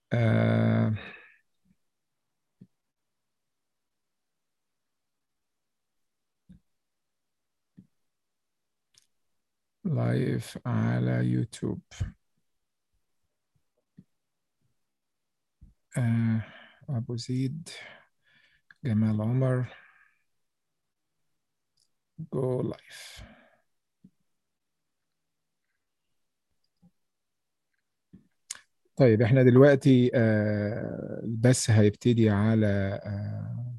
آه لايف على يوتيوب آه أبو زيد جمال عمر جو لايف طيب احنا دلوقتي آه البث هيبتدي على آه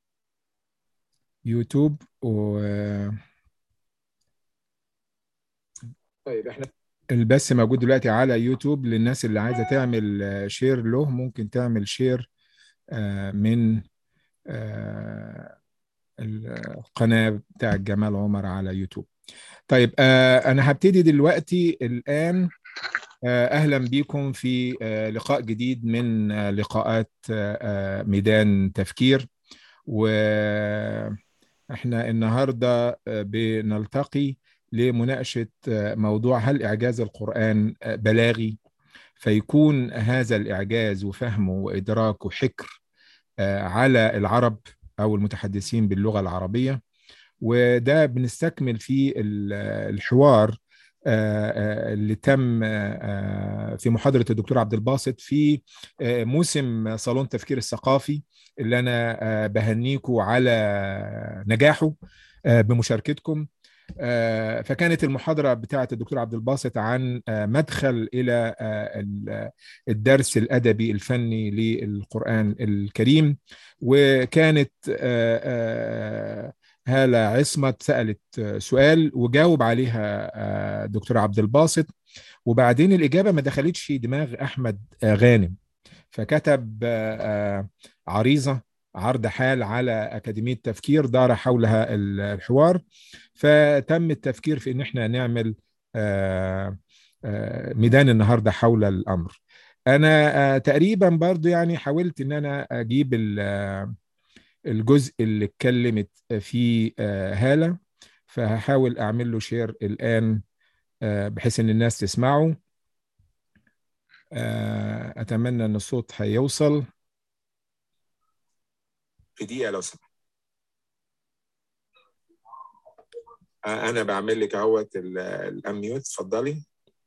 يوتيوب و طيب احنا البث موجود دلوقتي على يوتيوب للناس اللي عايزه تعمل آه، شير له ممكن تعمل شير آه، من آه، القناه بتاع جمال عمر على يوتيوب طيب آه، انا هبتدي دلوقتي الان آه، اهلا بكم في آه، لقاء جديد من آه، لقاءات آه، آه، ميدان تفكير واحنا النهارده آه، بنلتقي لمناقشه آه، موضوع هل اعجاز القران آه، بلاغي فيكون هذا الاعجاز وفهمه وادراكه حكر آه، على العرب او المتحدثين باللغه العربيه وده بنستكمل فيه ال- الحوار آه، آه، اللي تم آه، في محاضرة الدكتور عبد الباسط في آه، موسم صالون التفكير الثقافي اللي أنا آه، بهنيكم على نجاحه آه، بمشاركتكم آه، فكانت المحاضرة بتاعة الدكتور عبد الباسط عن آه، مدخل إلى آه، ال- الدرس الأدبي الفني للقرآن الكريم وكانت آه، آه، هالة عصمت سألت آه، سؤال وجاوب عليها آه، دكتور عبد الباسط وبعدين الإجابة ما دخلتش في دماغ أحمد آه، غانم فكتب آه، آه، عريضة عرض حال على أكاديمية تفكير دار حولها ال- الحوار فتم التفكير في ان احنا نعمل آه، آه، ميدان النهارده حول الامر انا آه، تقريبا برضو يعني حاولت ان انا اجيب ال- آه، الجزء اللي اتكلمت فيه آه، هالة فهحاول اعمل له شير الان آه، بحيث ان الناس تسمعه آه، اتمنى ان الصوت هيوصل في دقيقة لو سمحت آه، انا بعمل لك اهوت الاميوت اتفضلي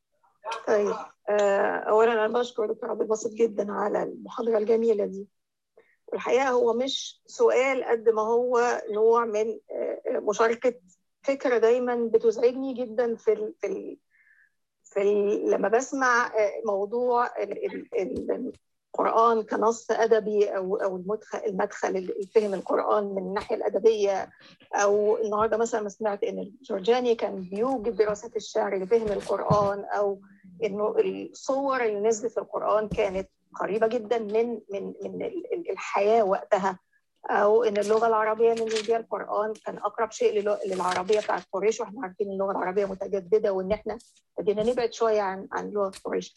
طيب آه، اولا انا بشكر دكتور عبد الباسط جدا على المحاضره الجميله دي والحقيقه هو مش سؤال قد ما هو نوع من آه، مشاركه فكره دايما بتزعجني جدا في ال في ال في ال لما بسمع آه، موضوع ال ال ال القرآن كنص أدبي أو أو المدخل المدخل اللي فهم القرآن من الناحية الأدبية أو النهارده مثلا ما سمعت إن الجورجاني كان بيوجد دراسات الشعر لفهم القرآن أو إنه الصور اللي نزلت في القرآن كانت قريبة جدا من من من ال- ال- الحياة وقتها أو إن اللغة العربية اللي نزل بيها القرآن كان أقرب شيء للو- للعربية بتاعت قريش وإحنا عارفين اللغة العربية متجددة وإن إحنا بدينا نبعد شوية عن عن لغة قريش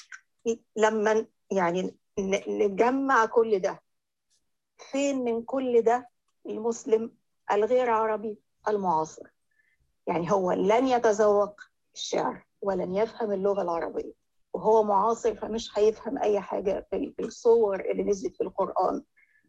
لما يعني ن- نجمع كل ده فين من كل ده المسلم الغير عربي المعاصر يعني هو لن يتذوق الشعر ولن يفهم اللغة العربية وهو معاصر فمش هيفهم أي حاجة في في الصور اللي نزلت في القرآن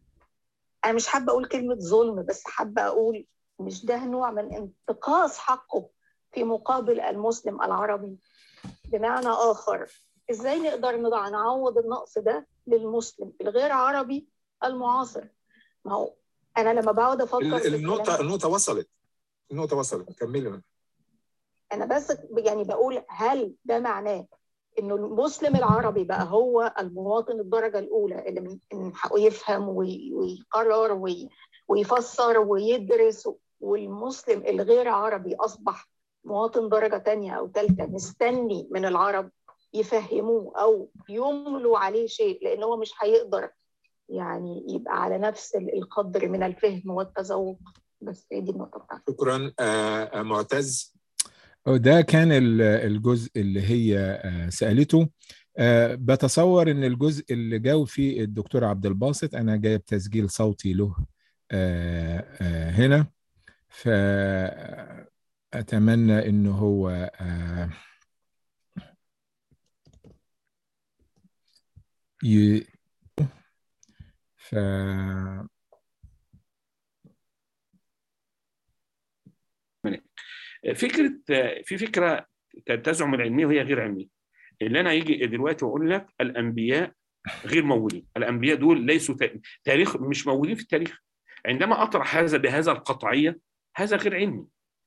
أنا مش حابة أقول كلمة ظلم بس حابة أقول مش ده نوع من انتقاص حقه في مقابل المسلم العربي بمعنى آخر إزاي نقدر نضع نعوض النقص ده للمسلم الغير عربي المعاصر ما هو أنا لما بقعد أفكر ال- في النقطة الكلام- النقطة وصلت النقطة وصلت كملي انا بس يعني بقول هل ده معناه انه المسلم العربي بقى هو المواطن الدرجه الاولى اللي من من حقه يفهم وي- ويقرر وي- ويفسر ويدرس والمسلم الغير عربي اصبح مواطن درجه تانية او ثالثه مستني من العرب يفهموه او يملوا عليه شيء لان هو مش هيقدر يعني يبقى على نفس القدر من الفهم والتذوق بس هي دي النقطه بتاعتي شكرا آه، آه، معتز ده كان ال- الجزء اللي هي آه، سألته آه، بتصور ان الجزء اللي جاوب فيه الدكتور عبد الباسط انا جايب تسجيل صوتي له آه، آه، هنا فأتمنى انه هو آه، ي- ف فكره في فكره تزعم العلميه وهي غير علميه اللي انا يجي دلوقتي واقول لك الانبياء غير موجودين الانبياء دول ليسوا تاريخ مش موجودين في التاريخ عندما اطرح هذا بهذا القطعيه هذا غير علمي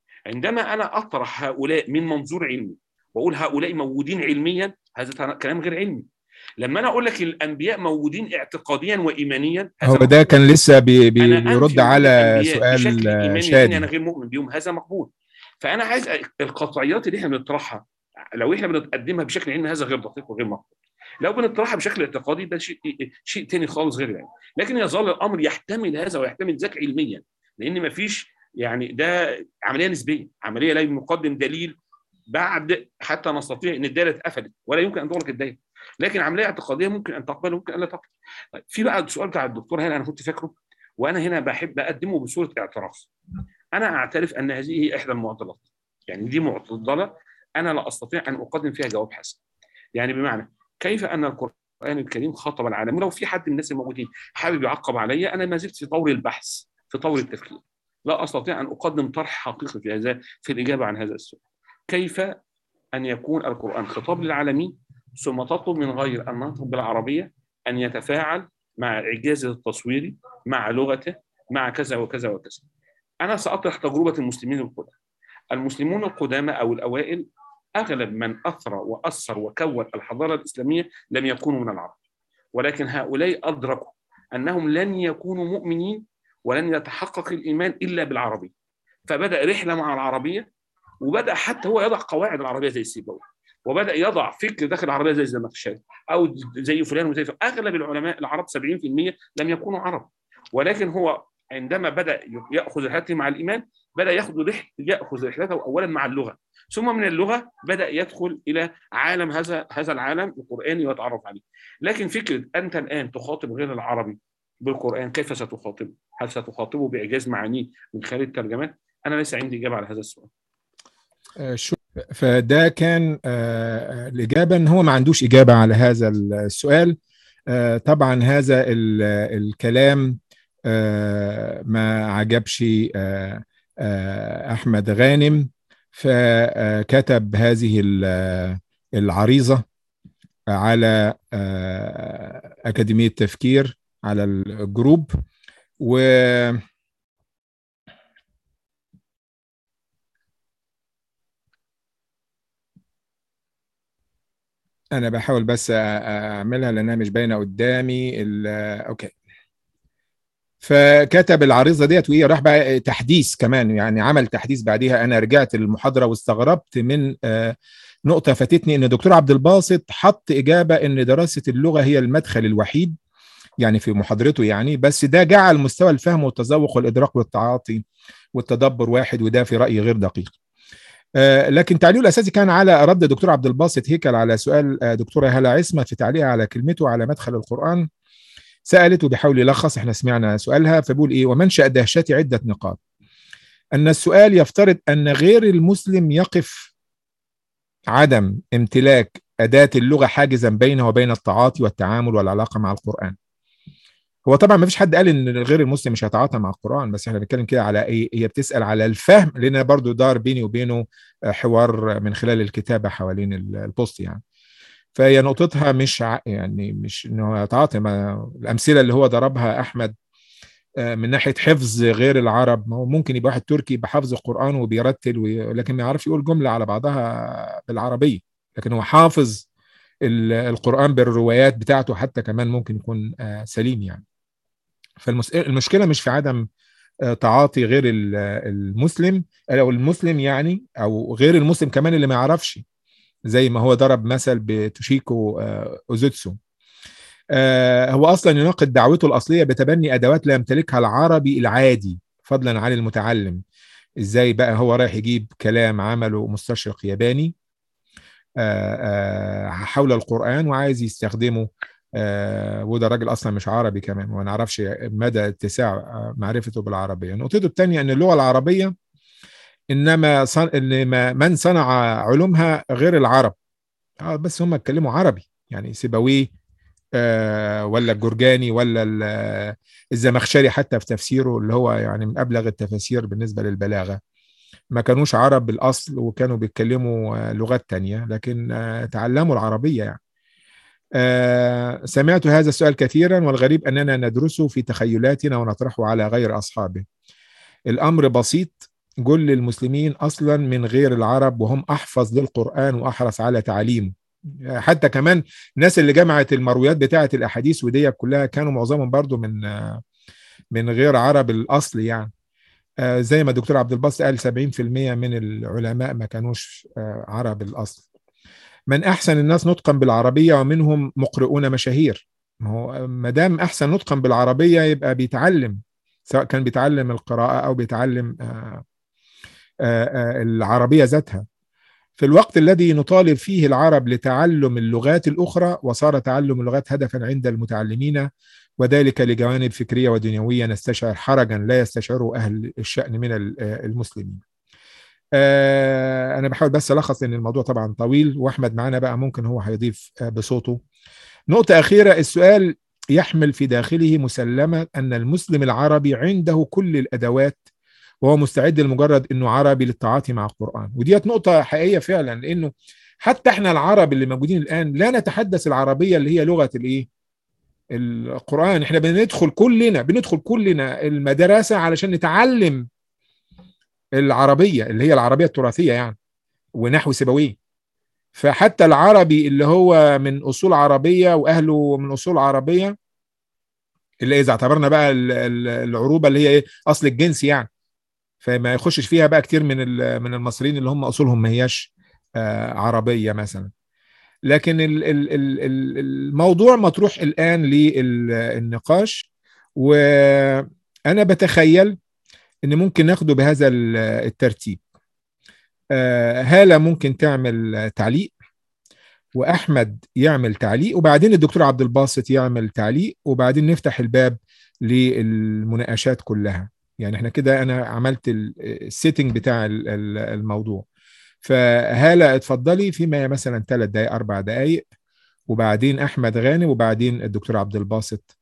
عندما انا اطرح هؤلاء من منظور علمي واقول هؤلاء موجودين علميا هذا كلام غير علمي لما انا اقول لك الانبياء موجودين اعتقاديا وايمانيا هو ده كان لسه بي بيرد على سؤال شادي انا غير مؤمن بيهم هذا مقبول فانا عايز القطعيات اللي احنا بنطرحها لو احنا بنقدمها بشكل علمي هذا غير دقيق وغير مقبول لو بنطرحها بشكل اعتقادي ده شيء شيء تاني خالص غير يعني لكن يظل الامر يحتمل هذا ويحتمل ذاك علميا لان ما فيش يعني ده عمليه نسبيه عمليه لا نقدم دليل بعد حتى نستطيع ان الدائره اتقفلت ولا يمكن ان تغلق الدائره لكن عمليه اعتقاديه ممكن ان تقبل وممكن ان لا تقبل طيب في بقى السؤال بتاع الدكتور هنا انا كنت فاكره وانا هنا بحب اقدمه بصوره اعتراف انا اعترف ان هذه هي احدى المعضلات يعني دي معضله انا لا استطيع ان اقدم فيها جواب حسن يعني بمعنى كيف ان القران الكريم خاطب العالم ولو في حد من الناس الموجودين حابب يعقب عليا انا ما زلت في طور البحث في طور التفكير لا استطيع ان اقدم طرح حقيقي في هذا في الاجابه عن هذا السؤال كيف ان يكون القران خطاب للعالمين ثم تطلب من غير ان نطلب بالعربيه ان يتفاعل مع اعجازه التصويري مع لغته مع كذا وكذا وكذا انا ساطرح تجربه المسلمين القدامى المسلمون القدامى او الاوائل اغلب من اثرى واثر وكون الحضاره الاسلاميه لم يكونوا من العرب ولكن هؤلاء ادركوا انهم لن يكونوا مؤمنين ولن يتحقق الايمان الا بالعربيه فبدا رحله مع العربيه وبدا حتى هو يضع قواعد العربيه زي السيبوي وبدا يضع فكر داخل العربيه زي الزمخشري او زي فلان وزي فلان اغلب العلماء العرب 70% لم يكونوا عرب ولكن هو عندما بدا ياخذ رحلته مع الايمان بدا ياخذ رحله ياخذ رحلته اولا مع اللغه ثم من اللغه بدا يدخل الى عالم هذا هذا العالم القراني ويتعرف عليه لكن فكره انت الان تخاطب غير العربي بالقران كيف ستخاطبه؟ هل ستخاطبه باعجاز معانيه من خلال الترجمات؟ انا ليس عندي اجابه على هذا السؤال. شو فده كان الاجابه ان هو ما عندوش اجابه على هذا السؤال طبعا هذا الكلام ما عجبش احمد غانم فكتب هذه العريضه على اكاديميه تفكير على الجروب و انا بحاول بس اعملها لانها مش باينه قدامي اوكي فكتب العريضه ديت وهي راح بقى تحديث كمان يعني عمل تحديث بعديها انا رجعت للمحاضره واستغربت من نقطه فاتتني ان دكتور عبد الباسط حط اجابه ان دراسه اللغه هي المدخل الوحيد يعني في محاضرته يعني بس ده جعل مستوى الفهم والتذوق والادراك والتعاطي والتدبر واحد وده في رايي غير دقيق آه لكن تعليقه الاساسي كان على رد دكتور عبد الباسط هيكل على سؤال آه دكتوره هلا عصمت في تعليقها على كلمته على مدخل القران سالت وبيحاول يلخص احنا سمعنا سؤالها فبيقول ايه ومنشا دهشتي عده نقاط ان السؤال يفترض ان غير المسلم يقف عدم امتلاك اداه اللغه حاجزا بينه وبين التعاطي والتعامل والعلاقه مع القران هو طبعا ما فيش حد قال ان غير المسلم مش هيتعاطى مع القران بس احنا بنتكلم كده على ايه هي بتسال على الفهم لان برضو دار بيني وبينه حوار من خلال الكتابه حوالين البوست يعني فهي نقطتها مش يعني مش انه يتعاطى الامثله اللي هو ضربها احمد من ناحيه حفظ غير العرب ما هو ممكن يبقى واحد تركي بحفظ القران وبيرتل وي... لكن ما يعرفش يقول جمله على بعضها بالعربيه لكن هو حافظ القران بالروايات بتاعته حتى كمان ممكن يكون سليم يعني فالمشكله مش في عدم تعاطي غير المسلم او المسلم يعني او غير المسلم كمان اللي ما يعرفش زي ما هو ضرب مثل بتوشيكو اوزوتسو هو اصلا يناقض دعوته الاصليه بتبني ادوات لا يمتلكها العربي العادي فضلا عن المتعلم ازاي بقى هو رايح يجيب كلام عمله مستشرق ياباني حول القران وعايز يستخدمه آه وده راجل اصلا مش عربي كمان وما نعرفش مدى اتساع معرفته بالعربيه نقطته الثانيه ان اللغه العربيه انما صن... إن من صنع علومها غير العرب آه بس هم اتكلموا عربي يعني سيبويه آه ولا الجرجاني ولا الزمخشري حتى في تفسيره اللي هو يعني من ابلغ التفاسير بالنسبه للبلاغه ما كانوش عرب بالاصل وكانوا بيتكلموا لغات تانية لكن تعلموا العربيه يعني آه سمعت هذا السؤال كثيرا والغريب اننا ندرسه في تخيلاتنا ونطرحه على غير اصحابه الامر بسيط كل المسلمين اصلا من غير العرب وهم احفظ للقران واحرص على تعليمه حتى كمان الناس اللي جمعت المرويات بتاعه الاحاديث ودي كلها كانوا معظمهم برضو من من غير عرب الاصل يعني زي ما الدكتور عبد الباسط قال 70% من العلماء ما كانوش عرب الاصل من احسن الناس نطقا بالعربيه ومنهم مقرؤون مشاهير ما هو ما دام احسن نطقا بالعربيه يبقى بيتعلم سواء كان بيتعلم القراءه او بيتعلم آآ آآ العربيه ذاتها في الوقت الذي نطالب فيه العرب لتعلم اللغات الاخرى وصار تعلم اللغات هدفا عند المتعلمين وذلك لجوانب فكريه ودنيويه نستشعر حرجا لا يستشعره اهل الشان من المسلمين. انا بحاول بس الخص ان الموضوع طبعا طويل واحمد معانا بقى ممكن هو هيضيف بصوته. نقطه اخيره السؤال يحمل في داخله مسلمه ان المسلم العربي عنده كل الادوات وهو مستعد لمجرد انه عربي للتعاطي مع القران وديت نقطه حقيقيه فعلا لانه حتى احنا العرب اللي موجودين الان لا نتحدث العربيه اللي هي لغه الايه القران احنا بندخل كلنا بندخل كلنا المدرسه علشان نتعلم العربيه اللي هي العربيه التراثيه يعني ونحو سيبويه فحتى العربي اللي هو من اصول عربيه واهله من اصول عربيه اللي اذا اعتبرنا بقى العروبه اللي هي ايه اصل الجنس يعني فما يخشش فيها بقى كتير من من المصريين اللي هم اصولهم ما هياش عربيه مثلا لكن الموضوع مطروح الان للنقاش وانا بتخيل ان ممكن ناخده بهذا الترتيب هاله ممكن تعمل تعليق واحمد يعمل تعليق وبعدين الدكتور عبد الباسط يعمل تعليق وبعدين نفتح الباب للمناقشات كلها يعني احنا كده انا عملت السيتنج بتاع الموضوع فهالة اتفضلي فيما مثلا ثلاث دقائق اربع دقائق وبعدين احمد غانم وبعدين الدكتور عبد الباسط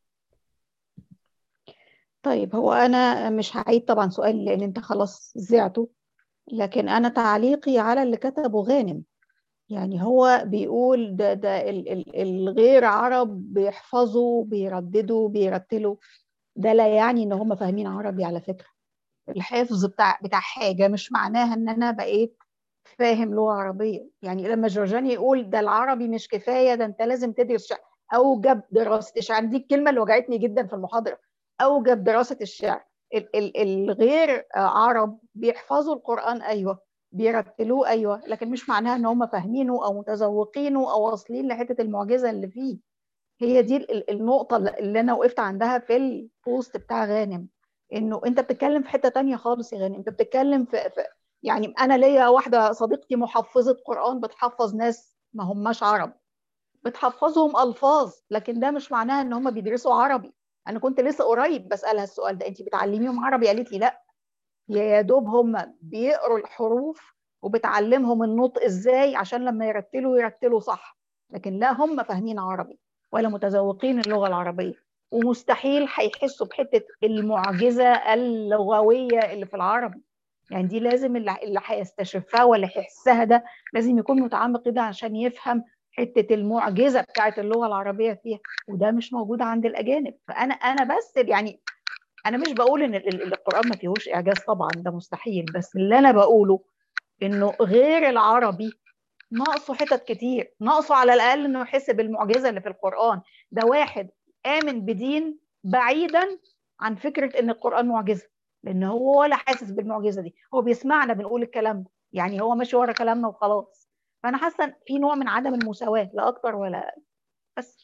طيب هو انا مش هعيد طبعا سؤال لان انت خلاص زعته لكن انا تعليقي على اللي كتبه غانم يعني هو بيقول ده ده ال ال الغير عرب بيحفظوا بيرددوا بيرتلوا ده لا يعني ان هم فاهمين عربي على فكره الحفظ بتاع بتاع حاجه مش معناها ان انا بقيت فاهم لغه عربيه يعني لما جورجاني يقول ده العربي مش كفايه ده انت لازم تدرس شعر اوجب دراسه الشعر دي الكلمه اللي وجعتني جدا في المحاضره اوجب دراسه الشعر ال ال الغير عرب بيحفظوا القران ايوه بيرتلوه ايوه لكن مش معناها ان هم فاهمينه او متذوقينه او واصلين لحته المعجزه اللي فيه هي دي النقطه اللي انا وقفت عندها في البوست بتاع غانم انه انت بتتكلم في حته تانية خالص يا غانم انت بتتكلم في, في يعني انا ليا واحده صديقتي محفظه قران بتحفظ ناس ما هماش عرب بتحفظهم الفاظ لكن ده مش معناها ان هم بيدرسوا عربي انا كنت لسه قريب بسالها السؤال ده انت بتعلميهم عربي قالت لي لا يا دوب هم بيقروا الحروف وبتعلمهم النطق ازاي عشان لما يرتلوا يرتلوا صح لكن لا هم فاهمين عربي ولا متذوقين اللغه العربيه ومستحيل هيحسوا بحته المعجزه اللغويه اللي في العربي يعني دي لازم اللي هيستشفها ولا هيحسها ده لازم يكون متعمق كده عشان يفهم حته المعجزه بتاعت اللغه العربيه فيها وده مش موجود عند الاجانب فانا انا بس يعني انا مش بقول ان القران ما فيهوش اعجاز طبعا ده مستحيل بس اللي انا بقوله انه غير العربي ناقصه حتت كتير ناقصه على الاقل انه يحس بالمعجزه اللي في القران ده واحد امن بدين بعيدا عن فكره ان القران معجزه لان هو ولا حاسس بالمعجزه دي هو بيسمعنا بنقول الكلام ده يعني هو ماشي ورا كلامنا وخلاص فانا حاسه في نوع من عدم المساواه لا اكتر ولا أقل. بس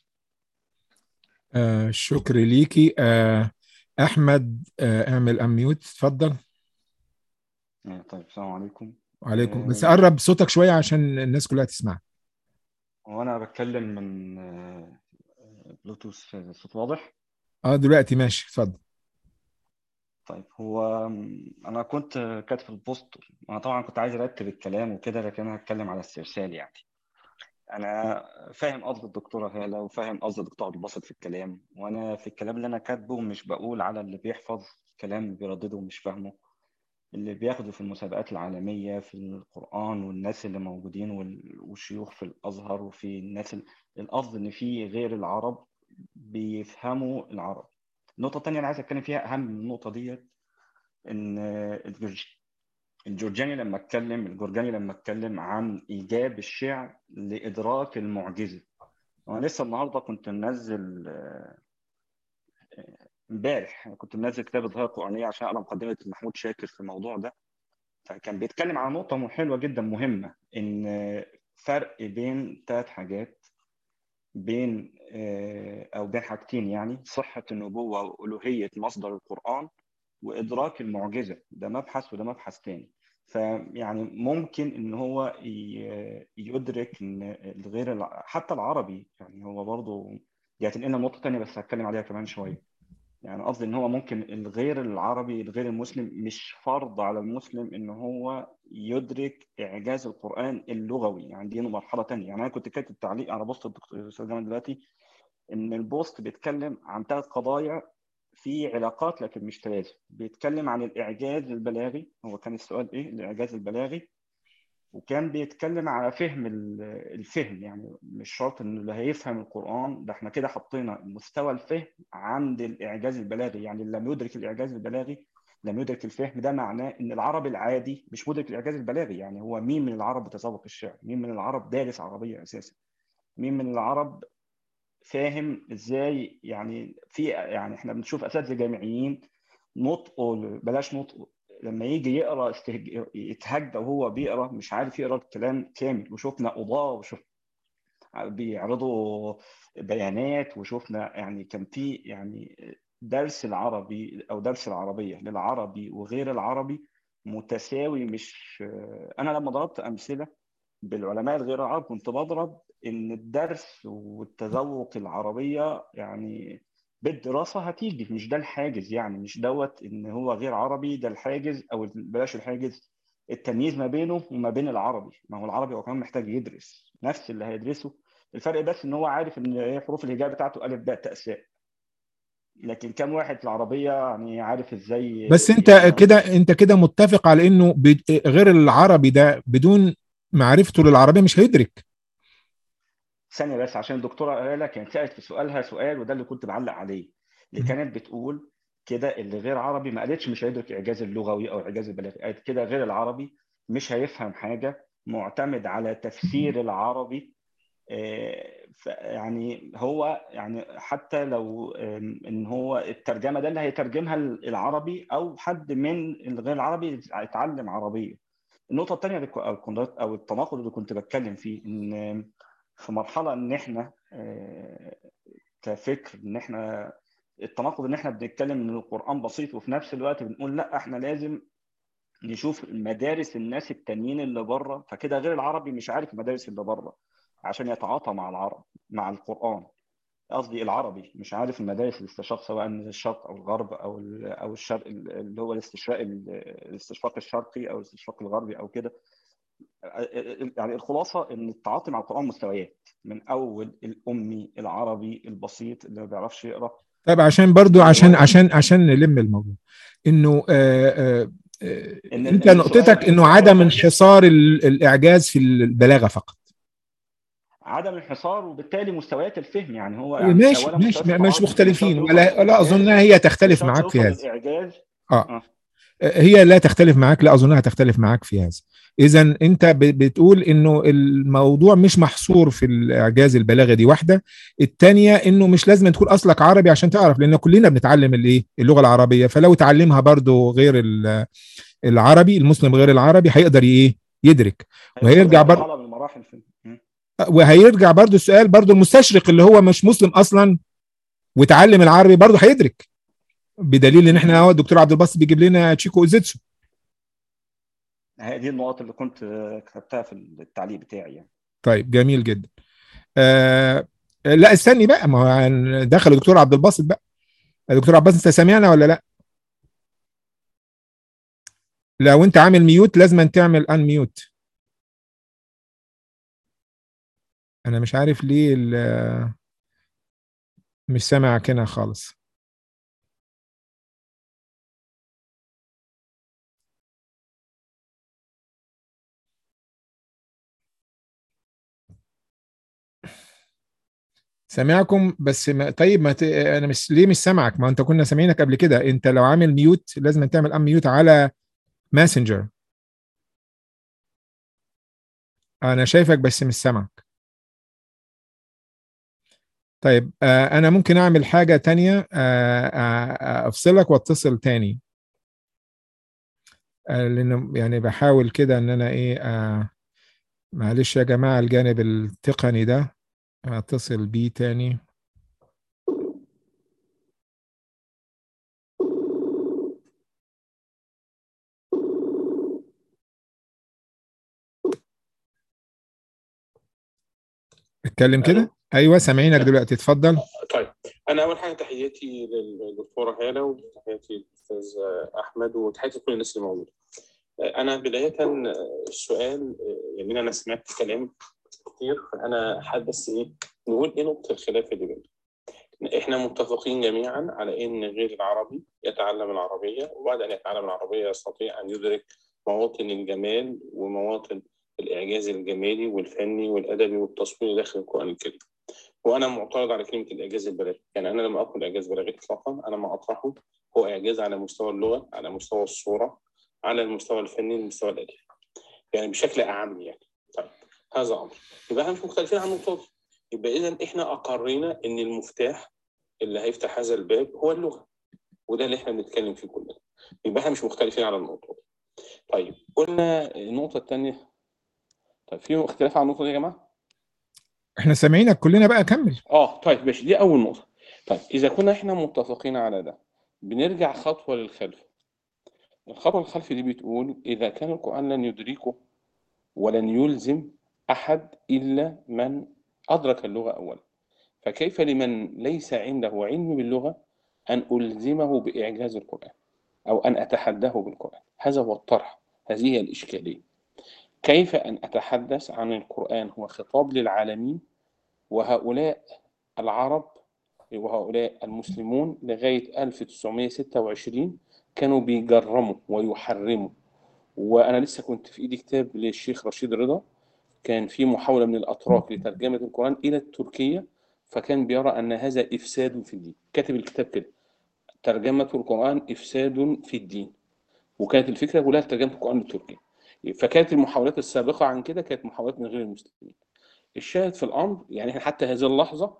آه شكر ليكي آه احمد آه اعمل اميوت اتفضل طيب السلام عليكم وعليكم بس قرب صوتك شويه عشان الناس كلها تسمع وانا بتكلم من بلوتوث صوت واضح اه دلوقتي ماشي اتفضل طيب هو انا كنت كاتب البوست انا طبعا كنت عايز ارتب الكلام وكده لكن انا هتكلم على استرسال يعني انا فاهم قصد الدكتوره هاله وفاهم قصد الدكتور عبد الباسط في الكلام وانا في الكلام اللي انا كاتبه مش بقول على اللي بيحفظ كلام بيردده ومش فاهمه اللي بياخده في المسابقات العالميه في القران والناس اللي موجودين وال- والشيوخ في الازهر وفي الناس ال- القصد ان في غير العرب بيفهموا العرب النقطه الثانيه اللي عايز اتكلم فيها اهم من النقطه ديت ان الجورج- الجورجاني لما اتكلم الجورجاني لما اتكلم عن ايجاب الشعر لادراك المعجزه وانا لسه النهارده كنت منزل آه، آه، امبارح كنت منزل كتاب الظاهره القرانيه عشان اقرا مقدمه محمود شاكر في الموضوع ده فكان بيتكلم عن نقطه حلوه جدا مهمه ان آه، فرق بين ثلاث حاجات بين آه، او بين حاجتين يعني صحه النبوه والوهيه مصدر القران وادراك المعجزه ده مبحث وده مبحث تاني فيعني ممكن ان هو ي- يدرك ان الغير الع- حتى العربي يعني هو برضه دي هتنقلنا لنقطه تانيه بس هتكلم عليها كمان شويه يعني قصدي ان هو ممكن الغير العربي الغير المسلم مش فرض على المسلم ان هو يدرك اعجاز القران اللغوي يعني دي مرحله تانيه يعني انا كنت كاتب تعليق على بوست الدكتور الاستاذ جمال دلوقتي ان البوست بيتكلم عن ثلاث قضايا في علاقات لكن مش تلازم بيتكلم عن الإعجاز البلاغي هو كان السؤال إيه الإعجاز البلاغي وكان بيتكلم على فهم ال- الفهم يعني مش شرط إنه اللي هيفهم القرآن ده إحنا كده حطينا مستوى الفهم عند الإعجاز البلاغي يعني اللي لم يدرك الإعجاز البلاغي لم يدرك الفهم ده معناه إن العربي العادي مش مدرك الإعجاز البلاغي يعني هو مين من العرب بتذوق الشعر مين من العرب دارس عربية أساسا مين من العرب فاهم ازاي يعني في يعني احنا بنشوف اساتذه جامعيين نطقه بلاش نطقه لما يجي يقرا استهج... يتهجى وهو بيقرا مش عارف يقرا الكلام كامل وشفنا قضاه وشوف بيعرضوا بيانات وشفنا يعني كان في يعني درس العربي او درس العربيه للعربي وغير العربي متساوي مش انا لما ضربت امثله بالعلماء الغير العرب كنت بضرب ان الدرس والتذوق العربيه يعني بالدراسه هتيجي مش ده الحاجز يعني مش دوت ان هو غير عربي ده الحاجز او بلاش الحاجز التمييز ما بينه وما بين العربي ما هو العربي هو كمان محتاج يدرس نفس اللي هيدرسه الفرق بس ان هو عارف ان ايه حروف الهجاء بتاعته الف باء تاء ساء لكن كم واحد في العربيه يعني عارف ازاي بس انت كده انت كده متفق على انه ب- غير العربي ده بدون معرفته للعربيه مش هيدرك ثانية بس عشان الدكتورة آلا كانت سألت في سؤالها سؤال وده اللي كنت بعلق عليه اللي كانت بتقول كده اللي غير عربي ما قالتش مش هيدرك الإعجاز اللغوي أو الإعجاز البلاغي قالت كده غير العربي مش هيفهم حاجة معتمد على تفسير العربي آه، ف- يعني هو يعني حتى لو آم، ان هو الترجمه ده اللي هيترجمها العربي او حد من الغير العربي يتعلم عربيه النقطه الثانيه اللي كو- او الكونتراست- او التناقض اللي كنت بتكلم فيه ان في مرحله ان احنا آه، كفكر ان احنا التناقض ان احنا بنتكلم ان القران بسيط وفي نفس الوقت بنقول لا احنا لازم نشوف مدارس الناس التانيين اللي بره فكده غير العربي مش عارف المدارس اللي بره عشان يتعاطى مع العرب مع القران قصدي العربي مش عارف المدارس الاستشراق سواء من الشرق او الغرب او ال- او الشرق اللي هو الاستشراق الاستشراق الشرقي او الاستشراق الغربي او كده يعني الخلاصه ان التعاطي مع القران مستويات من اول الامي العربي البسيط اللي ما بيعرفش يقرا طيب عشان برضو عشان عشان عشان نلم الموضوع انه آه آه آه إن- انت إن نقطتك السؤال- انه عدم انحصار ال- الاعجاز في البلاغه فقط عدم الانحصار وبالتالي مستويات الفهم يعني هو يعني ماشي أولاً ماشي مستويات مش التعاطي مختلفين مش ولا شرط لا يوصل اظنها للإعجاز، هي مش تختلف شرط معاك في يوصل هذا للإعجاز اه آه. هي لا تختلف معاك لا اظنها تختلف معاك في هذا اذا انت ب- بتقول انه الموضوع مش محصور في الاعجاز البلاغي دي واحده الثانيه انه مش لازم تكون اصلك عربي عشان تعرف لان كلنا بنتعلم الايه اللغه العربيه فلو تعلمها برضو غير ال- العربي المسلم غير العربي هيقدر ايه يدرك وهيرجع هيوصل برضو لمرحلة من المراحل في م. وهيرجع برضو السؤال برضو المستشرق اللي هو مش مسلم اصلا وتعلم العربي برضو هيدرك بدليل ان احنا هو الدكتور عبد الباسط بيجيب لنا تشيكو اوزيتسو هي دي النقط اللي كنت كتبتها في التعليق بتاعي يعني طيب جميل جدا آه لا استني بقى ما هو دخل الدكتور عبد الباسط بقى الدكتور عبد الباسط انت سامعنا ولا لا لو انت عامل ميوت لازم تعمل ان ميوت انا مش عارف ليه ال- مش سامعك هنا خالص سامعكم بس ما طيب ما ت... انا مش ليه مش سامعك ما انت كنا سامعينك قبل كده انت لو عامل ميوت لازم تعمل ام ميوت على ماسنجر انا شايفك بس مش سامعك طيب آه انا ممكن اعمل حاجة تانية آه آه افصلك واتصل تاني آه لانه يعني بحاول كده ان انا ايه آه معلش يا جماعة الجانب التقني ده اتصل بيه تاني اتكلم ألو. كده ايوه سامعينك دلوقتي اتفضل طيب انا اول حاجه تحياتي للدكتوره هاله وتحياتي للاستاذ احمد وتحياتي لكل الناس اللي موجوده انا بدايه السؤال يعني انا سمعت كلام كتير فانا حابب بس ايه نقول ايه نقطه الخلاف اللي بيننا احنا متفقين جميعا على ان غير العربي يتعلم العربيه وبعد ان يتعلم العربيه يستطيع ان يدرك مواطن الجمال ومواطن الاعجاز الجمالي والفني والادبي والتصويري داخل القران الكريم وانا معترض على كلمه الاعجاز البلاغي يعني انا لما اقول اعجاز بلاغي اطلاقا انا ما اطرحه هو اعجاز على مستوى اللغه على مستوى الصوره على المستوى الفني المستوى الادبي يعني بشكل اعم يعني طيب هذا امر يبقى احنا مش مختلفين عن النقطه دي يبقى اذا احنا اقرينا ان المفتاح اللي هيفتح هذا الباب هو اللغه وده اللي احنا بنتكلم فيه كلنا يبقى احنا مش مختلفين على النقطه دي طيب قلنا النقطه الثانيه طيب في اختلاف على النقطه دي يا جماعه احنا سامعينك كلنا بقى كمل اه طيب ماشي دي اول نقطه طيب اذا كنا احنا متفقين على ده بنرجع خطوه للخلف الخطوه الخلف دي بتقول اذا كان القران لن يدركه ولن يلزم احد الا من ادرك اللغه اولا فكيف لمن ليس عنده علم باللغه ان الزمه باعجاز القران او ان اتحداه بالقران هذا هو الطرح هذه هي الاشكاليه كيف ان اتحدث عن القران هو خطاب للعالمين وهؤلاء العرب وهؤلاء المسلمون لغاية 1926 كانوا بيجرموا ويحرموا وأنا لسه كنت في إيدي كتاب للشيخ رشيد رضا كان في محاولة من الأتراك لترجمة القرآن إلى التركية فكان بيرى أن هذا إفساد في الدين كاتب الكتاب كده ترجمة القرآن إفساد في الدين وكانت الفكرة كلها ترجمة القرآن للتركية فكانت المحاولات السابقة عن كده كانت محاولات من غير المسلمين الشاهد في الامر يعني احنا حتى هذه اللحظه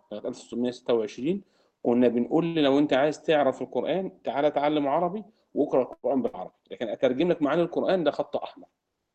1926 كنا بنقول لو انت عايز تعرف القران تعالى اتعلم عربي واقرا القران بالعربي لكن اترجم لك معاني القران ده خط احمر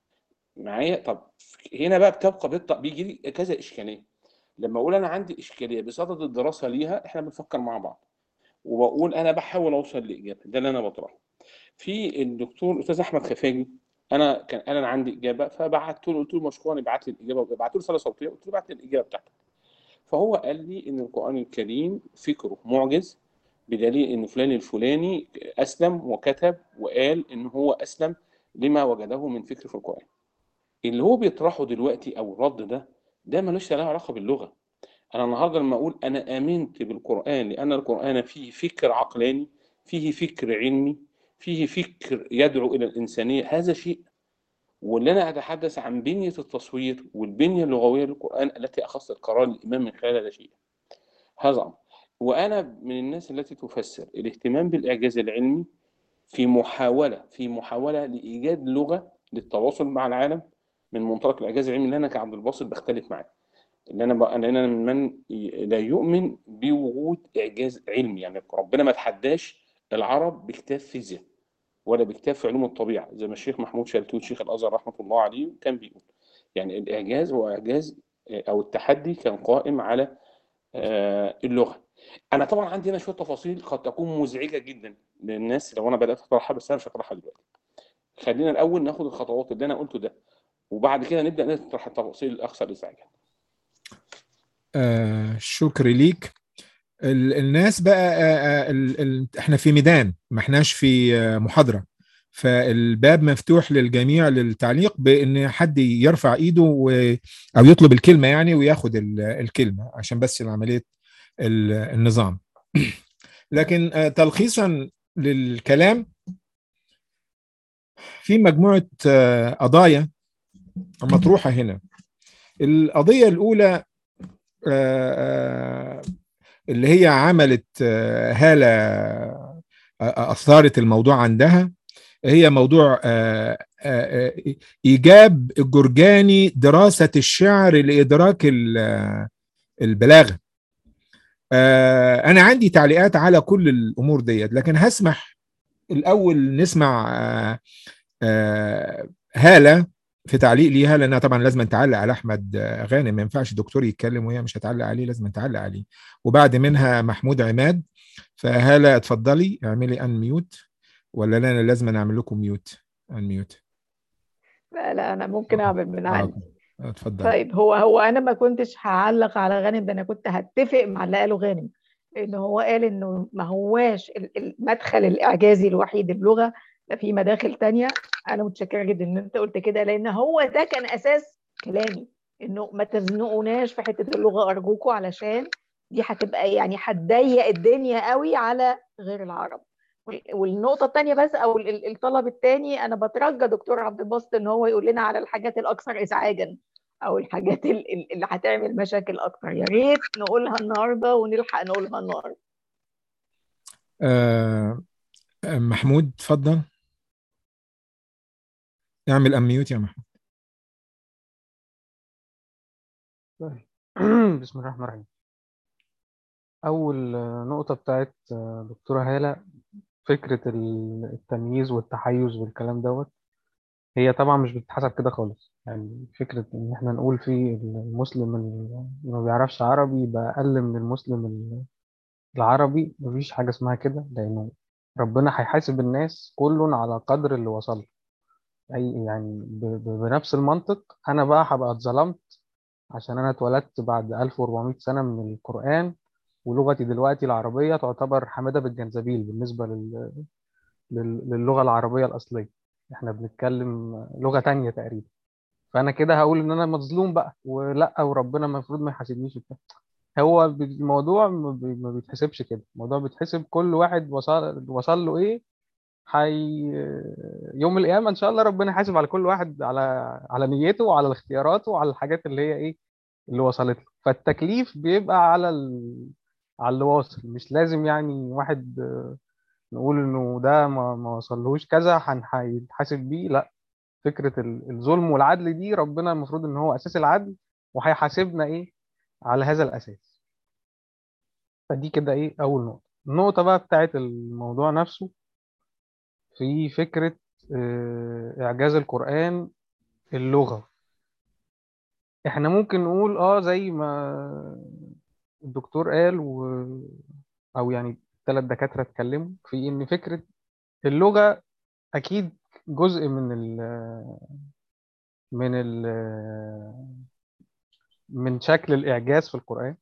معايا طب هنا بقى بتبقى بيطلع بيجي لي كذا اشكاليه لما اقول انا عندي اشكاليه بصدد الدراسه ليها احنا بنفكر مع بعض وبقول انا بحاول اوصل لاجابه ده اللي انا بطرحه في الدكتور الاستاذ احمد خفاجي انا كان انا عندي اجابه فبعت له قلت له مشكورا ابعت لي الاجابه بعت له رساله صوتيه قلت له ابعت لي الاجابه بتاعتك فهو قال لي ان القران الكريم فكره معجز بدليل ان فلان الفلاني اسلم وكتب وقال ان هو اسلم لما وجده من فكر في القران اللي هو بيطرحه دلوقتي او الرد ده ده ملوش له علاقه باللغه انا النهارده لما اقول انا امنت بالقران لان القران فيه فكر عقلاني فيه فكر علمي فيه فكر يدعو الى الانسانيه هذا شيء واللي انا اتحدث عن بنيه التصوير والبنيه اللغويه للقران التي اخذت القرار الامام من خلال هذا شيء هذا امر وانا من الناس التي تفسر الاهتمام بالاعجاز العلمي في محاوله في محاوله لايجاد لغه للتواصل مع العالم من منطلق الاعجاز العلمي اللي انا كعبد الباسط بختلف معاه اللي انا بقى لان انا من من لا يؤمن بوجود اعجاز علمي يعني ربنا ما تحداش العرب بكتاب فيزياء ولا بكتاب في علوم الطبيعه زي ما الشيخ محمود شلتوت شيخ الازهر رحمه الله عليه كان بيقول يعني الاعجاز هو اعجاز او التحدي كان قائم على اللغه انا طبعا عندي هنا شويه تفاصيل قد تكون مزعجه جدا للناس لو انا بدات اطرحها بس انا مش هطرحها دلوقتي خلينا الاول ناخد الخطوات اللي انا قلته ده وبعد كده نبدا نطرح التفاصيل الاكثر ازعاجا آه شكر ليك ال الناس بقى آه ال ال احنا في ميدان ما احناش في آه محاضره فالباب مفتوح للجميع للتعليق بان حد يرفع ايده و... او يطلب الكلمه يعني وياخد الكلمه عشان بس عمليه النظام لكن تلخيصا للكلام في مجموعه قضايا مطروحه هنا القضيه الاولى اللي هي عملت هاله اثارت الموضوع عندها هي موضوع ايجاب الجرجاني دراسه الشعر لادراك البلاغه انا عندي تعليقات على كل الامور ديت لكن هسمح الاول نسمع هاله في تعليق ليها لانها طبعا لازم تعلق على احمد غانم ما ينفعش الدكتور يتكلم وهي مش هتعلق عليه لازم تعلق عليه وبعد منها محمود عماد فهاله اتفضلي اعملي ان ميوت ولا لا انا لازم اعمل لكم ميوت ان ميوت لا لا انا ممكن اعمل من عندي اتفضل طيب هو هو انا ما كنتش هعلق على غانم ده انا كنت هتفق مع اللي قاله غانم لان هو قال انه ما هواش المدخل الاعجازي الوحيد اللغه ده في مداخل تانية انا متشكره جدا ان انت قلت كده لان هو ده كان اساس كلامي انه ما تزنقوناش في حته اللغه ارجوكوا علشان دي هتبقى يعني هتضيق الدنيا قوي على غير العرب والنقطه الثانيه بس او الطلب الثاني انا بترجى دكتور عبد الباسط ان هو يقول لنا على الحاجات الاكثر ازعاجا او الحاجات اللي هتعمل مشاكل اكتر يا ريت نقولها النهارده ونلحق نقولها النهارده آه محمود اتفضل اعمل اميوت يا محمود بسم الله الرحمن الرحيم أول نقطة بتاعت دكتورة هالة فكرة التمييز والتحيز والكلام دوت هي طبعا مش بتتحسب كده خالص يعني فكرة إن إحنا نقول في المسلم اللي ما بيعرفش عربي يبقى أقل من المسلم العربي مفيش حاجة اسمها كده لأنه ربنا هيحاسب الناس كل على قدر اللي وصل أي يعني بنفس المنطق أنا بقى هبقى اتظلمت عشان أنا اتولدت بعد 1400 سنة من القرآن ولغتي دلوقتي العربية تعتبر حمادة بالجنزبيل بالنسبة لل... للغة العربية الأصلية احنا بنتكلم لغة تانية تقريبا فأنا كده هقول إن أنا مظلوم بقى ولا وربنا المفروض ما يحاسبنيش وبتاع هو الموضوع ما بيتحسبش كده الموضوع بيتحسب كل واحد وصل وصل له ايه حي يوم القيامة إن شاء الله ربنا يحاسب على كل واحد على على نيته وعلى اختياراته وعلى الحاجات اللي هي ايه اللي وصلت له فالتكليف بيبقى على ال... على اللي واصل مش لازم يعني واحد نقول انه ده ما, ما وصلهوش كذا هيتحاسب بيه لا فكرة الظلم والعدل دي ربنا المفروض ان هو اساس العدل وهيحاسبنا ايه على هذا الاساس فدي كده ايه اول نقطة النقطة بقى بتاعت الموضوع نفسه في فكرة اعجاز القرآن اللغة احنا ممكن نقول اه زي ما الدكتور قال و... او يعني ثلاث دكاتره اتكلموا في ان فكره اللغه اكيد جزء من ال من ال من شكل الاعجاز في القران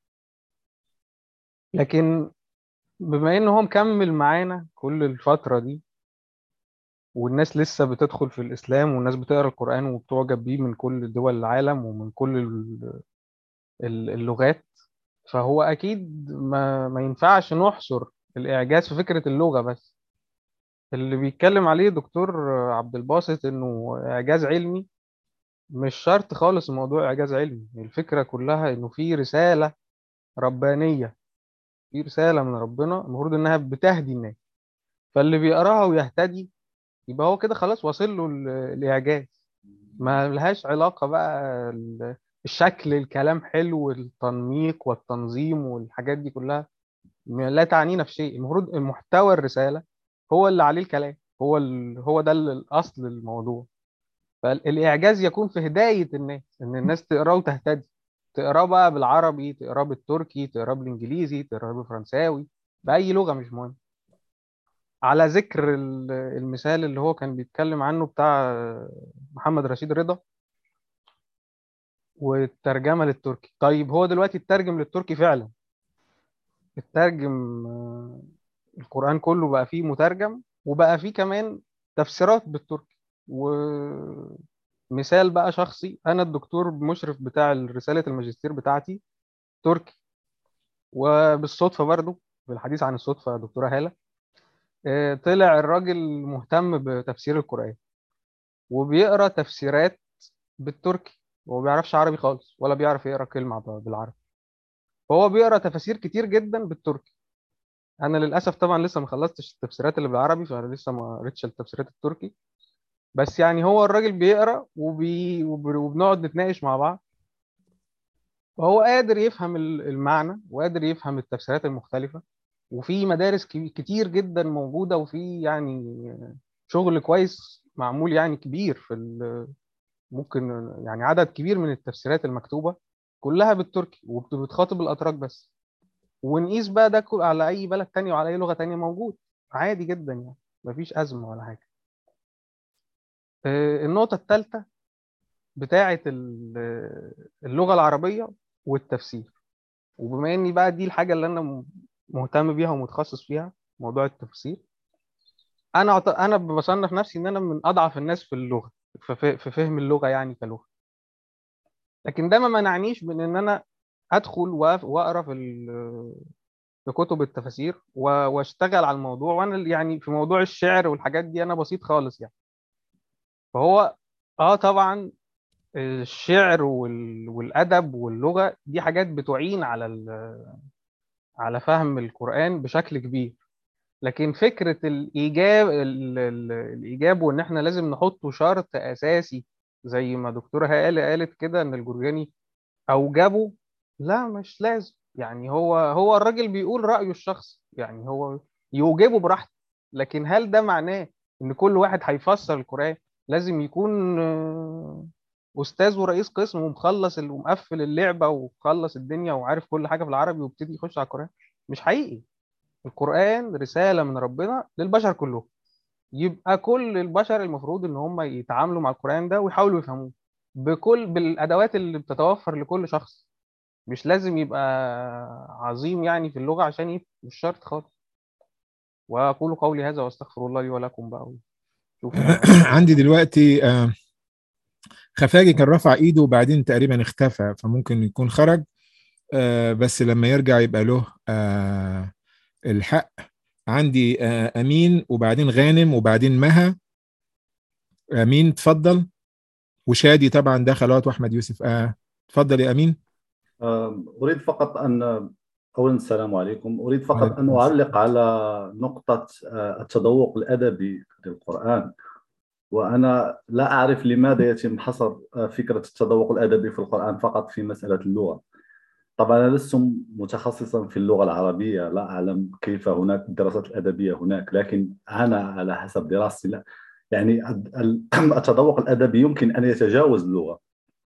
لكن بما ان هو مكمل معانا كل الفتره دي والناس لسه بتدخل في الاسلام والناس بتقرا القران وبتعجب بيه من كل دول العالم ومن كل اللغات فهو اكيد ما, ما ينفعش نحصر الاعجاز في فكره اللغه بس اللي بيتكلم عليه دكتور عبد الباسط انه اعجاز علمي مش شرط خالص الموضوع اعجاز علمي الفكره كلها انه في رساله ربانيه في رساله من ربنا المفروض انها بتهدي الناس فاللي بيقراها ويهتدي يبقى هو كده خلاص واصل له الاعجاز ما لهاش علاقه بقى الشكل الكلام حلو التنميق والتنظيم والحاجات دي كلها لا تعنينا في شيء المفروض المحتوى الرسالة هو اللي عليه الكلام هو ال... هو ده الأصل الموضوع فالإعجاز يكون في هداية الناس إن الناس تقراه وتهتدي تقراه بقى بالعربي تقراه بالتركي تقراه بالإنجليزي تقراه بالفرنساوي بأي لغة مش مهم على ذكر المثال اللي هو كان بيتكلم عنه بتاع محمد رشيد رضا والترجمة للتركي طيب هو دلوقتي اترجم للتركي فعلا اترجم القرآن كله بقى فيه مترجم وبقى فيه كمان تفسيرات بالتركي ومثال بقى شخصي انا الدكتور مشرف بتاع رساله الماجستير بتاعتي تركي وبالصدفه برضو بالحديث عن الصدفه يا دكتوره هاله آه، طلع الراجل مهتم بتفسير القران وبيقرا تفسيرات بالتركي وهو ما بيعرفش عربي خالص ولا بيعرف يقرا كلمه بالعربي فهو بيقرا تفاسير كتير جدا بالتركي انا للاسف طبعا لسه ما خلصتش التفسيرات اللي بالعربي فانا لسه ما قريتش التفسيرات التركي بس يعني هو الراجل بيقرا وبي... وب- وبنقعد نتناقش مع بعض وهو قادر يفهم ال- المعنى وقادر يفهم التفسيرات المختلفة وفي مدارس كي- كتير جدا موجودة وفي يعني شغل كويس معمول يعني كبير في ال- ممكن يعني عدد كبير من التفسيرات المكتوبة كلها بالتركي وبتخاطب الأتراك بس ونقيس بقى ده كل- على أي بلد تاني وعلى أي لغة تانية موجود عادي جدا يعني مفيش أزمة ولا حاجة آه، النقطة الثالثة بتاعة ال- اللغة العربية والتفسير وبما إني بقى دي الحاجة اللي أنا م- مهتم بيها ومتخصص فيها موضوع التفسير أنا أعت- أنا بصنف نفسي إن أنا من أضعف الناس في اللغة في ف- في فهم اللغة يعني كلغة لكن ده ما منعنيش من إن أنا أدخل وأف- وأقرأ في ال- في كتب التفاسير و- واشتغل على الموضوع وانا يعني في موضوع الشعر والحاجات دي انا بسيط خالص يعني فهو اه طبعا الشعر وال... والادب واللغه دي حاجات بتعين على ال... على فهم القران بشكل كبير لكن فكره الايجاب ال... ال... الايجاب وان احنا لازم نحطه شرط اساسي زي ما دكتوره هاله قالت كده ان الجرجاني اوجبه لا مش لازم يعني هو هو الراجل بيقول رايه الشخصي يعني هو يوجبه براحته لكن هل ده معناه ان كل واحد هيفسر القران لازم يكون آه، استاذ ورئيس قسم ومخلص ال- ومقفل اللعبه ومخلص الدنيا وعارف كل حاجه في العربي ويبتدي يخش على القران مش حقيقي القران رساله من ربنا للبشر كلهم يبقى كل البشر المفروض ان هم يتعاملوا مع القران ده ويحاولوا يفهموه بكل بالادوات اللي بتتوفر لكل شخص مش لازم يبقى عظيم يعني في اللغه عشان يفهم مش شرط خالص واقول قولي هذا واستغفر الله لي ولكم بقى شوف عندي دلوقتي آه، خفاجي كان رفع ايده وبعدين تقريبا اختفى فممكن يكون خرج آه، بس لما يرجع يبقى له آه، الحق عندي آه، امين وبعدين غانم وبعدين مها امين تفضل وشادي طبعا دخل اهوت واحمد يوسف اه تفضل يا امين آه، أريد فقط أن أولا السلام عليكم أريد فقط وعليكم أن السلام. أعلق على نقطة آه، التذوق الأدبي للقرآن وأنا لا أعرف لماذا يتم حصر آه، فكرة التذوق الأدبي في القرآن فقط في مسألة اللغة طبعا أنا لست متخصصا في اللغة العربية لا أعلم كيف هناك الدراسات الأدبية هناك لكن أنا على حسب دراستي لا يعني ال- التذوق الأدبي يمكن أن يتجاوز اللغة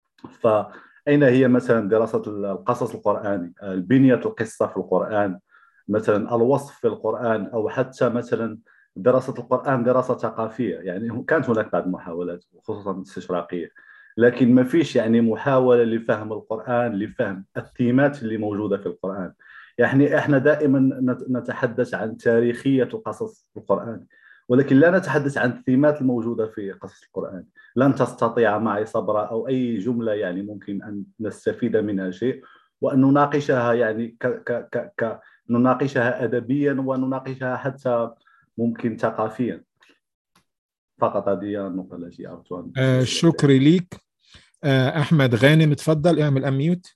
فأين هي مثلا دراسة القصص القرآني البنية القصة في القرآن مثلا الوصف في القرآن أو حتى مثلا دراسة القرآن دراسة ثقافية يعني كانت هناك بعض المحاولات خصوصا استشراقية لكن ما فيش يعني محاولة لفهم القرآن لفهم الثيمات اللي موجودة في القرآن يعني احنا دائما نت- نتحدث عن تاريخية القصص القرآن ولكن لا نتحدث عن الثيمات الموجودة في قصص القرآن لن تستطيع معي صبرا أو أي جملة يعني ممكن أن نستفيد منها شيء وأن نناقشها يعني ك ك ك ك نناقشها أدبيا ونناقشها حتى ممكن ثقافيا فقط هذه النقطة التي أردت أن آه شكري ليك آه احمد غانم اتفضل اعمل اميوت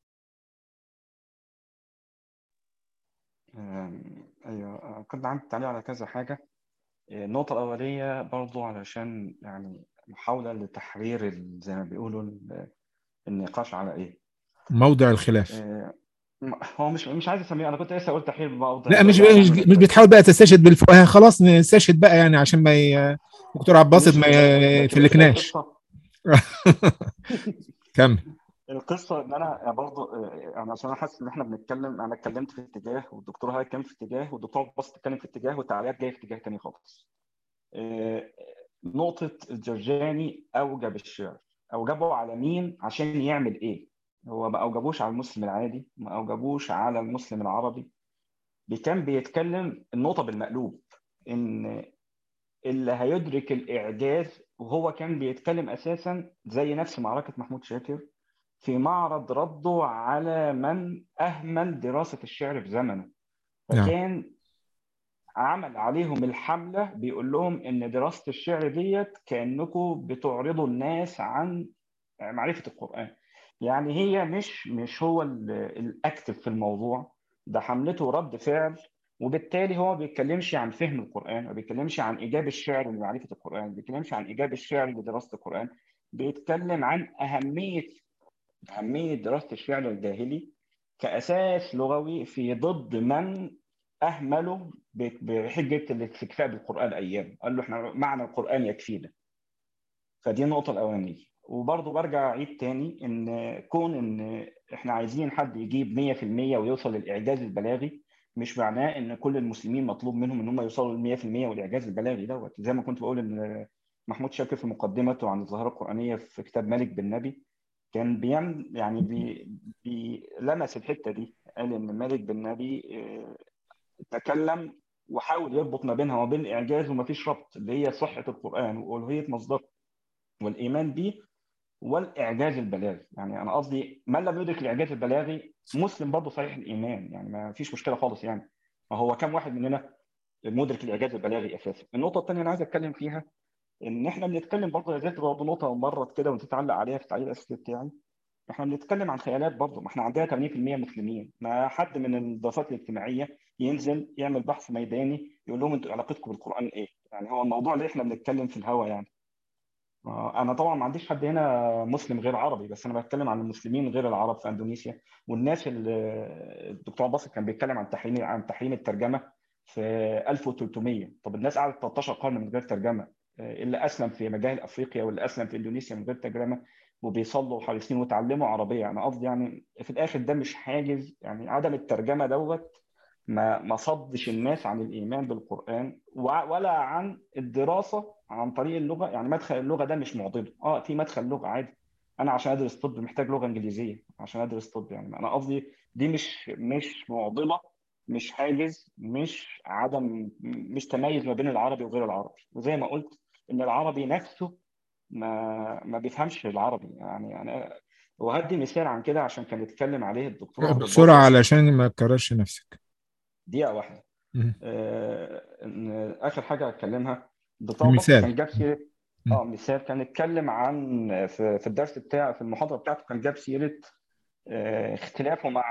آم، ايوه آه، كنت عندي تعليق على كذا حاجه آه، النقطه الاوليه برضو علشان يعني محاوله لتحرير ال- زي ما بيقولوا ال- النقاش على ايه موضع الخلاف آه، م- هو مش مش عايز اسميه انا كنت لسه اقول تحرير موضع لا مش لا، مش, لا، مش بتحاول بقى تستشهد بالفقهاء خلاص نستشهد بقى يعني عشان ما ي... دكتور عباسط مش- ما مش- ي- لكن يفلكناش القصة- كمل القصه ان انا برضه انا عشان انا حاسس ان احنا بنتكلم انا اتكلمت في اتجاه والدكتور هاي اتكلم في اتجاه والدكتور بس اتكلم في اتجاه والتعليقات جايه في اتجاه تاني خالص. آه، نقطه الجرجاني اوجب الشعر اوجبه على مين عشان يعمل ايه؟ هو ما اوجبوش على المسلم العادي ما اوجبوش على المسلم العربي كان بيتكلم النقطه بالمقلوب ان اللي هيدرك الاعجاز وهو كان بيتكلم اساسا زي نفس معركه محمود شاكر في معرض رده على من اهمل دراسه الشعر في زمنه نعم. فكان عمل عليهم الحمله بيقول لهم ان دراسه الشعر ديت كانكم بتعرضوا الناس عن معرفه القران يعني هي مش مش هو ال- الاكتف في الموضوع ده حملته رد فعل وبالتالي هو ما بيتكلمش عن فهم القرآن ما بيتكلمش عن إيجاب الشعر لمعرفة القرآن ما بيتكلمش عن إيجاب الشعر لدراسة القرآن بيتكلم عن أهمية أهمية دراسة الشعر الجاهلي كأساس لغوي في ضد من أهملوا ب- بحجة الاستكفاء بالقرآن أيام قال له إحنا معنى القرآن يكفينا فدي النقطة الأولانية وبرضه برجع أعيد تاني إن كون إن إحنا عايزين حد يجيب 100% ويوصل للإعجاز البلاغي مش معناه إن كل المسلمين مطلوب منهم إن هم يوصلوا ل 100% والإعجاز البلاغي دوت زي ما كنت بقول إن محمود شاكر في مقدمته عن الظاهرة القرآنية في كتاب مالك بن نبي كان بيعمل يعني بي بي لمس الحتة دي قال إن مالك بن نبي آه، تكلم وحاول يربط ما بينها وبين الإعجاز ومفيش ربط اللي هي صحة القرآن وألوهية مصدره والإيمان به والإعجاز البلاغي يعني أنا قصدي من لم يدرك الإعجاز البلاغي مسلم برضه صحيح الإيمان يعني ما فيش مشكلة خالص يعني هو كم واحد مننا مدرك الإعجاز البلاغي أساسا النقطة الثانية أنا عايز أتكلم فيها إن إحنا بنتكلم برضه يا زيت برضه نقطة مرت كده وأنت تعلق عليها في التعليق الأساسي بتاعي احنا بنتكلم عن خيالات برضه ما احنا عندنا 80% مسلمين ما حد من الدراسات الاجتماعيه ينزل يعمل بحث ميداني يقول لهم انتوا علاقتكم بالقران ايه؟ يعني هو الموضوع اللي احنا بنتكلم في الهوا يعني آه، انا طبعا ما عنديش حد هنا مسلم غير عربي بس انا بتكلم عن المسلمين غير العرب في اندونيسيا والناس اللي الدكتور باسط كان بيتكلم عن تحريم عن تحريم الترجمه في 1300 طب الناس قعدت 13 قرن من غير ترجمه آه، اللي اسلم في مجاهل افريقيا واللي اسلم في اندونيسيا من غير ترجمه وبيصلوا حريصين وتعلموا عربيه انا قصدي يعني في الاخر ده مش حاجز يعني عدم الترجمه دوت ما ما صدش الناس عن الايمان بالقران وع- ولا عن الدراسه عن طريق اللغه يعني مدخل اللغه ده مش معضله اه في مدخل لغه عادي انا عشان ادرس طب محتاج لغه انجليزيه عشان ادرس طب يعني انا قصدي دي مش مش معضله مش حاجز مش عدم مش تميز ما بين العربي وغير العربي وزي ما قلت ان العربي نفسه ما ما بيفهمش العربي يعني انا وهدي مثال عن كده عشان كان اتكلم عليه الدكتور عبد بسرعة الباسط علشان ما تكررش نفسك دقيقه واحده مم. آه، ان اخر حاجه هتكلمها الدكتور عبد الباسط مثال. كان جاب سيره مم. اه مثال كان اتكلم عن في في الدرس بتاعه في المحاضره بتاعته كان جاب سيره آه، اختلافه مع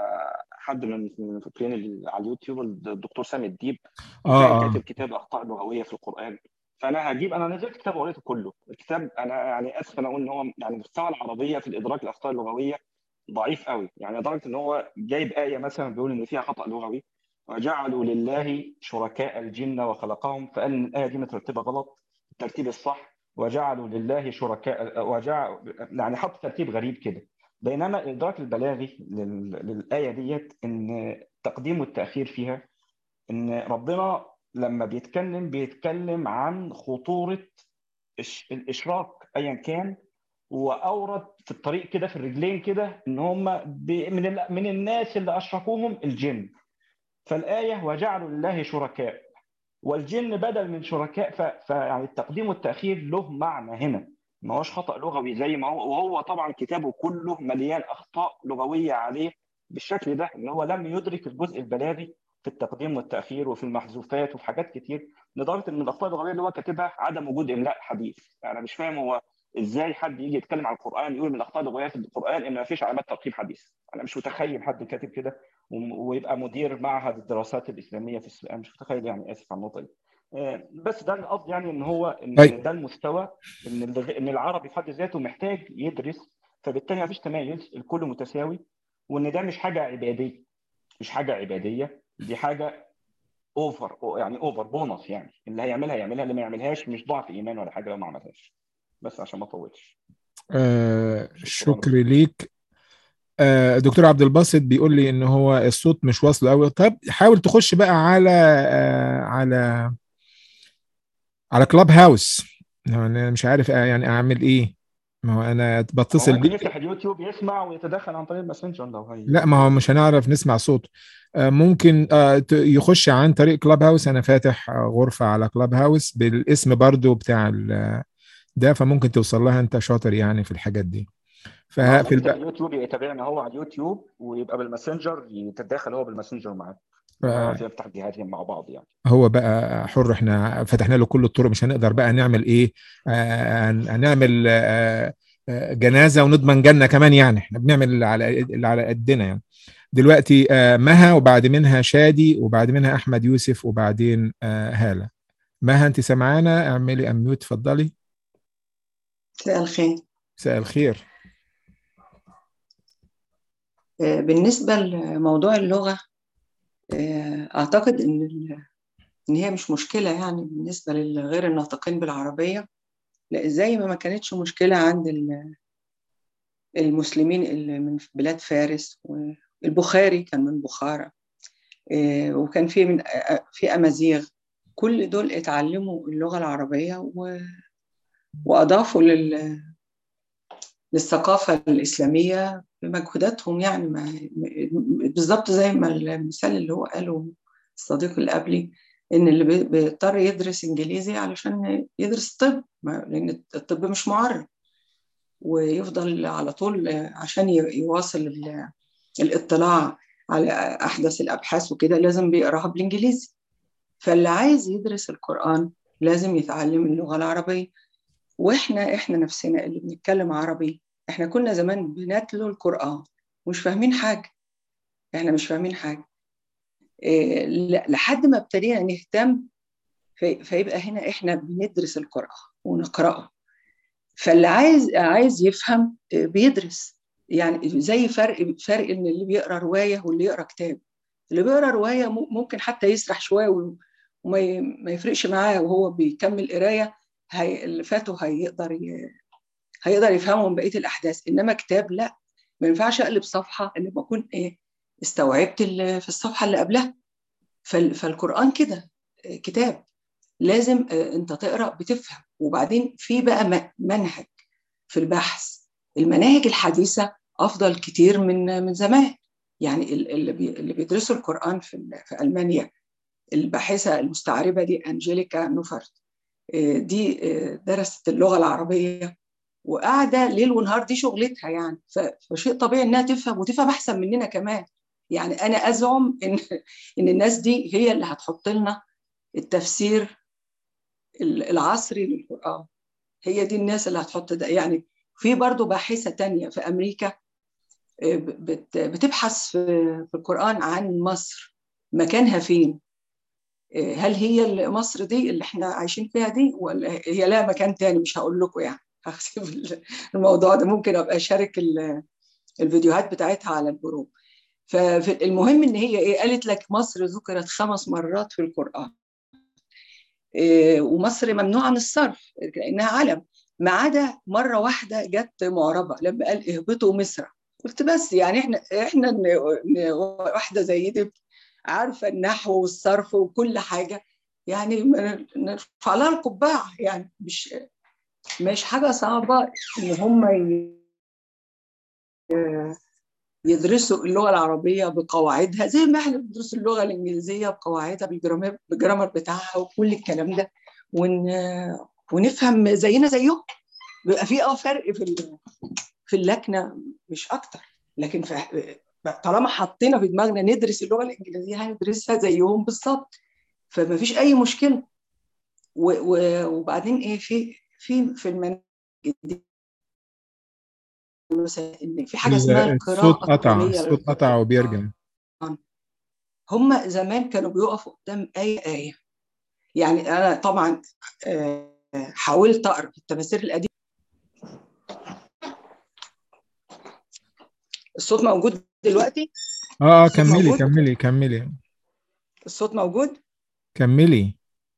حد من من المفكرين اللي على اليوتيوب الدكتور سامي الديب اه وكان اه كاتب كتاب اخطاء لغويه في القران فانا هجيب انا نزلت كتاب وقريته كله الكتاب انا يعني اسف انا اقول ان هو يعني مستوى العربيه في الادراك الاخطاء اللغويه ضعيف قوي يعني لدرجه ان هو جايب ايه مثلا بيقول ان فيها خطا لغوي وجعلوا لله شركاء الجن وخلقهم فقال ان الايه دي مترتبه غلط الترتيب الصح وجعلوا لله شركاء وجع يعني حط ترتيب غريب كده بينما الادراك البلاغي لل... للايه ديت ان التقديم والتاخير فيها ان ربنا لما بيتكلم بيتكلم عن خطوره الش- الاشراك ايا كان واورد في الطريق كده في الرجلين كده ان هم ب... من ال... من الناس اللي اشركوهم الجن فالايه وجعلوا لله شركاء والجن بدل من شركاء ف... فيعني التقديم والتاخير له معنى هنا ما هوش خطا لغوي زي ما هو وهو طبعا كتابه كله مليان اخطاء لغويه عليه بالشكل ده ان هو لم يدرك الجزء البلاغي في التقديم والتاخير وفي المحذوفات وفي حاجات كتير لدرجه ان الاخطاء اللغويه اللي هو كاتبها عدم وجود املاء حديث يعني انا مش فاهم هو ازاي حد يجي يتكلم عن القران يقول من الاخطاء اللغويه في القران ان ما فيش علامات ترقيم حديث انا مش متخيل حد كاتب كده و- ويبقى مدير معهد الدراسات الاسلاميه في السودان مش متخيل يعني اسف على النقطه دي آه، بس ده القصد يعني ان هو ان طيب. ده المستوى ان الغ- ان العربي في حد ذاته محتاج يدرس فبالتالي ما فيش تميز الكل متساوي وان ده مش حاجه عباديه مش حاجه عباديه دي حاجه اوفر يعني اوفر بونص يعني اللي هيعملها يعملها اللي ما يعملهاش مش ضعف ايمان ولا حاجه لو ما عملهاش بس عشان ما اطولش آه شكراً. شكر ليك آه دكتور عبد الباسط بيقول لي ان هو الصوت مش واصل قوي طب حاول تخش بقى على آه على على كلاب هاوس انا مش عارف آه، يعني اعمل ايه ما هو انا هو بتصل ممكن بيك يفتح اليوتيوب يسمع ويتدخل عن طريق الماسنجر لو هي لا ما هو مش هنعرف نسمع صوته ممكن يخش عن طريق كلاب هاوس انا فاتح غرفه على كلاب هاوس بالاسم برضو بتاع ده فممكن توصل لها انت شاطر يعني في الحاجات دي ففي الب... اليوتيوب يتابعنا هو على اليوتيوب ويبقى بالماسنجر يتداخل هو بالماسنجر معاك ف... يفتح جهاتهم مع بعض يعني هو بقى حر احنا فتحنا له كل الطرق مش هنقدر بقى نعمل ايه آه هنعمل آه جنازه ونضمن جنه كمان يعني احنا بنعمل اللي على اللي على قدنا يعني دلوقتي آه مها وبعد منها شادي وبعد منها احمد يوسف وبعدين آه هاله مها انت سمعانا اعملي اميوت اتفضلي مساء الخير مساء الخير بالنسبة لموضوع اللغة أعتقد إن إن هي مش مشكلة يعني بالنسبة للغير الناطقين بالعربية لا زي ما ما كانتش مشكلة عند المسلمين اللي من بلاد فارس والبخاري كان من بخارى وكان في من في أمازيغ كل دول اتعلموا اللغة العربية و... وأضافوا لل... للثقافة الإسلامية بمجهوداتهم يعني ما بالظبط زي ما المثال اللي هو قاله الصديق اللي قبلي إن اللي بيضطر يدرس إنجليزي علشان يدرس طب لأن الطب مش معرب ويفضل على طول عشان يواصل الاطلاع على أحدث الأبحاث وكده لازم بيقراها بالإنجليزي فاللي عايز يدرس القرآن لازم يتعلم اللغة العربية واحنا احنا نفسنا اللي بنتكلم عربي احنا كنا زمان بنتلو القرآن مش فاهمين حاجة احنا مش فاهمين حاجة إيه لحد ما ابتدينا نهتم في فيبقى هنا احنا بندرس القرآن ونقرأه فاللي عايز عايز يفهم بيدرس يعني زي فرق فرق ان اللي بيقرا روايه واللي يقرا كتاب اللي بيقرا روايه ممكن حتى يسرح شويه وما يفرقش معاه وهو بيكمل قرايه هي اللي فاته هيقدر ي... هيقدر يفهمه من بقيه الاحداث انما كتاب لا ما ينفعش اقلب صفحه الا لما اكون ايه استوعبت في الصفحه اللي قبلها فال... فالقران كده كتاب لازم انت تقرا بتفهم وبعدين في بقى منهج في البحث المناهج الحديثه افضل كتير من من زمان يعني اللي بي... اللي بيدرسوا القران في في المانيا الباحثه المستعربه دي انجيليكا نوفرت دي درست اللغه العربيه وقاعده ليل ونهار دي شغلتها يعني فشيء طبيعي انها تفهم وتفهم احسن مننا كمان يعني انا ازعم ان ان الناس دي هي اللي هتحط لنا التفسير العصري للقران هي دي الناس اللي هتحط ده يعني في برضه باحثه تانية في امريكا بتبحث في القران عن مصر مكانها فين هل هي مصر دي اللي احنا عايشين فيها دي ولا هي لها مكان تاني مش هقول لكم يعني هسيب الموضوع ده ممكن ابقى اشارك الفيديوهات بتاعتها على الجروب فالمهم ان هي ايه قالت لك مصر ذكرت خمس مرات في القران إيه ومصر ممنوعه من الصرف لانها علم ما عدا مره واحده جت معربه لما قال اهبطوا مصر قلت بس يعني احنا احنا واحده زي دي عارفه النحو والصرف وكل حاجه يعني نرفع لها القبعه يعني مش مش حاجه صعبه ان هم يدرسوا اللغه العربيه بقواعدها زي ما احنا بندرس اللغه الانجليزيه بقواعدها بالجرامر بالجرامر بتاعها وكل الكلام ده ون... ونفهم زينا زيهم بيبقى في اه فرق في في اللكنه مش اكتر لكن في طالما حطينا في دماغنا ندرس اللغه الانجليزيه هندرسها زيهم بالظبط فما فيش اي مشكله و و وبعدين ايه في في في المناهج ان في حاجه اسمها القراءه الصوت قطع الصوت قطع وبيرجع هم زمان كانوا بيقفوا قدام اي ايه يعني انا طبعا حاولت اقرا في التفاسير القديمه الصوت موجود دلوقتي اه اه كملي موجود؟ كملي كملي الصوت موجود كملي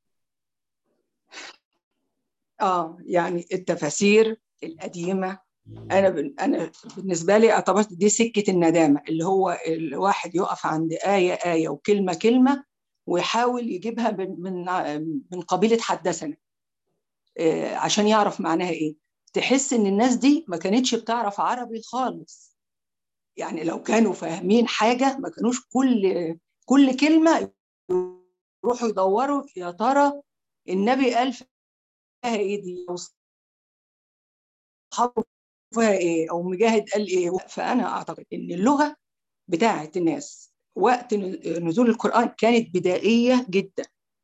اه يعني التفاسير القديمه انا انا بالنسبه لي اعتبرت دي سكه الندامه اللي هو الواحد يقف عند ايه ايه وكلمه كلمه ويحاول يجيبها من من قبيله حدثنا عشان يعرف معناها ايه تحس ان الناس دي ما كانتش بتعرف عربي خالص يعني لو كانوا فاهمين حاجه ما كانوش كل كل كلمه يروحوا يدوروا يا ترى النبي قال فيها ايه دي او صحابه فيها ايه او مجاهد قال ايه فانا اعتقد ان اللغه بتاعه الناس وقت نزول القران كانت بدائيه جدا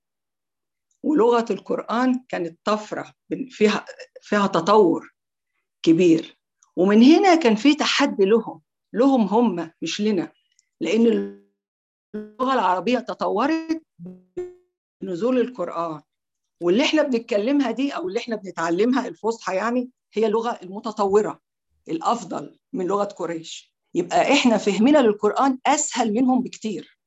ولغه القران كانت طفره فيها فيها تطور كبير ومن هنا كان في تحدي لهم لهم هم مش لنا لان اللغه العربيه تطورت بنزول القران واللي احنا بنتكلمها دي او اللي احنا بنتعلمها الفصحى يعني هي اللغه المتطوره الافضل من لغه قريش يبقى احنا فهمنا للقران اسهل منهم بكتير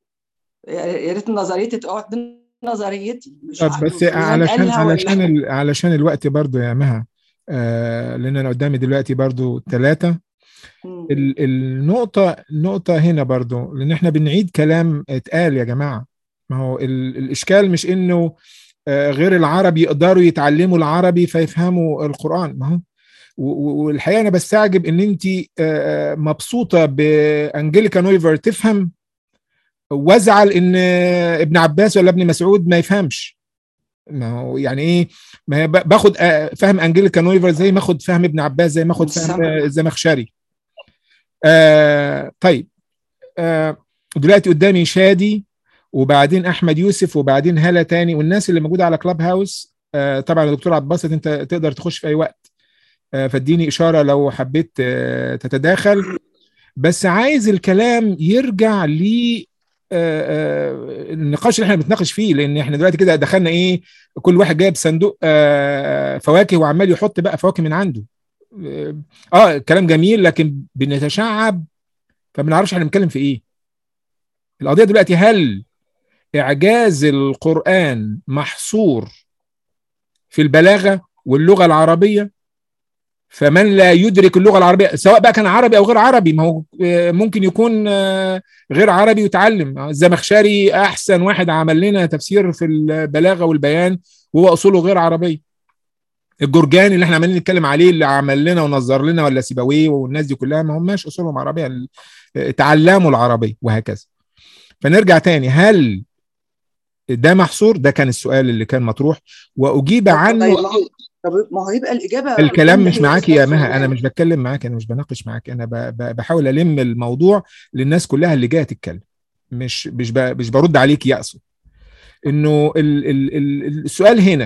يا ريت نظريتي تقعد نظريتي مش طب بس علشان علشان ال... علشان الوقت برضو يا مها آه لان انا قدامي دلوقتي برضو ثلاثه ال... النقطه النقطه هنا برضو لان احنا بنعيد كلام اتقال يا جماعه ما هو ال... الاشكال مش انه آه غير العرب يقدروا يتعلموا العربي فيفهموا القران ما هو والحقيقه انا بستعجب ان انت مبسوطه بانجليكا نويفر تفهم وازعل ان ابن عباس ولا ابن مسعود ما يفهمش ما هو يعني ايه ما هي باخد فهم انجليكا نويفر زي ما اخد فهم ابن عباس زي ما اخد فهم الزمخشري آه طيب آه دلوقتي قدامي شادي وبعدين احمد يوسف وبعدين هلا تاني والناس اللي موجوده على كلاب هاوس آه طبعا يا دكتور عبد الباسط انت تقدر تخش في اي وقت فاديني اشاره لو حبيت تتداخل بس عايز الكلام يرجع ل النقاش اللي احنا بنتناقش فيه لان احنا دلوقتي كده دخلنا ايه كل واحد جايب صندوق فواكه وعمال يحط بقى فواكه من عنده اه كلام جميل لكن بنتشعب فما بنعرفش احنا بنتكلم في ايه القضيه دلوقتي هل اعجاز القران محصور في البلاغه واللغه العربيه فمن لا يدرك اللغه العربيه سواء بقى كان عربي او غير عربي ما هو ممكن يكون غير عربي يتعلم الزمخشري احسن واحد عمل لنا تفسير في البلاغه والبيان وهو اصوله غير عربيه الجرجاني اللي احنا عمالين نتكلم عليه اللي عمل لنا ونظر لنا ولا سيبويه والناس دي كلها ما هماش اصولهم عربيه تعلموا العربيه وهكذا فنرجع تاني هل ده محصور ده كان السؤال اللي كان مطروح واجيب عنه طب ما هو يبقى الاجابه الكلام مش معاكي يا مها انا مش بتكلم معاك انا مش بناقش معاك انا بحاول الم الموضوع للناس كلها اللي جايه تتكلم مش مش مش برد عليك يقصد انه ال ال ال السؤال هنا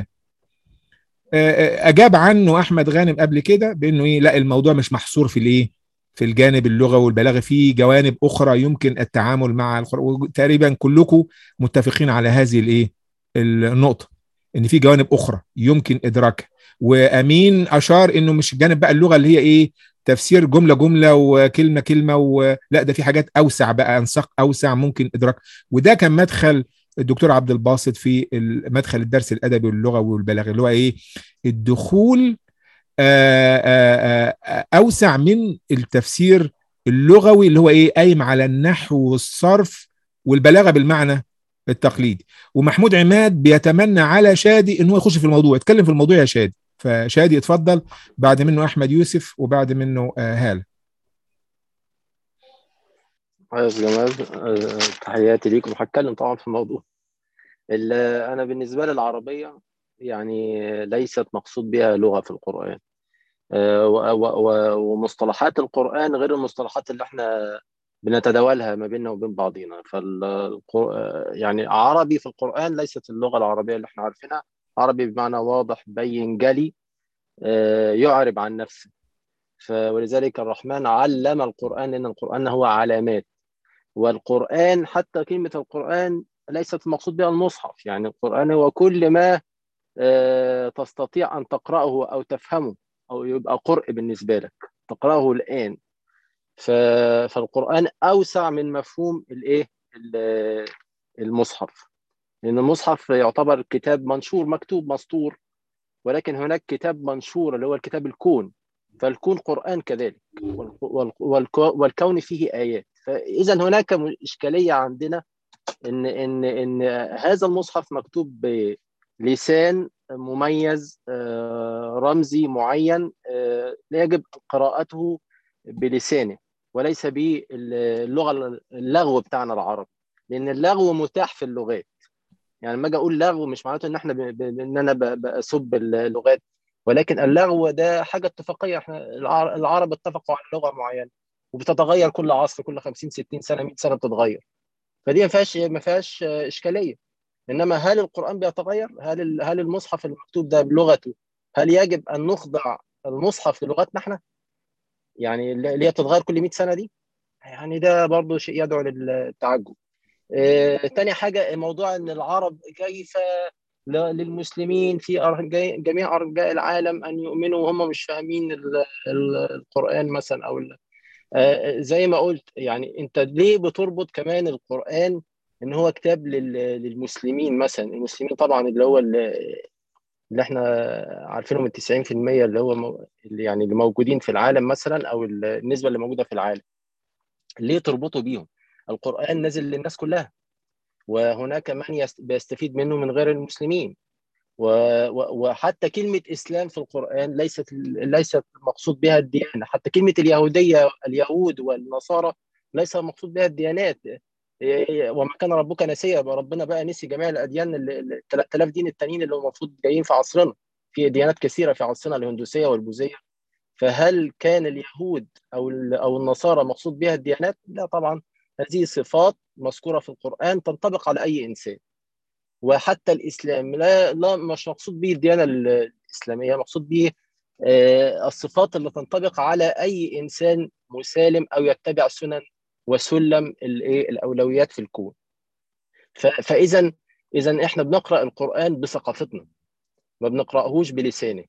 اجاب عنه احمد غانم قبل كده بانه ايه لا الموضوع مش محصور في الايه في الجانب اللغوي والبلاغي في جوانب اخرى يمكن التعامل مع تقريبا كلكم متفقين على هذه الايه النقطه ان في جوانب اخرى يمكن ادراكها وامين اشار انه مش جانب بقى اللغه اللي هي ايه تفسير جمله جمله وكلمه كلمه ولا ده في حاجات اوسع بقى انساق اوسع ممكن ادراك وده كان مدخل الدكتور عبد الباسط في مدخل الدرس الادبي واللغوي والبلاغي اللي هو ايه الدخول آآ آآ اوسع من التفسير اللغوي اللي هو ايه قايم على النحو والصرف والبلاغه بالمعنى التقليدي ومحمود عماد بيتمنى على شادي ان هو يخش في الموضوع يتكلم في الموضوع يا شادي فشادي اتفضل بعد منه احمد يوسف وبعد منه هاله يا جمال تحياتي ليكم هتكلم طبعا في الموضوع انا بالنسبه لي العربيه يعني ليست مقصود بها لغه في القران ومصطلحات القران غير المصطلحات اللي احنا بنتداولها ما بيننا وبين بعضينا فال يعني عربي في القرآن ليست اللغة العربية اللي احنا عارفينها عربي بمعنى واضح بين جلي يعرب عن نفسه ولذلك الرحمن علم القرآن لأن القرآن هو علامات والقرآن حتى كلمة القرآن ليست المقصود بها المصحف يعني القرآن هو كل ما تستطيع أن تقرأه أو تفهمه أو يبقى قرء بالنسبة لك تقرأه الآن فالقرآن أوسع من مفهوم الإيه المصحف لأن المصحف يعتبر كتاب منشور مكتوب مسطور ولكن هناك كتاب منشور اللي هو الكتاب الكون فالكون قرآن كذلك والكون فيه آيات فإذا هناك إشكالية عندنا إن إن إن هذا المصحف مكتوب بلسان مميز رمزي معين لا يجب قراءته بلسانه وليس باللغه اللغو بتاعنا العربي لان اللغو متاح في اللغات يعني لما اجي اقول لغو مش معناته ان احنا ب... ب... ان انا ب... بسب اللغات ولكن اللغو ده حاجه اتفاقيه احنا الع- العرب اتفقوا على لغه معينه وبتتغير كل عصر كل 50 60 سنه 100 سنه بتتغير فدي ما فيهاش ما فيهاش اشكاليه انما هل القران بيتغير؟ هل ال- هل المصحف المكتوب ده بلغته هل يجب ان نخضع المصحف للغتنا احنا؟ يعني اللي هي بتتغير كل 100 سنه دي يعني ده برضه شيء يدعو للتعجب. آه، تاني حاجه موضوع ان العرب كيف ل- للمسلمين في أر- جي- جميع ارجاء العالم ان يؤمنوا وهم مش فاهمين ال- ال- القران مثلا او ال- آه، زي ما قلت يعني انت ليه بتربط كمان القرآن ان هو كتاب لل- للمسلمين مثلا المسلمين طبعا اللي هو اللي اللي احنا عارفينهم ال 90% اللي هو مو- اللي يعني اللي موجودين في العالم مثلا او ال- النسبة اللي موجودة في العالم ليه تربطوا بيهم القرآن نزل للناس كلها وهناك من يست- بيستفيد منه من غير المسلمين و- و- وحتى كلمة إسلام في القرآن ليست ليست مقصود بها الديانة حتى كلمة اليهودية اليهود والنصارى ليس مقصود بها الديانات إيه- وما كان ربك نسيا ربنا بقى نسي جميع الأديان ال 3000 دين التانيين اللي هم المفروض جايين في عصرنا في ديانات كثيرة في عصرنا الهندوسية والبوذية فهل كان اليهود أو ال- أو النصارى مقصود بها الديانات؟ لا طبعا هذه صفات مذكورة في القرآن تنطبق على أي إنسان وحتى الاسلام لا لا مش مقصود به الديانه الاسلاميه مقصود به آه، الصفات اللي تنطبق على اي انسان مسالم او يتبع سنن وسلم الايه الاولويات في الكون ف- فاذا اذا احنا بنقرا القران بثقافتنا ما بنقراهوش بلسانه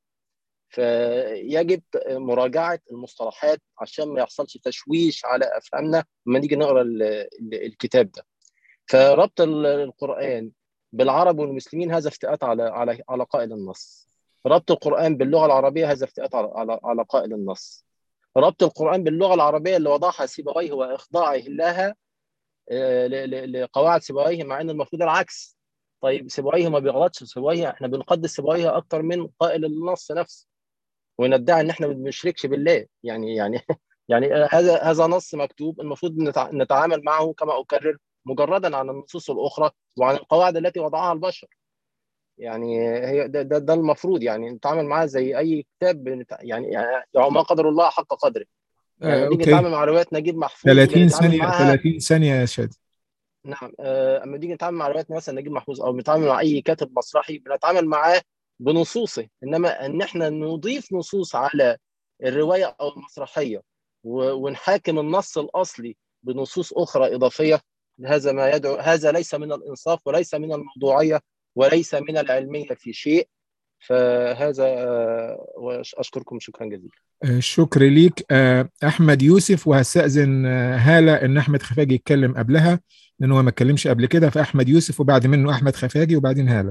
فيجب مراجعه المصطلحات عشان ما يحصلش تشويش على افهامنا لما نيجي نقرا ال- ال- الكتاب ده فربط ال- القران بالعرب والمسلمين هذا افتئات على على على قائل النص ربط القرآن باللغة العربية هذا افتئات على على على قائل النص ربط القرآن باللغة العربية اللي وضعها سيبويه وإخضاعه لها آه، ل- ل- لقواعد سيبويه مع ان المفروض العكس طيب سيبويه ما بيغلطش سيبويه احنا بنقدس سيبويه اكتر من قائل النص نفسه وندعي ان احنا ما بنشركش بالله يعني يعني يعني هذا هذا نص مكتوب المفروض نتع- نتعامل معه كما اكرر مجردا عن النصوص الاخرى وعن القواعد التي وضعها البشر يعني هي ده, ده, ده المفروض يعني نتعامل معاه زي اي كتاب بنت- يعني يعني ما قدر الله حق قدره يعني آه، لما نيجي اوكي نتعامل مع روايات نجيب محفوظ 30 بنتعامل ثانيه معاها 30 ثانيه يا شادي نعم آه، اما نيجي نتعامل مع روايات مثلا نجيب محفوظ او بنتعامل مع اي كاتب مسرحي بنتعامل معاه بنصوصه انما ان احنا نضيف نصوص على الروايه او المسرحيه و- ونحاكم النص الاصلي بنصوص اخرى اضافيه هذا ما يدعو هذا ليس من الانصاف وليس من الموضوعيه وليس من العلميه في شيء فهذا آه، واشكركم شكرا جزيلا آه، شكر ليك آه، احمد يوسف وهستاذن آه، هاله ان احمد خفاجي يتكلم قبلها لان هو ما اتكلمش قبل كده فاحمد يوسف وبعد منه احمد خفاجي وبعدين هاله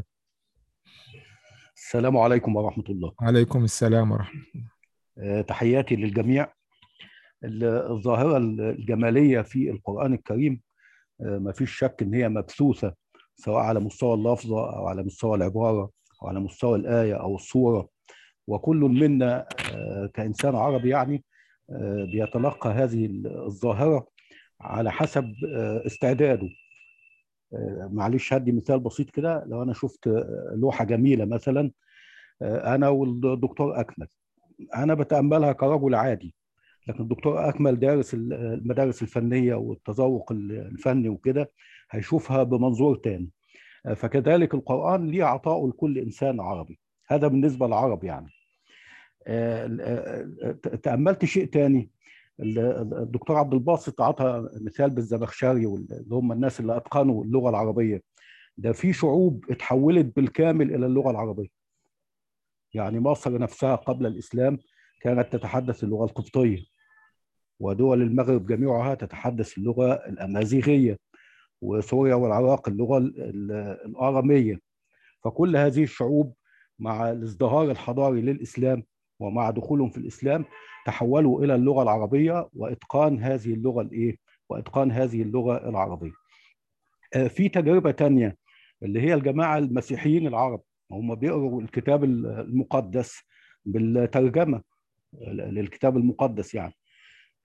السلام عليكم ورحمة الله عليكم السلام ورحمه آه، تحياتي للجميع ال- الظاهرة الجمالية في القرآن الكريم آه، ما فيش شك إن هي مبثوثة سواء على مستوى اللفظة أو على مستوى العبارة أو على مستوى الآية أو الصورة وكل منا آه، كإنسان عربي يعني آه، بيتلقى هذه الظاهرة على حسب آه، استعداده آه، معلش هدي مثال بسيط كده لو أنا شفت آه، لوحة جميلة مثلا آه، أنا والدكتور أكمل انا بتاملها كرجل عادي لكن الدكتور اكمل دارس ال- المدارس الفنيه والتذوق ال- الفني وكده هيشوفها بمنظور تاني آه، فكذلك القران ليه عطاؤه لكل انسان عربي هذا بالنسبه للعرب يعني آه، آه، آه، تاملت شيء تاني ال- الدكتور عبد الباسط عطى مثال بالزمخشري وال- اللي هم الناس اللي اتقنوا اللغه العربيه ده في شعوب اتحولت بالكامل الى اللغه العربيه يعني مصر نفسها قبل الإسلام كانت تتحدث اللغة القبطية ودول المغرب جميعها تتحدث اللغة الأمازيغية وسوريا والعراق اللغة ال- ال- الآرامية فكل هذه الشعوب مع الازدهار الحضاري للإسلام ومع دخولهم في الإسلام تحولوا إلى اللغة العربية وإتقان هذه اللغة الإيه؟ وإتقان هذه اللغة العربية آه، في تجربة تانية اللي هي الجماعة المسيحيين العرب هم بيقروا الكتاب المقدس بالترجمة للكتاب المقدس يعني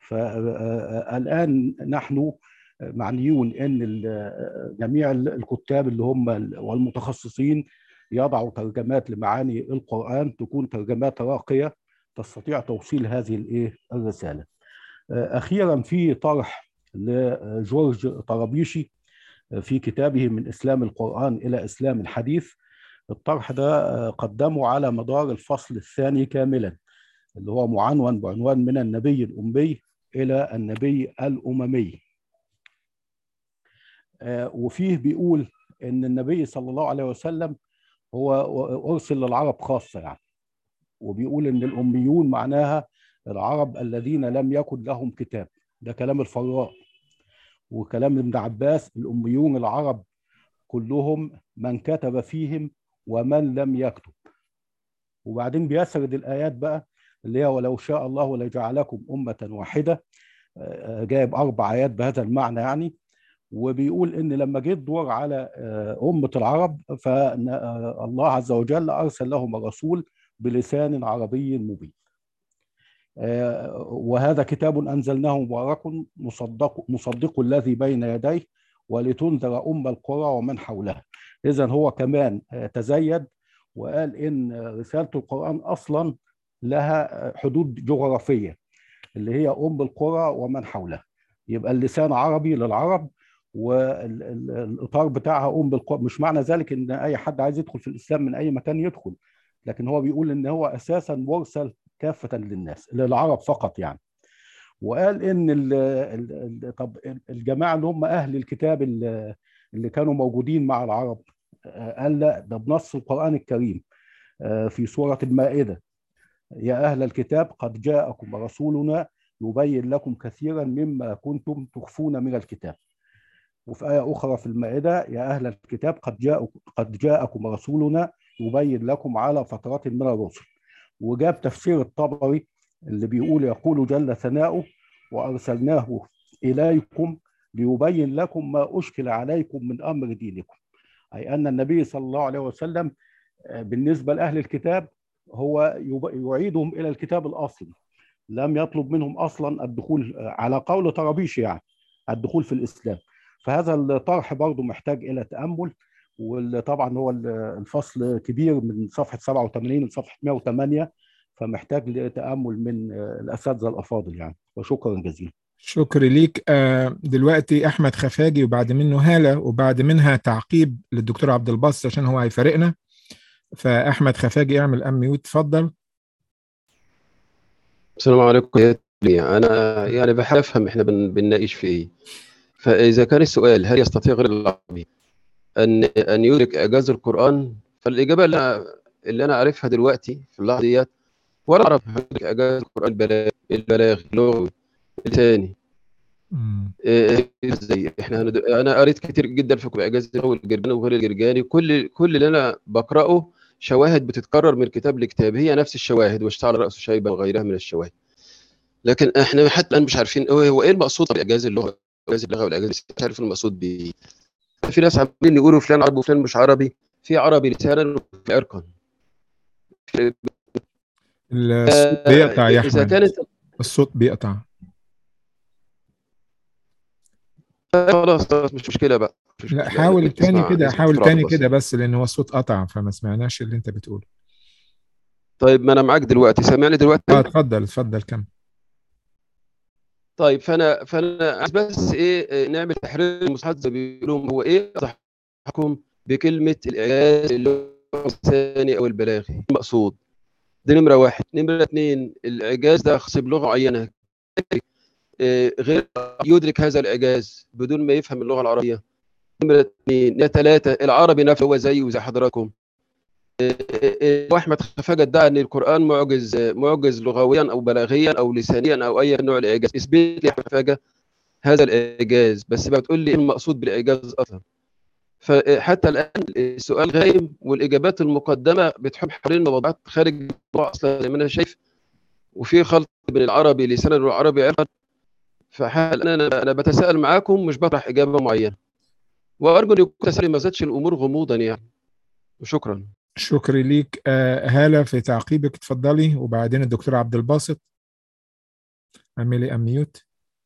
فالآن نحن معنيون أن جميع الكتاب اللي هم والمتخصصين يضعوا ترجمات لمعاني القرآن تكون ترجمات راقية تستطيع توصيل هذه الايه الرسالة أخيرا في طرح لجورج طرابيشي في كتابه من إسلام القرآن إلى إسلام الحديث الطرح ده قدمه على مدار الفصل الثاني كاملا اللي هو معنون بعنوان من النبي الأمي إلى النبي الأممي وفيه بيقول إن النبي صلى الله عليه وسلم هو أرسل للعرب خاصة يعني وبيقول إن الأميون معناها العرب الذين لم يكن لهم كتاب ده كلام الفراء وكلام ابن عباس الأميون العرب كلهم من كتب فيهم ومن لم يكتب وبعدين بيسرد الآيات بقى اللي هي ولو شاء الله لجعلكم أمة واحدة جايب أربع آيات بهذا المعنى يعني وبيقول إن لما جه الدور على أمة العرب فالله عز وجل أرسل لهم الرسول بلسان عربي مبين وهذا كتاب أنزلناه مبارك مصدق, مصدق الذي بين يديه ولتنذر أم القرى ومن حولها إذا هو كمان تزيد وقال إن رسالة القرآن أصلا لها حدود جغرافية اللي هي أم القرى ومن حولها يبقى اللسان عربي للعرب والإطار بتاعها أم القرى مش معنى ذلك إن أي حد عايز يدخل في الإسلام من أي مكان يدخل لكن هو بيقول إن هو أساسا مرسل كافة للناس للعرب فقط يعني وقال ان ال ال طب الجماعه اللي هم اهل الكتاب اللي كانوا موجودين مع العرب قال لا ده بنص القران الكريم في سوره المائده يا اهل الكتاب قد جاءكم رسولنا يبين لكم كثيرا مما كنتم تخفون من الكتاب وفي آية أخرى في المائدة يا أهل الكتاب قد جاءكم قد جاءكم رسولنا يبين لكم على فترات من الرسل وجاب تفسير الطبري اللي بيقول يقول جل ثناؤه وأرسلناه إليكم ليبين لكم ما أشكل عليكم من أمر دينكم أي أن النبي صلى الله عليه وسلم بالنسبة لأهل الكتاب هو يعيدهم إلى الكتاب الأصلي لم يطلب منهم أصلا الدخول على قول طرابيش يعني الدخول في الإسلام فهذا الطرح برضه محتاج إلى تأمل وطبعا هو الفصل كبير من صفحة 87 لصفحة 108 فمحتاج لتأمل من الأساتذة الأفاضل يعني وشكرا جزيلا شكرا ليك دلوقتي أحمد خفاجي وبعد منه هالة وبعد منها تعقيب للدكتور عبد الباسط عشان هو هيفارقنا فأحمد خفاجي اعمل أم ميوت اتفضل السلام عليكم أنا يعني بحاول أفهم إحنا بنناقش في إيه فإذا كان السؤال هل يستطيع غير العربي أن أن يدرك إعجاز القرآن فالإجابة اللي أنا, اللي أنا عارفها دلوقتي في اللحظة ديت ولا أعرف يدرك إعجاز القرآن البلاغ البلاغ اللغوي الثاني ازاي احنا انا قريت كتير جدا في اعجاز اللغوي الجرجاني وغير الجرجاني كل كل اللي انا بقراه شواهد بتتكرر من كتاب لكتاب هي نفس الشواهد واشتعل راس شيبه وغيرها من الشواهد لكن احنا حتى الان مش عارفين هو ايه المقصود باعجاز اللغه اعجاز اللغه والاعجاز مش عارف المقصود بايه في ناس عمالين يقولوا فلان عربي وفلان مش عربي في عربي لسانا وفي عرقا الصوت بيقطع يا اذا احمد كانت الصوت بيقطع خلاص خلاص مش مشكله بقى مش لا مشكلة. حاول كنت تاني بسمع كده اسم حاول دكتور تاني عبد كده الباسط. بس لان هو الصوت قطع فما سمعناش اللي انت بتقوله طيب ما انا معاك دلوقتي سامعني دلوقتي اه اتفضل اتفضل كمل طيب فانا فانا عايز بس ايه إيه، نعمل تحرير المصطلحات زي ما بيقولوا هو ايه تحكم بكلمه الاعجاز اللغوي الثاني او البلاغي المقصود دي نمره واحد نمره اثنين الاعجاز ده خاص بلغه معينه إيه، غير يدرك هذا الاعجاز بدون ما يفهم اللغه العربيه نمره اثنين نمره ثلاثه العربي نفسه هو زيه وزي حضراتكم واحمد خفاجه ادعى ان القران معجز معجز لغويا او بلاغيا او لسانيا او اي نوع الاعجاز اثبت لي يا احمد خفاجه هذا الاعجاز بس بقى بتقول لي ايه المقصود بالاعجاز اصلا فحتى الان السؤال غايم والاجابات المقدمه بتحب حوالين موضوعات خارج الموضوع اصلا زي ما انا شايف وفي خلط بين العربي لسانا والعربي عرقا فحال انا انا بتساءل معاكم مش بطرح اجابه معينه وارجو ان يكون تسالي ما زادش الامور غموضا يعني وشكرا شكرا ليك آه هالة في تعقيبك اتفضلي وبعدين الدكتور عبد الباسط اعملي اميوت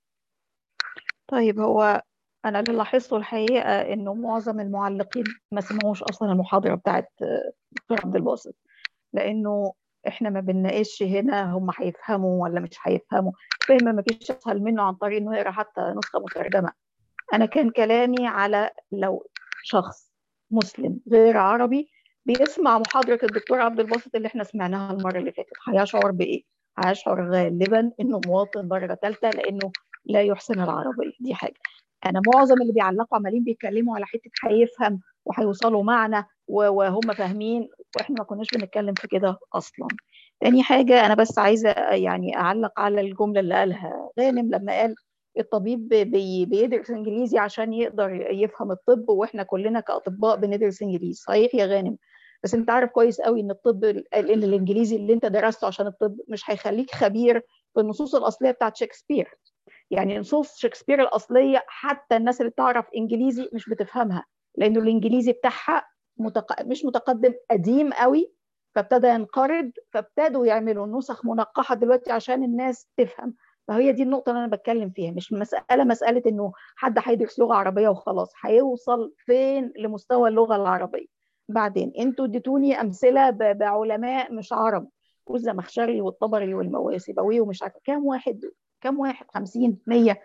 طيب هو انا اللي لاحظته الحقيقه انه معظم المعلقين ما سمعوش اصلا المحاضره بتاعت دكتور عبد الباسط لانه احنا ما بنناقش هنا هم هيفهموا ولا مش هيفهموا فهم ما فيش اسهل منه عن طريق انه يقرا حتى نسخه مترجمه انا كان كلامي على لو شخص مسلم غير عربي بيسمع محاضره الدكتور عبد الباسط اللي احنا سمعناها المره اللي فاتت هيشعر بايه هيشعر غالبا انه مواطن درجه ثالثه لانه لا يحسن العربيه دي حاجه انا معظم اللي بيعلقوا عمالين بيتكلموا على حته هيفهم وهيوصلوا معنا وهم فاهمين واحنا ما كناش بنتكلم في كده اصلا تاني حاجه انا بس عايزه يعني اعلق على الجمله اللي قالها غانم لما قال الطبيب بي بيدرس انجليزي عشان يقدر يفهم الطب واحنا كلنا كاطباء بندرس انجليزي صحيح يا غانم بس انت عارف كويس قوي ان الطب ان الانجليزي اللي انت درسته عشان الطب مش هيخليك خبير في النصوص الاصليه بتاعت شكسبير يعني نصوص شكسبير الاصليه حتى الناس اللي بتعرف انجليزي مش بتفهمها لانه الانجليزي بتاعها متق... مش متقدم قديم قوي فابتدى ينقرض فابتدوا يعملوا نسخ منقحه دلوقتي عشان الناس تفهم فهي دي النقطه اللي انا بتكلم فيها مش مساله مساله انه حد هيدرس لغه عربيه وخلاص هيوصل فين لمستوى اللغه العربيه بعدين انتوا اديتوني امثله ب... بعلماء مش عرب والزمخشري والطبري والمواسبوي ومش عارفه كام واحد كام واحد 50 100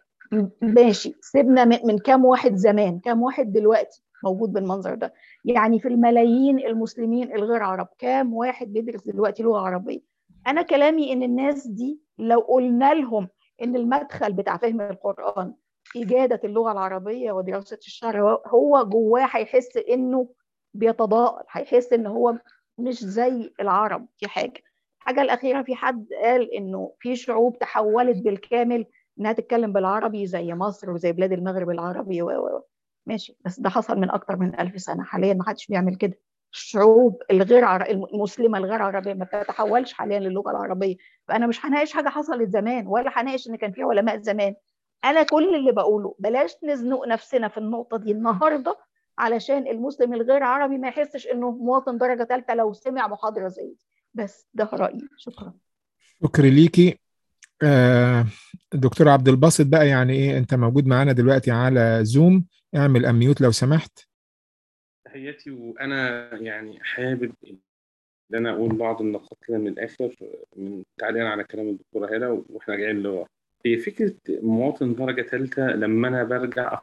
ماشي سيبنا من, من كام واحد زمان كام واحد دلوقتي موجود بالمنظر ده يعني في الملايين المسلمين الغير عرب كام واحد بيدرس دلوقتي لغه عربيه انا كلامي ان الناس دي لو قلنا لهم ان المدخل بتاع فهم القران اجاده اللغه العربيه ودراسه الشرع هو جواه هيحس انه بيتضاءل هيحس ان هو مش زي العرب دي حاجه الحاجه الاخيره في حد قال انه في شعوب تحولت بالكامل انها تتكلم بالعربي زي مصر وزي بلاد المغرب العربي و و ماشي بس ده حصل من اكتر من ألف سنه حاليا ما حدش بيعمل كده الشعوب الغير عر... المسلمه الغير عربيه ما بتتحولش حاليا للغه العربيه فانا مش هناقش حاجه حصلت زمان ولا هناقش ان كان في علماء زمان انا كل اللي بقوله بلاش نزنق نفسنا في النقطه دي النهارده علشان المسلم الغير عربي ما يحسش انه مواطن درجه ثالثه لو سمع محاضره زي دي بس ده رايي شكرا شكرا ليكي آه دكتور عبد الباسط بقى يعني ايه انت موجود معانا دلوقتي على زوم اعمل اميوت لو سمحت تحياتي وانا يعني حابب ان انا اقول بعض النقاط كده من الاخر من تعليقا على كلام الدكتوره هاله واحنا جايين لورا هي فكره مواطن درجه ثالثه لما انا برجع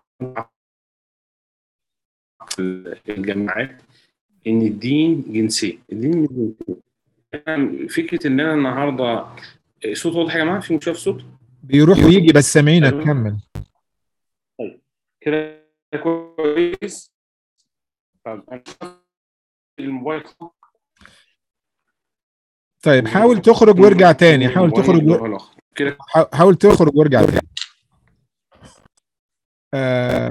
في الجامعات ان الدين جنسيه الدين مش جنسيه فكره ان انا النهارده صوت واضح يا جماعه في مشكله في الصوت بيروح ويجي بس سامعينك كمل طيب كده كويس طب انا الموبايل طيب حاول تخرج وارجع تاني حاول تخرج و... كده حاول تخرج وارجع تاني آه...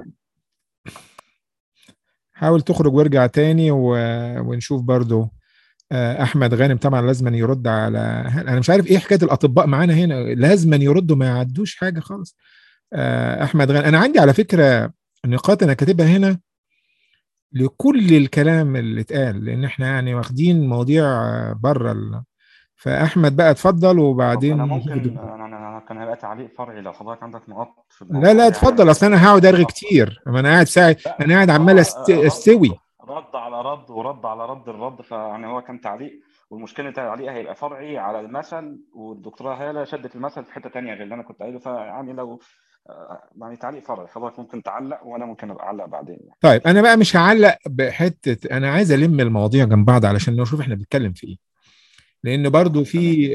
حاول تخرج وارجع تاني و... ونشوف برضو احمد غانم طبعا لازم يرد على انا مش عارف ايه حكايه الاطباء معانا هنا لازم يردوا ما يعدوش حاجه خالص احمد غانم انا عندي على فكره نقاط انا كاتبها هنا لكل الكلام اللي اتقال لان احنا يعني واخدين مواضيع بره ال... فاحمد بقى اتفضل وبعدين انا ممكن انا انا كان هيبقى تعليق فرعي لو حضرتك عندك نقاط في لا لا اتفضل اصل انا هقعد ارغي كتير ما انا قاعد ساعه انا قاعد عمال است... استوي رد على رد ورد على رد الرد فيعني هو كان تعليق والمشكله التعليق هيبقى فرعي على المثل والدكتوره هاله شدت المثل في حته ثانيه غير اللي انا كنت قايله فيعني لو يعني تعليق فرعي حضرتك ممكن تعلق وانا ممكن ابقى اعلق بعدين يعني. طيب انا بقى مش هعلق بحته انا عايز الم المواضيع جنب بعض علشان نشوف احنا بنتكلم في ايه لان برضو في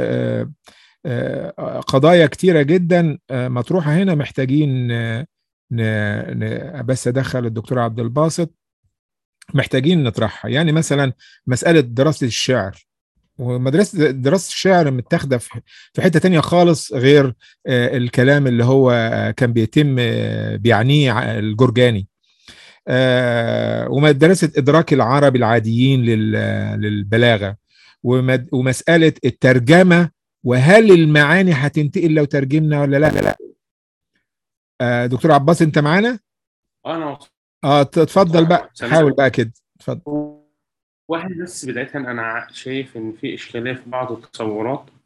قضايا كتيره جدا مطروحه هنا محتاجين بس ادخل الدكتور عبد الباسط محتاجين نطرحها يعني مثلا مسألة دراسة الشعر ومدرسة دراسة الشعر متاخدة في حتة تانية خالص غير الكلام اللي هو كان بيتم بيعنيه الجرجاني ومدرسة إدراك العرب العاديين للبلاغة ومسألة الترجمة وهل المعاني هتنتقل لو ترجمنا ولا لا لا دكتور عباس انت معانا؟ انا اه اتفضل بقى حاول بقى كده اتفضل واحد بس بداية أنا شايف إن في إشكالية في بعض التصورات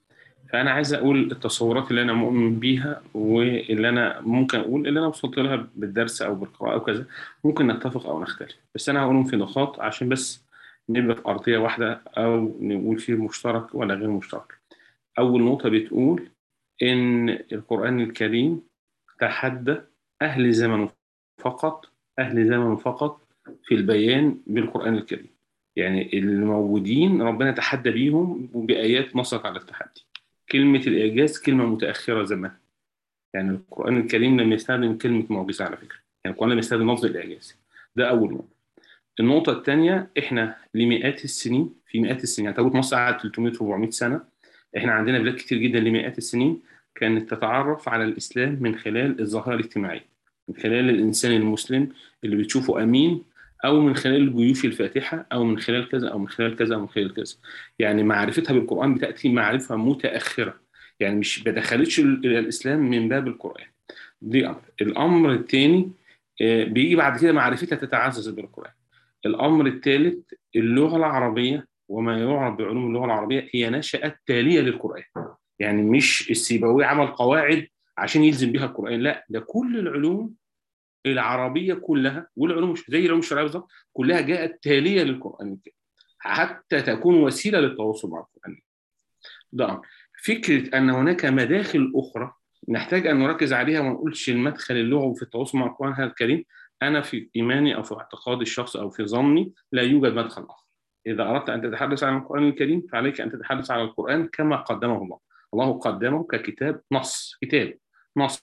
فانا عايز اقول التصورات اللي انا مؤمن بيها واللي انا ممكن اقول اللي انا وصلت لها بالدرس او بالقراءه او كذا ممكن نتفق او نختلف بس انا هقولهم في نقاط عشان بس نبقى في ارضيه واحده او نقول فيه مشترك ولا غير مشترك اول نقطه بتقول ان القران الكريم تحدى اهل زمنه فقط اهل زمنه فقط في البيان بالقران الكريم يعني الموجودين ربنا تحدى بيهم بآيات نصت على التحدي كلمة الإعجاز كلمة متأخرة زمان يعني القرآن الكريم لم يستخدم كلمة معجزة على فكرة يعني القرآن لم يستخدم لفظ الإعجاز ده أول نقطة النقطة الثانية إحنا لمئات السنين في مئات السنين يعني تابوت مصر قعد 300 400 سنة إحنا عندنا بلاد كتير جدا لمئات السنين كانت تتعرف على الإسلام من خلال الظاهرة الاجتماعية من خلال الإنسان المسلم اللي بتشوفه أمين او من خلال جيوش الفاتحه او من خلال كذا او من خلال كذا او من خلال كذا يعني معرفتها بالقران بتاتي معرفه متاخره يعني مش ما دخلتش الاسلام من باب القران دي امر الامر الثاني بيجي بعد كده معرفتها تتعزز بالقران الامر الثالث اللغه العربيه وما يعرف بعلوم اللغه العربيه هي نشات تاليه للقران يعني مش السيبوي عمل قواعد عشان يلزم بها القران لا ده كل العلوم العربيه كلها والعلوم زي العلوم الشرعيه بالظبط كلها جاءت تاليه للقران الكريم حتى تكون وسيله للتواصل مع القران ده امر فكره ان هناك مداخل اخرى نحتاج ان نركز عليها وما نقولش المدخل اللغوي في التواصل مع القران الكريم انا في ايماني او في اعتقاد الشخص او في ظني لا يوجد مدخل اخر اذا اردت ان تتحدث عن القران الكريم فعليك ان تتحدث عن القران كما قدمه الله الله قدمه ككتاب نص كتاب نص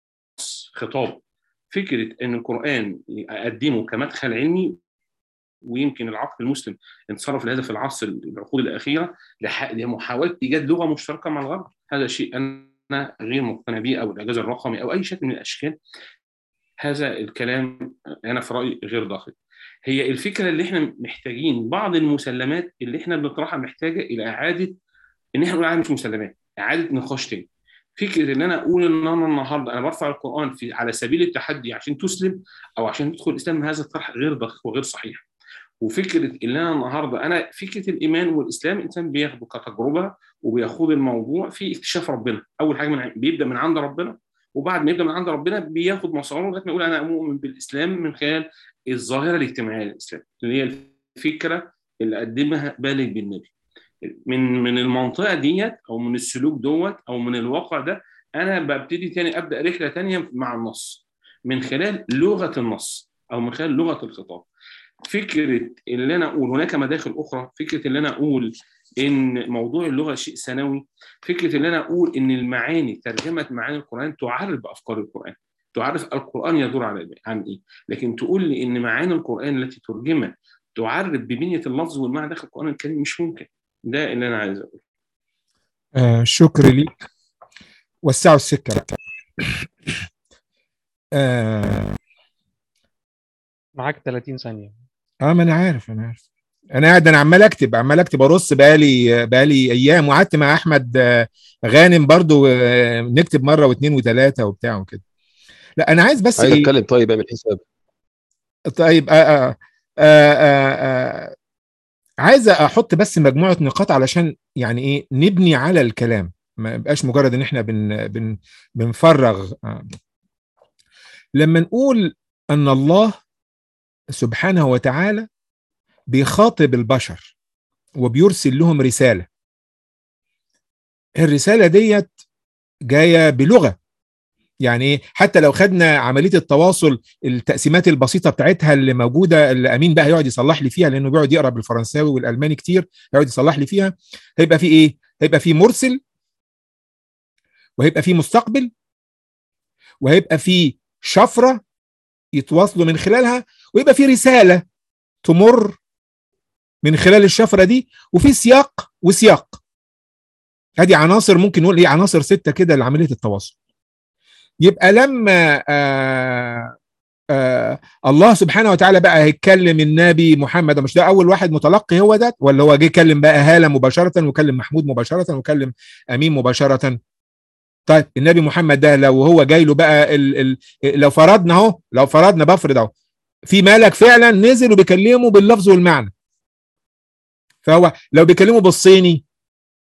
خطاب فكره ان القران اقدمه كمدخل علمي ويمكن العقل المسلم انصرف لهذا في العصر العقود الاخيره لمحاوله ايجاد لغه مشتركه مع الغرب هذا شيء انا غير مقتنع به او الاعجاز الرقمي او اي شكل من الاشكال هذا الكلام انا في رايي غير دقيق هي الفكره اللي احنا محتاجين بعض المسلمات اللي احنا بنطرحها محتاجه الى اعاده ان احنا نقول عليها مش مسلمات اعاده نقاش تاني فكره ان انا اقول ان انا النهارده انا برفع القران في على سبيل التحدي عشان تسلم او عشان تدخل الاسلام هذا الطرح غير دقيق وغير صحيح وفكره ان انا النهارده انا فكره الايمان والاسلام الانسان بياخده كتجربه وبياخد الموضوع في اكتشاف ربنا اول حاجه من بيبدا من عند ربنا وبعد ما يبدا من عند ربنا بياخد مساره لغايه ما يقول انا مؤمن بالاسلام من خلال الظاهره الاجتماعيه للاسلام اللي هي الفكره اللي قدمها بالغ بالنبي من من المنطقه ديت او من السلوك دوت او من الواقع ده انا ببتدي تاني ابدا رحله تانيه مع النص من خلال لغه النص او من خلال لغه الخطاب فكره اللي انا اقول هناك مداخل اخرى فكره اللي انا اقول ان موضوع اللغه شيء ثانوي فكره اللي انا اقول ان المعاني ترجمه معاني القران تعرف بافكار القران تعرف القران يدور على عن ايه لكن تقول لي ان معاني القران التي ترجمت تعرف ببنيه اللفظ والمعنى داخل القران الكريم مش ممكن ده اللي انا عايز اقوله آه شكر ليك وسعوا السكه بقى آه معاك 30 ثانيه اه ما انا عارف انا عارف انا قاعد انا عمال اكتب عمال اكتب ارص بقالي بقالي ايام وقعدت مع احمد غانم برضو نكتب مره واثنين وثلاثه وبتاع وكده لا انا عايز بس عايز اتكلم طيب اعمل حساب طيب آه آه آه آه آه عايز احط بس مجموعه نقاط علشان يعني ايه نبني على الكلام ما يبقاش مجرد ان احنا بن بن بنفرغ آه. لما نقول ان الله سبحانه وتعالى بيخاطب البشر وبيرسل لهم رساله الرساله ديت جايه بلغه يعني ايه حتى لو خدنا عمليه التواصل التقسيمات البسيطه بتاعتها اللي موجوده اللي امين بقى هيقعد يصلح لي فيها لانه بيقعد يقرا بالفرنساوي والالماني كتير هيقعد يصلح لي فيها هيبقى في ايه هيبقى في مرسل وهيبقى في مستقبل وهيبقى في شفره يتواصلوا من خلالها ويبقى في رساله تمر من خلال الشفره دي وفي سياق وسياق هذه عناصر ممكن نقول ايه عناصر سته كده لعمليه التواصل يبقى لما آآ آآ الله سبحانه وتعالى بقى هيتكلم النبي محمد مش ده اول واحد متلقي هو ده ولا هو جه يكلم بقى هاله مباشره وكلم محمود مباشره وكلم امين مباشره طيب النبي محمد ده لو هو جاي له بقى ال ال لو فرضنا اهو لو فرضنا بفرض اهو في ملك فعلا نزل وبيكلمه باللفظ والمعنى فهو لو بيكلمه بالصيني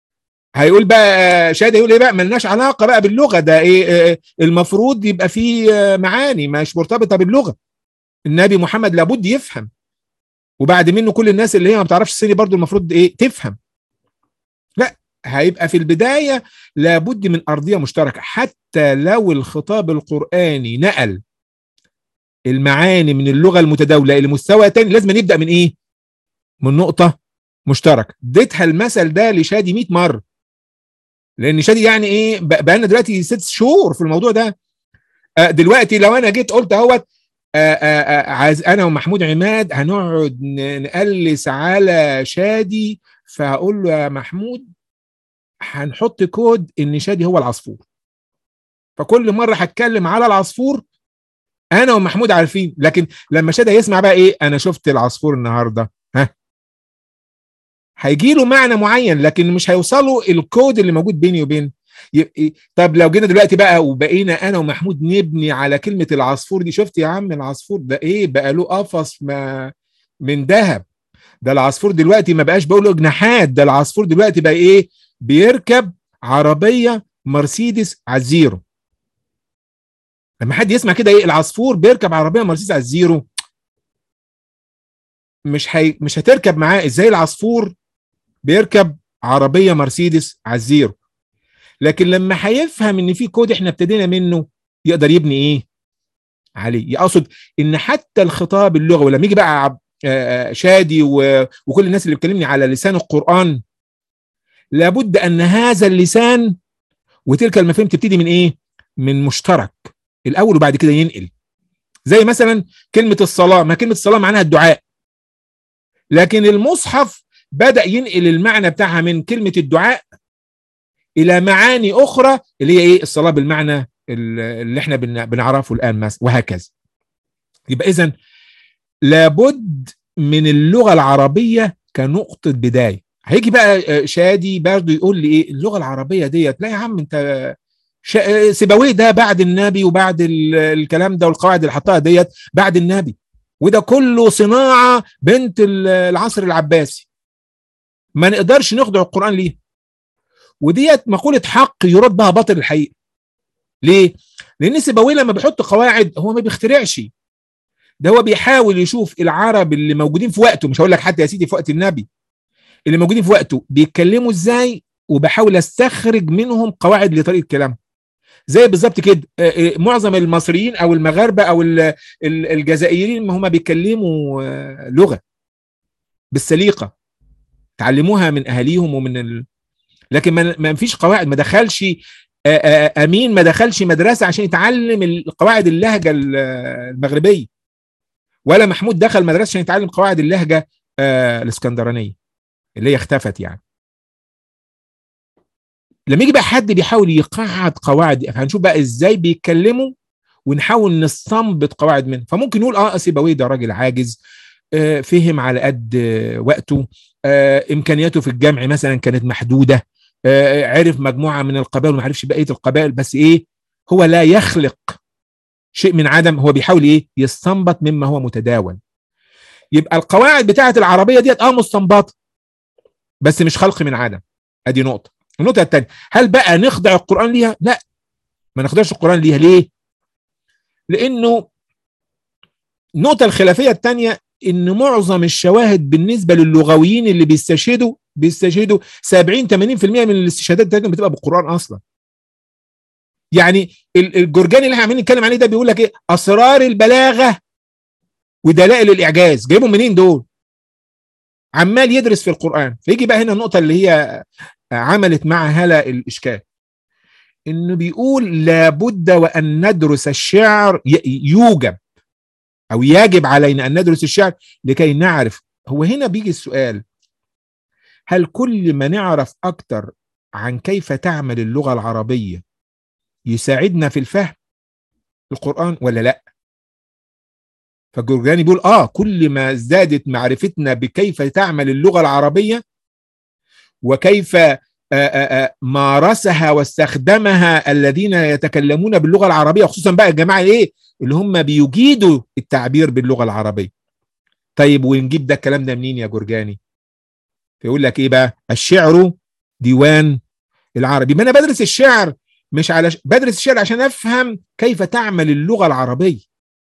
هيقول بقى شادي يقول ايه بقى ملناش علاقه بقى باللغه ده ايه المفروض يبقى فيه معاني مش مرتبطه باللغه النبي محمد لابد يفهم وبعد منه كل الناس اللي هي ما بتعرفش الصيني برضو المفروض ايه تفهم لا هيبقى في البدايه لابد من ارضيه مشتركه حتى لو الخطاب القراني نقل المعاني من اللغه المتداوله الى مستوى تاني لازم نبدا من ايه من نقطه مشتركه اديتها المثل ده لشادي 100 مره لان شادي يعني ايه بقى لنا دلوقتي ست شهور في الموضوع ده دلوقتي لو انا جيت قلت اهوت عايز انا ومحمود عماد هنقعد نقلس على شادي فهقول له يا محمود هنحط كود ان شادي هو العصفور فكل مره هتكلم على العصفور انا ومحمود عارفين لكن لما شادي يسمع بقى ايه انا شفت العصفور النهارده ها هيجي له معنى معين لكن مش هيوصله الكود اللي موجود بيني وبين طب لو جينا دلوقتي بقى وبقينا انا ومحمود نبني على كلمه العصفور دي شفت يا عم العصفور ده ايه بقى له قفص ما من ذهب ده العصفور دلوقتي ما بقاش بقول له جناحات ده العصفور دلوقتي بقى ايه بيركب عربيه مرسيدس على الزيرو لما حد يسمع كده ايه العصفور بيركب عربيه مرسيدس على الزيرو مش هي مش هتركب معاه ازاي العصفور بيركب عربيه مرسيدس على الزيرو لكن لما هيفهم ان في كود احنا ابتدينا منه يقدر يبني ايه عليه يقصد ان حتى الخطاب اللغوي ولما يجي بقى شادي وكل الناس اللي بتكلمني على لسان القران لابد ان هذا اللسان وتلك المفاهيم تبتدي من ايه من مشترك الاول وبعد كده ينقل زي مثلا كلمه الصلاه ما كلمه الصلاه معناها الدعاء لكن المصحف بدا ينقل المعنى بتاعها من كلمه الدعاء الى معاني اخرى اللي هي ايه الصلاه بالمعنى اللي احنا بنعرفه الان مثلا وهكذا يبقى اذا لابد من اللغه العربيه كنقطه بدايه هيجي بقى شادي برضه يقول لي ايه اللغه العربيه ديت لا يا عم انت سيبويه ده بعد النبي وبعد الكلام ده والقواعد اللي حطها ديت بعد النبي وده كله صناعه بنت العصر العباسي ما نقدرش نخضع القران ليه وديت مقوله حق يرد بها باطل الحقيقه ليه لان سيبويه لما بيحط قواعد هو ما بيخترعش ده هو بيحاول يشوف العرب اللي موجودين في وقته مش هقول لك حتى يا سيدي في وقت النبي اللي موجودين في وقته بيتكلموا ازاي وبحاول استخرج منهم قواعد لطريقه كلامهم زي بالظبط كده معظم المصريين او المغاربه او الجزائريين هم بيتكلموا لغه بالسليقه تعلموها من اهاليهم ومن ال... لكن ما فيش قواعد ما دخلش امين ما دخلش مدرسه عشان يتعلم قواعد اللهجه المغربيه ولا محمود دخل مدرسه عشان يتعلم قواعد اللهجه الاسكندرانيه اللي هي اختفت يعني لما يجي بقى حد بيحاول يقعد قواعد هنشوف بقى ازاي بيتكلموا ونحاول نستنبط قواعد منه فممكن نقول اه سيبويه ده راجل عاجز آه فهم على قد آه وقته آه امكانياته في الجمع مثلا كانت محدوده آه عرف مجموعه من القبائل وما عرفش بقيه القبائل بس ايه هو لا يخلق شيء من عدم هو بيحاول ايه يستنبط مما هو متداول يبقى القواعد بتاعه العربيه ديت اه مستنبطه بس مش خلق من عدم ادي نقطه النقطه الثانيه هل بقى نخضع القران ليها لا ما نخضعش القران ليها ليه لانه النقطه الخلافيه الثانيه ان معظم الشواهد بالنسبه للغويين اللي بيستشهدوا بيستشهدوا 70 80% من الاستشهادات بتاعتهم بتبقى بالقران اصلا يعني الجرجاني اللي احنا عمالين نتكلم عليه ده بيقول لك ايه اسرار البلاغه ودلائل الاعجاز جايبهم منين دول عمال يدرس في القران فيجي بقى هنا النقطه اللي هي عملت مع هلا الاشكال انه بيقول لابد وان ندرس الشعر يوجب او يجب علينا ان ندرس الشعر لكي نعرف هو هنا بيجي السؤال هل كل ما نعرف اكتر عن كيف تعمل اللغه العربيه يساعدنا في الفهم القران ولا لا فالجرجاني بيقول اه كل ما ازدادت معرفتنا بكيف تعمل اللغه العربيه وكيف مارسها واستخدمها الذين يتكلمون باللغه العربيه خصوصا بقى الجماعه ايه اللي هم بيجيدوا التعبير باللغه العربيه طيب ونجيب ده الكلام ده منين يا جرجاني فيقول لك ايه بقى الشعر ديوان العربي يبقى انا بدرس الشعر مش على بدرس الشعر عشان افهم كيف تعمل اللغه العربيه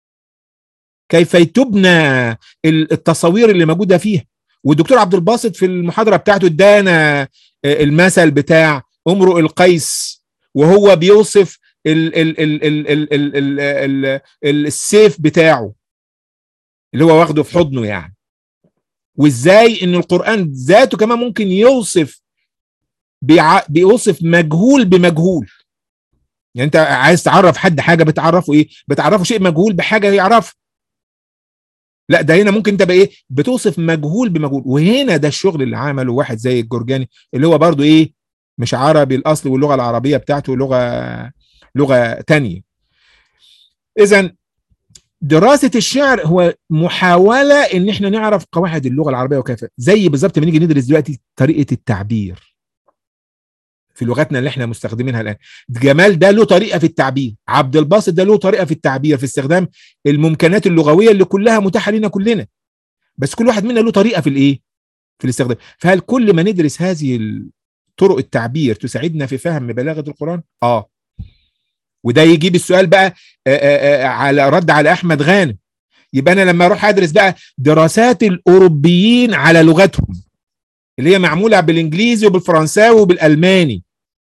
كيف تبنى التصاوير اللي موجوده فيها والدكتور عبد الباسط في المحاضره بتاعته ادانا المثل بتاع امرؤ القيس وهو بيوصف ال ال ال ال ال ال ال ال ال السيف بتاعه اللي هو واخده في حضنه يعني وازاي ان القران ذاته كمان ممكن يوصف بيع... بيوصف مجهول بمجهول يعني انت عايز تعرف حد حاجه بتعرفه ايه بتعرفه شيء مجهول بحاجه يعرفه لا ده هنا ممكن تبقى ايه بتوصف مجهول بمجهول وهنا ده الشغل اللي عمله واحد زي الجرجاني اللي هو برضو ايه مش عربي الاصل واللغه العربيه بتاعته لغه لغه تانية اذا دراسه الشعر هو محاوله ان احنا نعرف قواعد اللغه العربيه وكيف زي بالظبط ما نيجي ندرس دلوقتي طريقه التعبير في لغتنا اللي احنا مستخدمينها الان جمال ده له طريقه في التعبير عبد الباسط ده له طريقه في التعبير في استخدام الممكنات اللغويه اللي كلها متاحه لنا كلنا بس كل واحد منا له طريقه في الايه في الاستخدام فهل كل ما ندرس هذه طرق التعبير تساعدنا في فهم بلاغه القران اه وده يجيب السؤال بقى آآ آآ على رد على احمد غانم يبقى انا لما اروح ادرس بقى دراسات الاوروبيين على لغتهم اللي هي معموله بالانجليزي وبالفرنساوي وبالالماني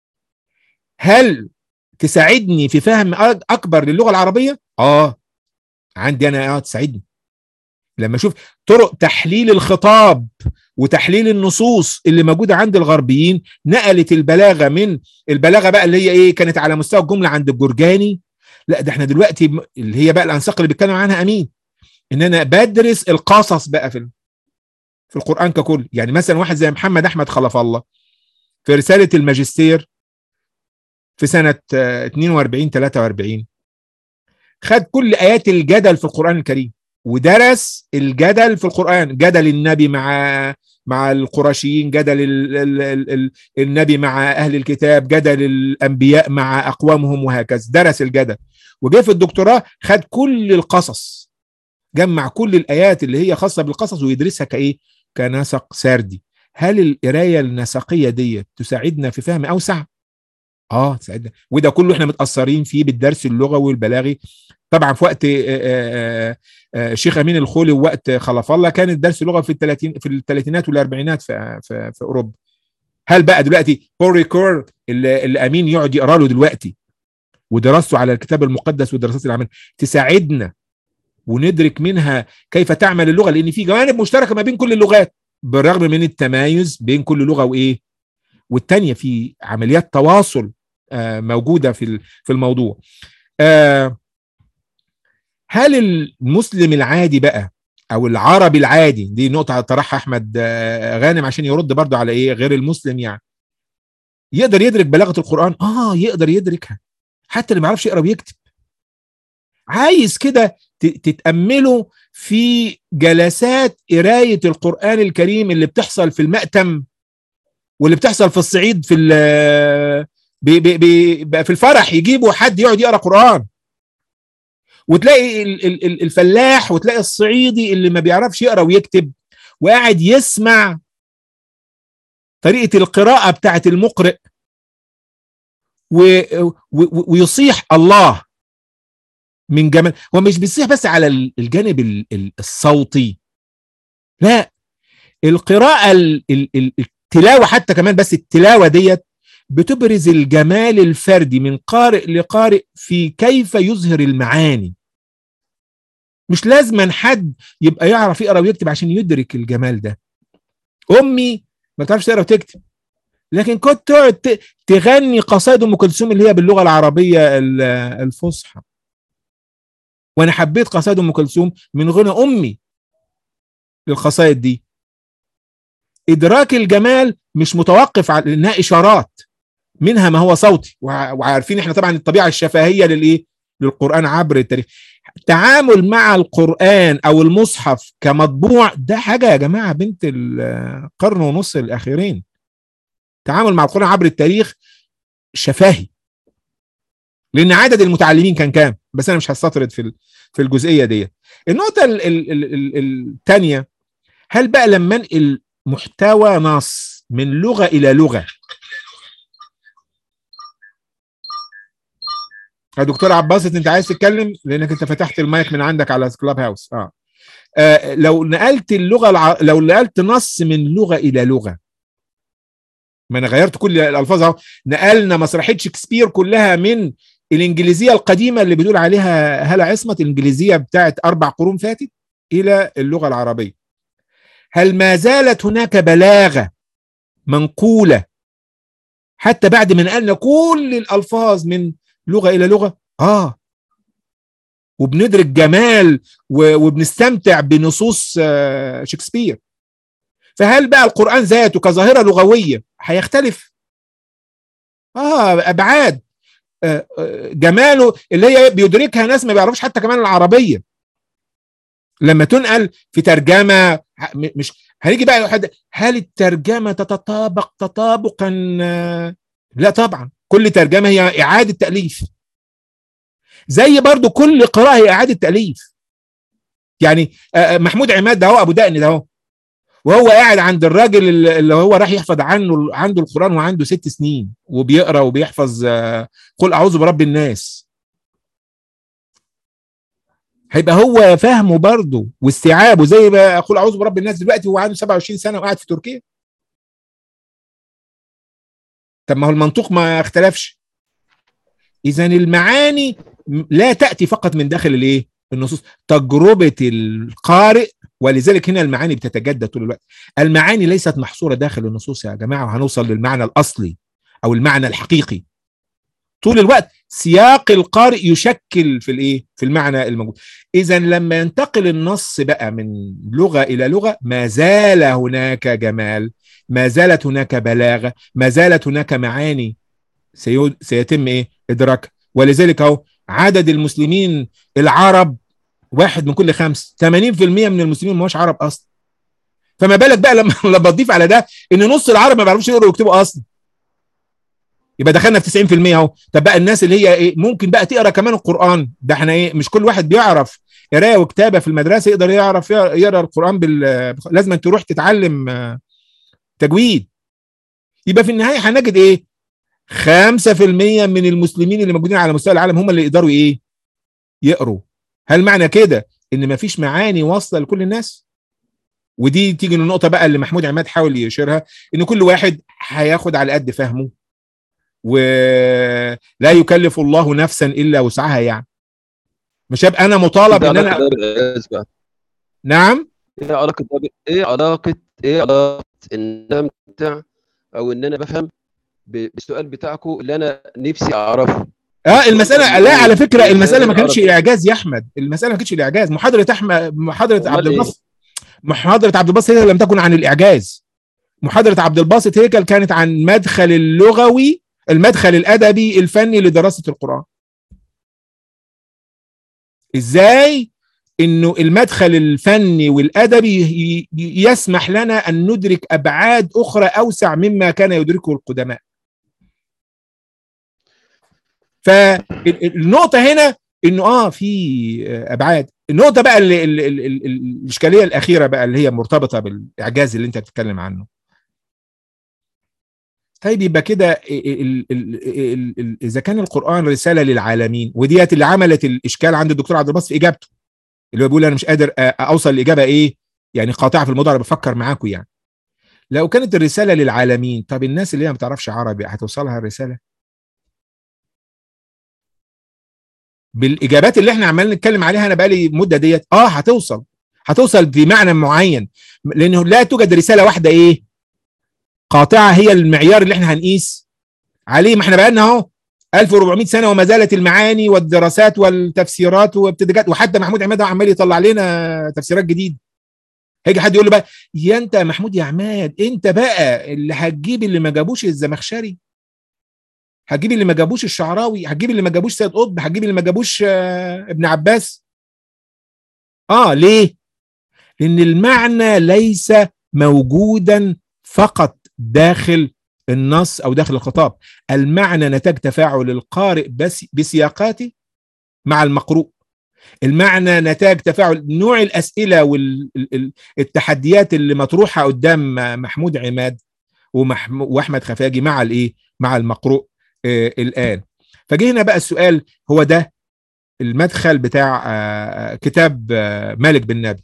هل تساعدني في فهم اكبر للغه العربيه اه عندي انا اه تساعدني لما اشوف طرق تحليل الخطاب وتحليل النصوص اللي موجوده عند الغربيين نقلت البلاغه من البلاغه بقى اللي هي ايه كانت على مستوى الجمله عند الجرجاني لا ده احنا دلوقتي اللي هي بقى الانساق اللي بيتكلم عنها امين ان انا بدرس القصص بقى في في القران ككل يعني مثلا واحد زي محمد احمد خلف الله في رساله الماجستير في سنه 42 43 خد كل ايات الجدل في القران الكريم ودرس الجدل في القرآن جدل النبي مع مع القرشيين جدل ال ال ال ال النبي مع أهل الكتاب جدل الأنبياء مع أقوامهم وهكذا درس الجدل وجه في الدكتوراه خد كل القصص جمع كل الآيات اللي هي خاصة بالقصص ويدرسها كإيه كنسق سردي هل القراية النسقية دي تساعدنا في فهم أوسع؟ اه تساعدنا وده كله احنا متأثرين فيه بالدرس اللغوي والبلاغي طبعا في وقت شيخ امين الخولي ووقت خلف الله كان الدرس لغه في الثلاثين في الثلاثينات والاربعينات في, في, في اوروبا هل بقى دلوقتي بول ريكور اللي, اللي امين يقعد يقرا له دلوقتي ودراسته على الكتاب المقدس والدراسات اللي عملها تساعدنا وندرك منها كيف تعمل اللغه لان في جوانب مشتركه ما بين كل اللغات بالرغم من التمايز بين كل لغه وايه والتانيه في عمليات تواصل موجوده في في الموضوع هل المسلم العادي بقى او العربي العادي دي نقطه طرحها احمد غانم عشان يرد برضه على ايه غير المسلم يعني يقدر يدرك بلاغه القران اه يقدر يدركها حتى اللي ما يعرفش يقرا ويكتب عايز كده تتامله في جلسات قرايه القران الكريم اللي بتحصل في المأتم واللي بتحصل في الصعيد في بي بي بي في الفرح يجيبوا حد يقعد يقرا قران وتلاقي الفلاح وتلاقي الصعيدي اللي ما بيعرفش يقرا ويكتب وقاعد يسمع طريقه القراءه بتاعت المقرئ و... و... ويصيح الله من جمال هو مش بيصيح بس على الجانب الصوتي لا القراءه التلاوه حتى كمان بس التلاوه ديت بتبرز الجمال الفردي من قارئ لقارئ في كيف يظهر المعاني مش لازما حد يبقى يعرف يقرا ويكتب عشان يدرك الجمال ده امي ما تعرفش تقرا وتكتب لكن كنت تقعد تغني قصائد ام كلثوم اللي هي باللغه العربيه الفصحى وانا حبيت قصائد ام كلثوم من غنى امي للقصائد دي ادراك الجمال مش متوقف على انها اشارات منها ما هو صوتي وعارفين احنا طبعا الطبيعه الشفهيه للايه للقران عبر التاريخ التعامل مع القران او المصحف كمطبوع ده حاجه يا جماعه بنت القرن ونص الاخيرين التعامل مع القران عبر التاريخ شفاهي لان عدد المتعلمين كان كام بس انا مش هستطرد في في الجزئيه دي النقطه الثانيه هل بقى لما انقل محتوى نص من لغه الى لغه يا دكتور عباسط انت عايز تتكلم لانك انت فتحت المايك من عندك على كلاب هاوس اه, آه لو نقلت اللغه الع... لو نقلت نص من لغه الى لغه ما انا غيرت كل الالفاظ اهو نقلنا مسرحيه شكسبير كلها من الانجليزيه القديمه اللي بتقول عليها هلا عصمت الانجليزيه بتاعت اربع قرون فاتت الى اللغه العربيه هل ما زالت هناك بلاغه منقوله حتى بعد ما نقلنا كل الالفاظ من لغه الى لغه اه وبندرك جمال وبنستمتع بنصوص شكسبير فهل بقى القران ذاته كظاهره لغويه هيختلف اه ابعاد آه جماله اللي هي بيدركها ناس ما بيعرفوش حتى كمان العربيه لما تنقل في ترجمه مش هنيجي بقى واحد هل الترجمه تتطابق تطابقا لا طبعا كل ترجمه هي اعاده تاليف زي برضو كل قراءه هي اعاده تاليف يعني محمود عماد ده هو ابو دقن ده هو وهو قاعد عند الراجل اللي هو راح يحفظ عنه عنده القران وعنده ست سنين وبيقرا وبيحفظ قل اعوذ برب الناس هيبقى هو فهمه برضه واستيعابه زي ما اقول اعوذ برب الناس دلوقتي هو عنده 27 سنه وقاعد في تركيا طب ما هو المنطوق ما اختلفش اذا المعاني لا تاتي فقط من داخل الايه النصوص تجربه القارئ ولذلك هنا المعاني بتتجدد طول الوقت المعاني ليست محصوره داخل النصوص يا جماعه وهنوصل للمعنى الاصلي او المعنى الحقيقي طول الوقت سياق القارئ يشكل في الايه في المعنى الموجود اذا لما ينتقل النص بقى من لغه الى لغه ما زال هناك جمال ما زالت هناك بلاغه ما زالت هناك معاني سيتم ايه ادراك ولذلك اهو عدد المسلمين العرب واحد من كل خمس 80% من المسلمين ما هوش عرب اصلا فما بالك بقى لما لما تضيف على ده ان نص العرب ما بيعرفوش يقروا ويكتبوا اصلا يبقى دخلنا في 90% اهو طب بقى الناس اللي هي ايه ممكن بقى تقرا كمان القران ده احنا ايه مش كل واحد بيعرف قرايه وكتابه في المدرسه يقدر يعرف يقرا القران بال لازم تروح تتعلم تجويد يبقى في النهايه هنجد ايه 5% من المسلمين اللي موجودين على مستوى العالم هم اللي يقدروا ايه يقروا هل معنى كده ان مفيش معاني واصله لكل الناس ودي تيجي للنقطه بقى اللي محمود عماد حاول يشيرها ان كل واحد هياخد على قد فهمه ولا يكلف الله نفسا الا وسعها يعني مش هبقى انا مطالب ان انا نعم ايه علاقه ده ايه علاقه ايه علاقه ان انا ممتع او ان انا بفهم بالسؤال بتاعكم اللي انا نفسي اعرفه اه المساله لا على فكره المساله ما كانتش اعجاز يا احمد المساله ما كانتش الاعجاز محاضره احمد محاضره عبد الباسط محاضره عبد الباسط هي لم تكن عن الاعجاز محاضره عبد الباسط هيكل كانت عن مدخل اللغوي المدخل الادبي الفني لدراسه القران ازاي انه المدخل الفني والادبي يسمح لنا ان ندرك ابعاد اخرى اوسع مما كان يدركه القدماء فالنقطه هنا انه اه في ابعاد النقطه بقى اللي اللي اللي الاشكاليه الاخيره بقى اللي هي مرتبطه بالاعجاز اللي انت بتتكلم عنه طيب يبقى كده اذا كان القران رساله للعالمين وديت اللي عملت الاشكال عند الدكتور عبد الباسط في اجابته اللي هو بيقول انا مش قادر اوصل لاجابه ايه يعني قاطعه في الموضوع انا بفكر معاكم يعني لو كانت الرساله للعالمين طب الناس اللي هي ما بتعرفش عربي هتوصلها الرساله بالاجابات اللي احنا عمالين نتكلم عليها انا بقالي مده ديت اه هتوصل هتوصل بمعنى معين لانه لا توجد رساله واحده ايه قاطعه هي المعيار اللي احنا هنقيس عليه ما احنا بقالنا اهو 1400 سنه وما زالت المعاني والدراسات والتفسيرات وابتداءات وحتى محمود عماد عمال يطلع لنا تفسيرات جديده هيجي حد يقول له بقى يا انت يا محمود يا عماد انت بقى اللي هتجيب اللي ما جابوش الزمخشري هتجيب اللي ما جابوش الشعراوي هتجيب اللي ما جابوش سيد قطب هتجيب اللي ما جابوش ابن عباس اه ليه لان المعنى ليس موجودا فقط داخل النص او داخل الخطاب المعنى نتاج تفاعل القارئ بس بسياقاته مع المقروء المعنى نتاج تفاعل نوع الاسئله والتحديات اللي مطروحه قدام محمود عماد واحمد خفاجي مع الايه مع المقروء آه الان فجه هنا بقى السؤال هو ده المدخل بتاع آه، كتاب آه، مالك بن نبي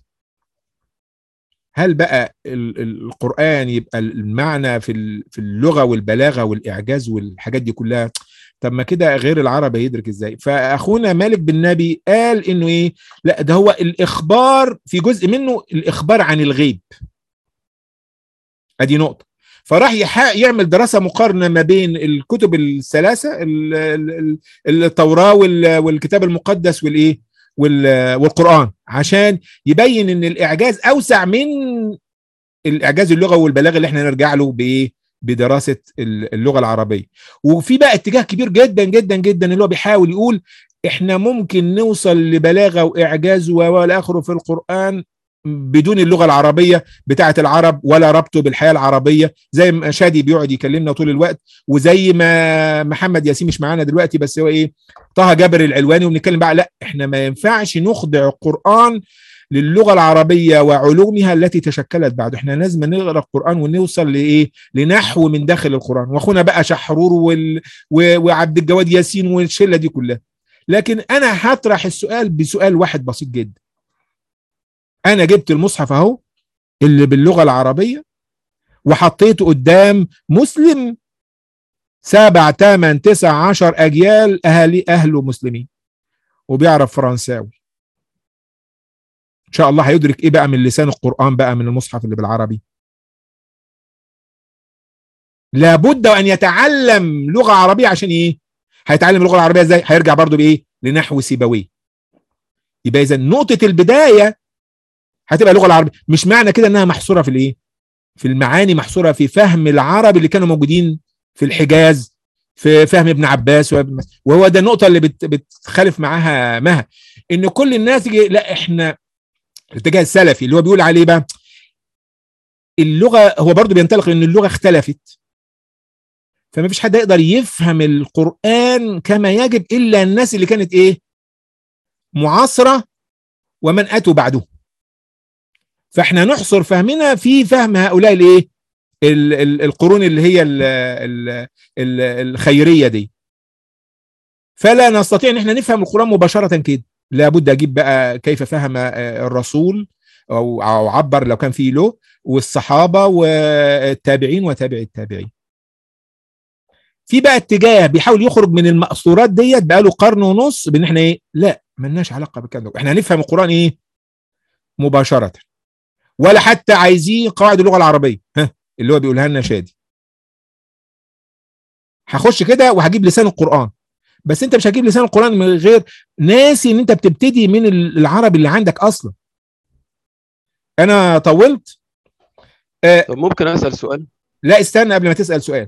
هل بقى ال- ال- القرآن يبقى المعنى في ال- في اللغة والبلاغة والإعجاز والحاجات دي كلها طب ما كده غير العرب هيدرك ازاي فأخونا مالك بن نبي قال إنه إيه لا ده هو الإخبار في جزء منه الإخبار عن الغيب ادي نقطه فراح يح- يعمل دراسه مقارنه ما بين الكتب الثلاثه ال- ال- ال- التوراه وال- والكتاب المقدس والايه وال- والقران عشان يبين ان الاعجاز اوسع من الاعجاز اللغوي والبلاغه اللي احنا نرجع له بايه بدراسه ال- اللغه العربيه وفي بقى اتجاه كبير جدا جدا جدا اللي هو بيحاول يقول احنا ممكن نوصل لبلاغه واعجاز والى اخره في القران بدون اللغه العربيه بتاعه العرب ولا ربطه بالحياه العربيه زي ما شادي بيقعد يكلمنا طول الوقت وزي ما محمد ياسين مش معانا دلوقتي بس هو ايه طه جابر العلواني وبنتكلم بقى لا احنا ما ينفعش نخضع القران للغه العربيه وعلومها التي تشكلت بعد احنا لازم نقرا القران ونوصل لايه لنحو من داخل القران واخونا بقى شحرور وال... و... وعبد الجواد ياسين والشله دي كلها لكن انا هطرح السؤال بسؤال واحد بسيط جدا انا جبت المصحف اهو اللي باللغه العربيه وحطيته قدام مسلم سبع تمن تسع عشر اجيال اهالي اهله مسلمين وبيعرف فرنساوي ان شاء الله هيدرك ايه بقى من لسان القران بقى من المصحف اللي بالعربي لابد ان يتعلم لغه عربيه عشان ايه هيتعلم اللغه العربيه ازاي هيرجع برضو بايه لنحو سيبويه يبقى اذا نقطه البدايه هتبقى اللغه العربيه مش معنى كده انها محصوره في الايه في المعاني محصوره في فهم العرب اللي كانوا موجودين في الحجاز في فهم ابن عباس وابن مس- وهو ده النقطه اللي بت بتخالف معاها مها ان كل الناس يجي لا احنا الاتجاه السلفي اللي هو بيقول عليه بقى اللغه هو برضو بينطلق ان اللغه اختلفت فما فيش حد يقدر يفهم القران كما يجب الا الناس اللي كانت ايه معاصره ومن اتوا بعده فاحنا نحصر فهمنا في فهم هؤلاء الايه ال- ال- القرون اللي هي ال ال ال الخيريه دي فلا نستطيع ان احنا نفهم القران مباشره كده لابد اجيب بقى كيف فهم آه، الرسول او او عبر لو كان فيه له والصحابه والتابعين وتابع التابعين في بقى اتجاه بيحاول يخرج من المأثورات ديت بقى له قرن ونص بان احنا ايه لا ملناش علاقه بالكلام ده احنا هنفهم القران ايه مباشره ولا حتى عايزين قواعد اللغه العربيه ها اللي هو بيقولها لنا شادي هخش كده وهجيب لسان القران بس انت مش هتجيب لسان القران من غير ناسي ان انت بتبتدي من العربي اللي عندك اصلا انا طولت آه طب ممكن اسال سؤال لا استنى قبل ما تسال سؤال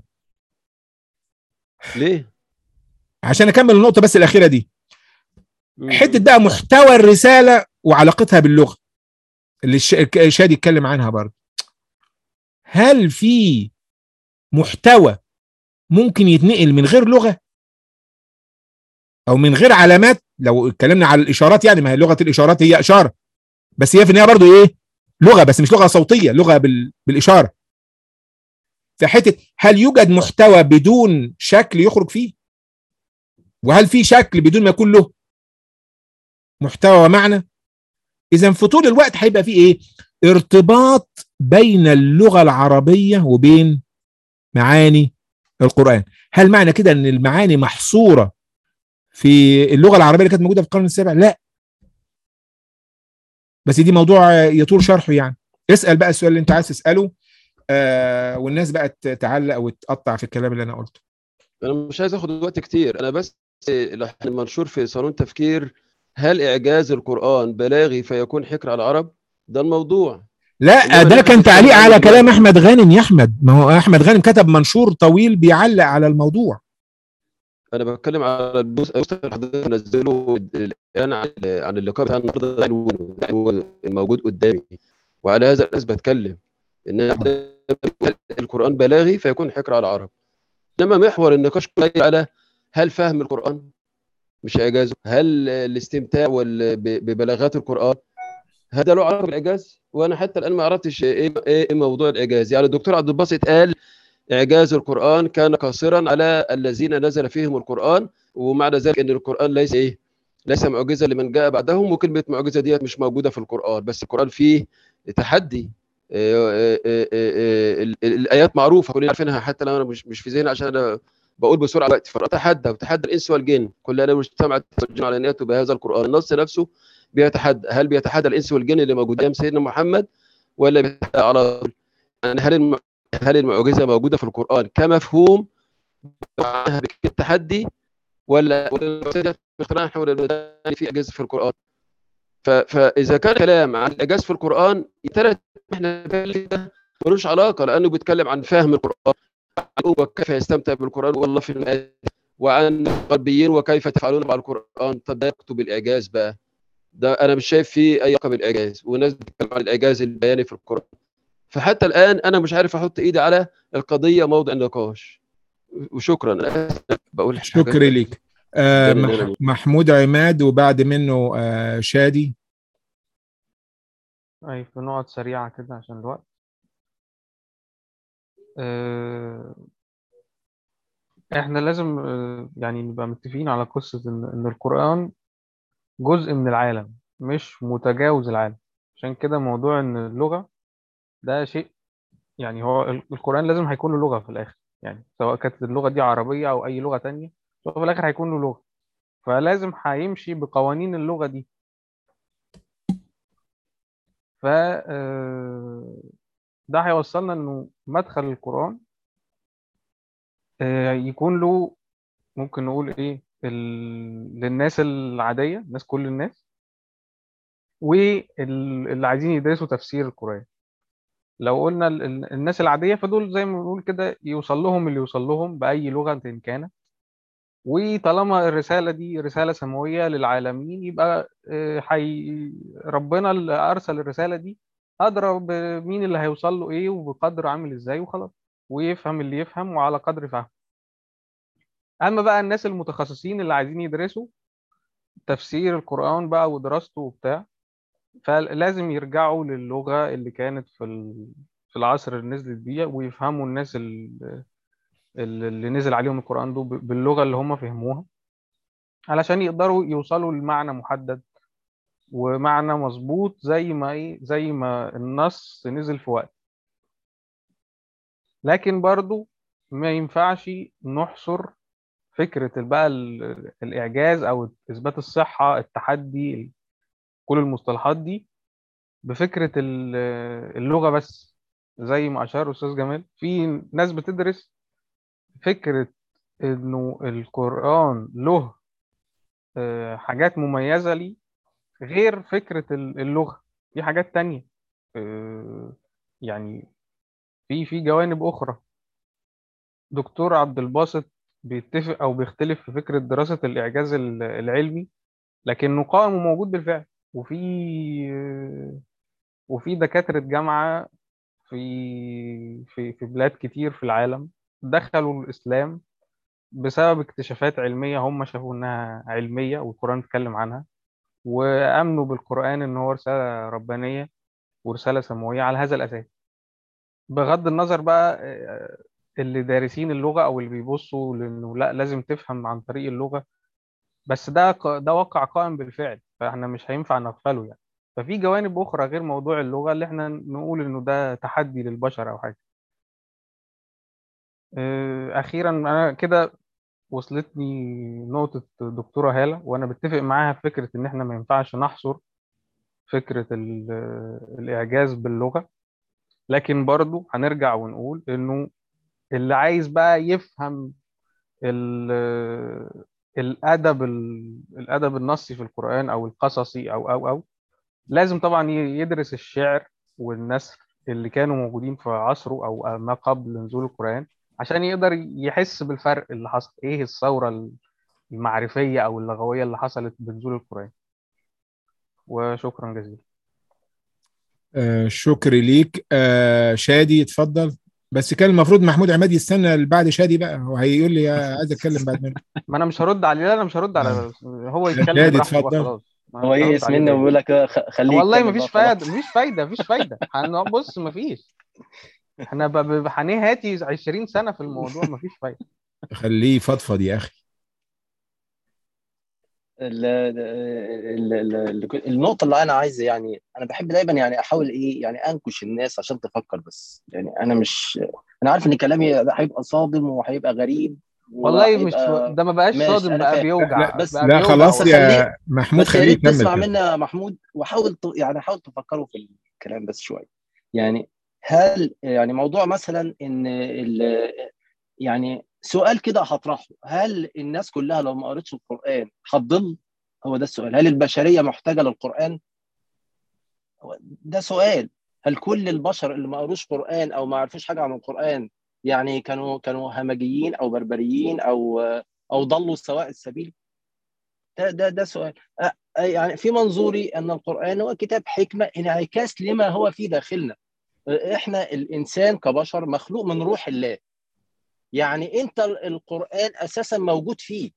ليه عشان اكمل النقطه بس الاخيره دي مم. حته بقى محتوى الرساله وعلاقتها باللغه اللي الش- شادي اتكلم عنها برضه هل في محتوى ممكن يتنقل من غير لغه او من غير علامات لو اتكلمنا على الاشارات يعني ما هي لغه الاشارات هي اشاره بس هي في النهايه برضه ايه لغه بس مش لغه صوتيه لغه بال... بالاشاره في حته هل يوجد محتوى بدون شكل يخرج فيه وهل في شكل بدون ما يكون له محتوى ومعنى اذا في طول الوقت هيبقى في ايه ارتباط بين اللغه العربيه وبين معاني القران هل معنى كده ان المعاني محصوره في اللغه العربيه اللي كانت موجوده في القرن السابع لا بس دي موضوع يطول شرحه يعني اسال بقى السؤال اللي انت عايز تساله آه والناس بقى تعلق وتقطع في الكلام اللي انا قلته انا مش عايز اخد وقت كتير انا بس المنشور في صالون تفكير هل اعجاز القران بلاغي فيكون حكر على العرب ده الموضوع لا إنما ده نحن كان تعليق نتكلم على عن كلام احمد غانم يا احمد ما هو احمد غانم كتب منشور طويل بيعلق على الموضوع انا بتكلم على البوست اللي حضرتك منزله الان عن عن اللقاء بتاع النهارده ده عنوانه ده عنوان الموجود قدامي وعلى هذا الاساس بتكلم ان إحنا القران بلاغي فيكون حكر على العرب انما محور النقاش كله على هل فهم القران مش اعجازه هل الاستمتاع وال- ب- ببلاغات القران هذا له علاقه بالاعجاز وانا حتى الان ما عرفتش ايه ايه موضوع الاعجاز يعني الدكتور عبد الباسط قال إعجاز القرآن كان قاصرا على الذين نزل فيهم القرآن ومعنى ذلك ان القران ليس ايه ليس معجزه لمن جاء بعدهم وكلمه معجزه ديت مش موجوده في القران بس القران فيه تحدي آه، آه، آه، آه، ال- ال- الايات معروفه كلنا عارفينها حتى لو انا مش مش في ذهني عشان انا بقول بسرعه دلوقتي فتحدى وتحدى الانس والجن كلنا لو اجتمعت الجن على ان ياتوا بهذا القران النص نفسه بيتحدى هل بيتحدى الانس والجن اللي موجودين ايام سيدنا محمد ولا بيتحدى على طول؟ يعني هل الم- هل المعجزه موجوده في القران كمفهوم معناها بالتحدي ولا ولا المعجزة ديت اختراع حول البداية في اعجاز في القران ف- فاذا كان كلام عن الاعجاز في القران يترى احنا ده ملوش علاقه لانه بيتكلم عن فهم القران عن وكيف يستمتع بالقران والله في الآيات وعن الغربيين وكيف تفعلون مع القران طب ده يكتب الاعجاز بقى ده انا مش شايف فيه اي علاقه بالاعجاز والناس بتتكلم عن الاعجاز البياني في القران فحتى الان انا مش عارف احط ايدي على القضيه موضع النقاش وشكرا أنا آسف بقول حاجة شكرا ليك آه غير إن مح- أنا- محمود عماد وبعد منه آه شادي أي في نقط سريعة كده عشان الوقت آه، إحنا لازم آه، يعني نبقى متفقين على قصة إن إن القرآن جزء من العالم مش متجاوز العالم عشان كده موضوع إن اللغة ده شيء يعني هو ال- القرآن لازم هيكون له لغة في الآخر يعني سواء كانت اللغة دي عربية أو أي لغة تانية هو في الآخر هيكون له لغة فلازم هيمشي بقوانين اللغة دي ف آه، ده هيوصلنا إنه مدخل القرآن آه، يكون له ممكن نقول إيه ال... للناس العادية الناس كل الناس واللي عايزين يدرسوا تفسير القرآن لو قلنا ال- ال- الناس العادية فدول زي ما بنقول كده يوصل لهم اللي يوصل لهم بأي لغة إن كانت وطالما الرسالة دي رسالة سماوية للعالمين يبقى آه، حي... ربنا اللي أرسل الرسالة دي أدرى بمين اللي هيوصل له إيه وبقدر عامل إزاي وخلاص ويفهم اللي يفهم وعلى قدر فهم أما بقى الناس المتخصصين اللي عايزين يدرسوا تفسير القرآن بقى ودراسته وبتاع فلازم يرجعوا للغة اللي كانت في ال- في العصر اللي نزلت بيه ويفهموا الناس ال- ال- اللي نزل عليهم القرآن دول ب- باللغة اللي هم فهموها علشان يقدروا يوصلوا لمعنى محدد ومعنى مظبوط زي ما ايه زي ما النص نزل في وقت لكن برضو ما ينفعش نحصر فكرة بقى ال- الإعجاز أو إثبات الصحة التحدي كل المصطلحات دي بفكرة ال- اللغة بس زي ما أشار أستاذ جمال في ناس بتدرس فكرة إنه القرآن له آه، حاجات مميزة ليه غير فكرة ال- اللغة في حاجات تانية آه، يعني في في جوانب أخرى دكتور عبد الباسط بيتفق أو بيختلف في فكرة دراسة الإعجاز ال- العلمي لكنه قائم وموجود بالفعل وفي آه، وفي دكاترة جامعة في في في بلاد كتير في العالم دخلوا الإسلام بسبب اكتشافات علمية هم شافوا إنها علمية والقرآن اتكلم عنها وآمنوا بالقرآن إن هو رسالة ربانية ورسالة سماوية على هذا الأساس بغض النظر بقى آه، اللي دارسين اللغة أو اللي بيبصوا لأنه لا لازم تفهم عن طريق اللغة بس ده ق- ده واقع قائم بالفعل فاحنا مش هينفع نغفله يعني ففي جوانب أخرى غير موضوع اللغة اللي احنا نقول إنه ده تحدي للبشر أو حاجة آه، أخيرا أنا كده وصلتني نقطة دكتورة هالة وأنا بتفق معاها في فكرة إن إحنا ما ينفعش نحصر فكرة ال- الإعجاز باللغة لكن برضو هنرجع ونقول إنه اللي عايز بقى يفهم ال- الأدب ال- الأدب النصي في القرآن أو القصصي أو أو أو لازم طبعا ي- يدرس الشعر والنثر اللي كانوا موجودين في عصره أو ما قبل نزول القرآن عشان يقدر يحس بالفرق اللي حصل إيه الثورة المعرفية أو اللغوية اللي حصلت بنزول القرآن وشكرا جزيلا آه شكري ليك آه شادي اتفضل بس كان المفروض محمود عماد يستنى اللي بعد شادي بقى هو هيقول لي عايز اتكلم بعد منه ما انا مش هرد عليه لا انا مش هرد على هو شادي يتكلم براحته بقى اتفضل. خلاص ما هو مش هرد يئس عليه منه تاني. ويقول لك خ- خليه والله يتكلم مفيش بقى فايده خلاص. مفيش فايده مفيش فايده هن- بص مفيش احنا ب- ب- هنيه هاتي 20 سنه في الموضوع مفيش فايده خليه يفضفض يا اخي ال- ال- ال- ال- النقطة اللي أنا عايز يعني أنا بحب دايما يعني أحاول إيه يعني أنكش الناس عشان تفكر بس يعني أنا مش أنا عارف إن كلامي هيبقى صادم وهيبقى غريب والله مش وهيبقى ده ما بقاش ماشي صادم أنا بقى فاهم بيوجع لا بس بقى لا بيوجع خلاص بس والله يا خليه محمود بس يا خليه ريت يكمل تسمع كده منا يا محمود وحاول ت- يعني حاول تفكروا في الكلام بس شوية يعني هل يعني موضوع مثلا إن ال- يعني سؤال كده هطرحه هل الناس كلها لو ما قرتش القرآن هتضل هو ده السؤال هل البشرية محتاجة للقرآن هو ده سؤال هل كل البشر اللي ما قروش قرآن او ما عرفوش حاجة عن القرآن يعني كانوا كانوا همجيين او بربريين او او ضلوا سواء السبيل ده ده ده سؤال أ- يعني في منظوري ان القرآن هو كتاب حكمة انعكاس لما هو في داخلنا احنا الانسان كبشر مخلوق من روح الله يعني انت القرآن اساسا موجود فيك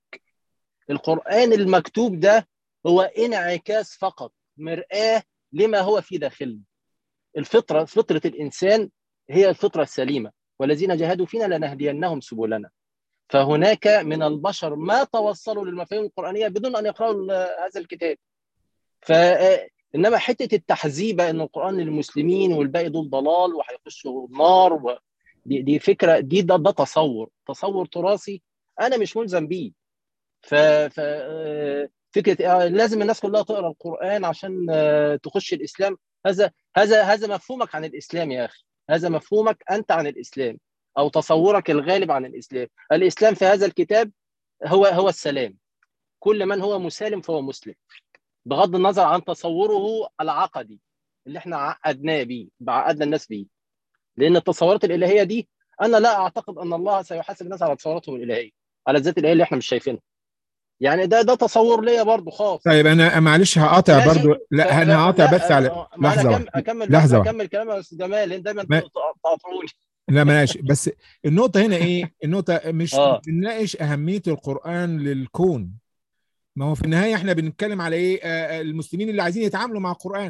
القرآن المكتوب ده هو انعكاس فقط مرآة لما هو في داخلنا الفطرة فطرة الإنسان هي الفطرة السليمة والذين جاهدوا فينا لنهدينهم سبلنا فهناك من البشر ما توصلوا للمفاهيم القرآنية بدون أن يقرأوا ال- هذا الكتاب ف انما حته التحزيبه ان القران للمسلمين والباقي دول ضلال وهيخشوا النار و... دي, دي فكره دي ده, ده تصور تصور تراثي انا مش ملزم بيه ف, ف... آه، فكره آه، لازم الناس كلها تقرا القران عشان آه، تخش الاسلام هذا هذا هذا مفهومك عن الاسلام يا اخي هذا مفهومك انت عن الاسلام او تصورك الغالب عن الاسلام الاسلام في هذا الكتاب هو هو السلام كل من هو مسالم فهو مسلم بغض النظر عن تصوره العقدي اللي احنا عقدناه بيه بعقدنا الناس بيه لان التصورات الالهيه دي انا لا اعتقد ان الله سيحاسب الناس على تصوراتهم الالهيه على الذات الالهيه اللي احنا مش شايفينها يعني ده ده تصور ليا برضو خاص طيب انا معلش هقاطع ماشي برضو ف... لا انا هقاطع لا بس على آه، ما انا لحظه أكمل, واحده اكمل بس لحظه واحده اكمل كلام يا استاذ جمال لان دايما ما... تقاطعوني لا ماشي بس النقطه هنا ايه النقطه مش اه بنناقش اهميه القران للكون ما هو في النهايه احنا بنتكلم على ايه آه، المسلمين اللي عايزين يتعاملوا مع القران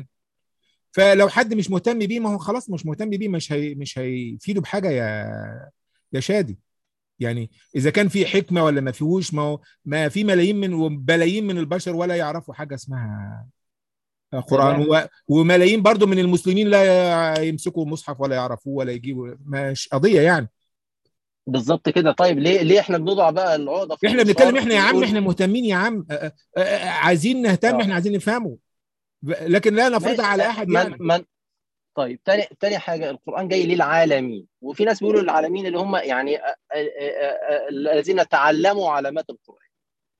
فلو حد مش مهتم بيه ما هو خلاص مش مهتم بيه مش هي مش هيفيده بحاجه يا يا شادي يعني اذا كان في حكمه ولا ما فيهوش ما هو ما في ملايين من وبلايين من البشر ولا يعرفوا حاجه اسمها قران تمام و- وملايين برضو من المسلمين لا يمسكوا مصحف ولا يعرفوه ولا يجيبوا مش قضيه يعني بالظبط كده طيب ليه ليه احنا بنضع بقى العقده في احنا بنتكلم النصارى احنا يا عم ونقول احنا مهتمين يا عم آه، آه، آه، عايزين نهتم اه احنا عايزين نفهمه ب- لكن لا نفرضها ماشي على آه، احد من يعني من طيب تاني تاني حاجه القران جاي للعالمين وفي ناس بيقولوا العالمين اللي هم يعني آه، آه، آه، آه، الذين تعلموا علامات القران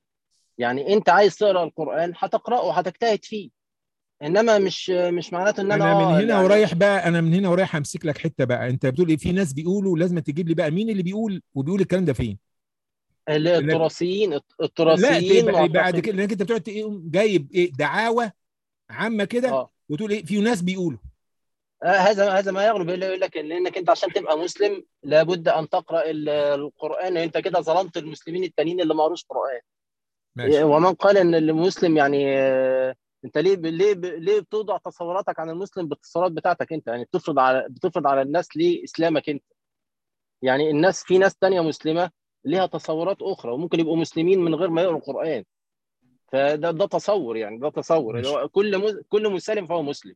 يعني انت عايز تقرا القران هتقراه وهتجتهد فيه انما مش مش معناته ان انا انا من اه هنا يعني ورايح بقى انا من هنا ورايح همسك لك حته بقى انت بتقول ايه في ناس بيقولوا لازم تجيب لي بقى مين اللي بيقول وبيقول الكلام ده فين ال- لأنك- التراثيين لا التراثيين تبقى بعد معتقد كده لانك انت بتقعد تقوم جايب ايه دعاوى عامه كده اه وتقول ايه في ناس بيقولوا آه، هذا هذا ما يغلب الا يقول لك ان انك انت عشان تبقى مسلم لابد ان تقرا ال- القران انت كده ظلمت المسلمين التانيين اللي ما قروش قران ماشي ومن قال ان المسلم يعني آه، انت ليه ب- ليه ب- ليه بتوضع تصوراتك عن المسلم بالتصورات بتاعتك انت يعني بتفرض على بتفرض على الناس ليه اسلامك انت يعني الناس في ناس تانية مسلمه ليها تصورات اخرى وممكن يبقوا مسلمين من غير ما يقروا القران فده ده تصور يعني ده تصور اللي ماشي هو كل مس- كل مسلم فهو مسلم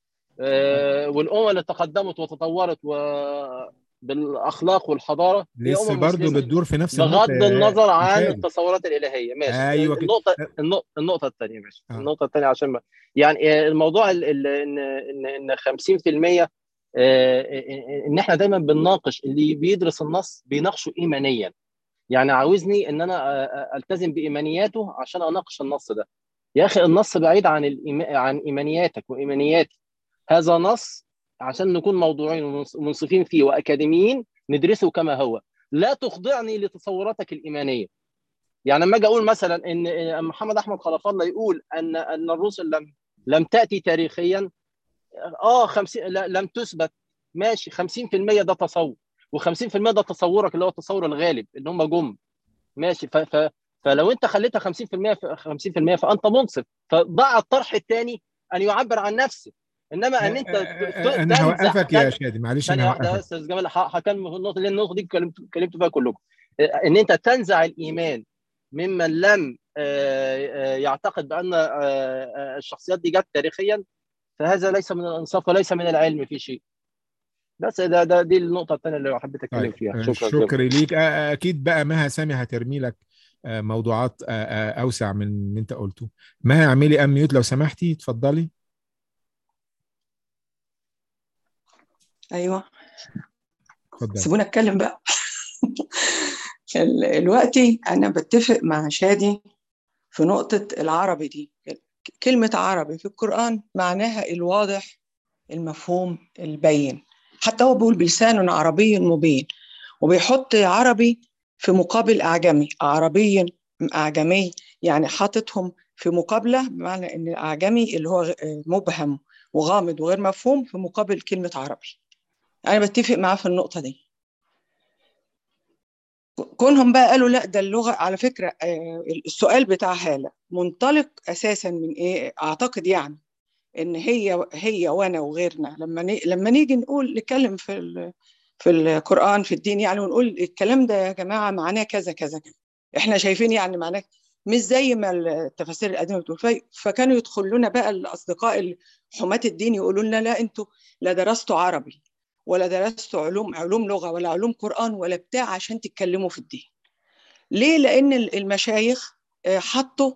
آه، والامم اللي تقدمت وتطورت و بالاخلاق والحضاره هي لسه امم برضو مسلمه بتدور في نفس النقطه بغض يا النظر عن شادي التصورات الالهيه ماشي ايوه كده النقطه النقطه, النقطة الثانيه ماشي اه النقطه الثانيه عشان ما يعني الموضوع ال- ال- ان ان ان 50% آه، ان احنا دايما بنناقش اللي بيدرس النص بيناقشه ايمانيا يعني عاوزني ان انا آه، التزم بايمانياته عشان اناقش النص ده يا اخي النص بعيد عن الإيما- عن ايمانياتك وايمانياتي هذا نص عشان نكون موضوعيين ومنصفين فيه واكاديميين ندرسه كما هو لا تخضعني لتصوراتك الايمانيه يعني لما اجي اقول مثلا ان محمد احمد خلف الله يقول ان ان الرسل لم لم تاتي تاريخيا اه 50 لا لم تثبت ماشي 50% ده تصور و50% ده تصورك اللي هو التصور الغالب ان هم جم ماشي ف ف فلو انت خليتها 50% في 50% فانت منصف فضع الطرح الثاني ان يعبر عن نفسه انما ان انت ت- ت- انا تنزع هوقفك يا تن- شادي معلش ثانيه انا واحده يا هوقفك استاذ جمال ه- هكمل في النقطه لان النقطه دي اتكلمت اتكلمت فيها كلكم ان انت تنزع الايمان ممن لم يعتقد بان الشخصيات دي جت تاريخيا فهذا ليس من الانصاف وليس من العلم في شيء بس ده ده دي النقطه الثانيه اللي حبيت اتكلم طيب فيها شكرا شكرا ليك اكيد بقى مها سامي هترمي لك موضوعات اوسع من اللي انت قلته مها اعملي ام ميوت لو سمحتي اتفضلي ايوه اتفضلي سيبونا اتكلم بقى دلوقتي انا بتفق مع شادي في نقطة العربي دي كلمة عربي في القرآن معناها الواضح المفهوم البين حتى هو بيقول بلسان عربي مبين وبيحط عربي في مقابل أعجمي عربي أعجمي يعني حاططهم في مقابلة بمعنى إن الأعجمي اللي هو مبهم وغامض وغير مفهوم في مقابل كلمة عربي أنا بتفق معاه في النقطة دي كونهم بقى قالوا لا ده اللغة على فكرة السؤال بتاع هالة منطلق أساسا من إيه أعتقد يعني إن هي هي وأنا وغيرنا لما ني لما نيجي نقول نتكلم في ال في القرآن في الدين يعني ونقول الكلام ده يا جماعة معناه كذا كذا كذا إحنا شايفين يعني معناه مش زي ما التفاسير القديمة بتقول فكانوا يدخلوا لنا بقى الأصدقاء حماة الدين يقولوا لنا لا أنتوا لا درستوا عربي ولا درستوا علوم علوم لغه ولا علوم قران ولا بتاع عشان تتكلموا في الدين ليه لان المشايخ حطوا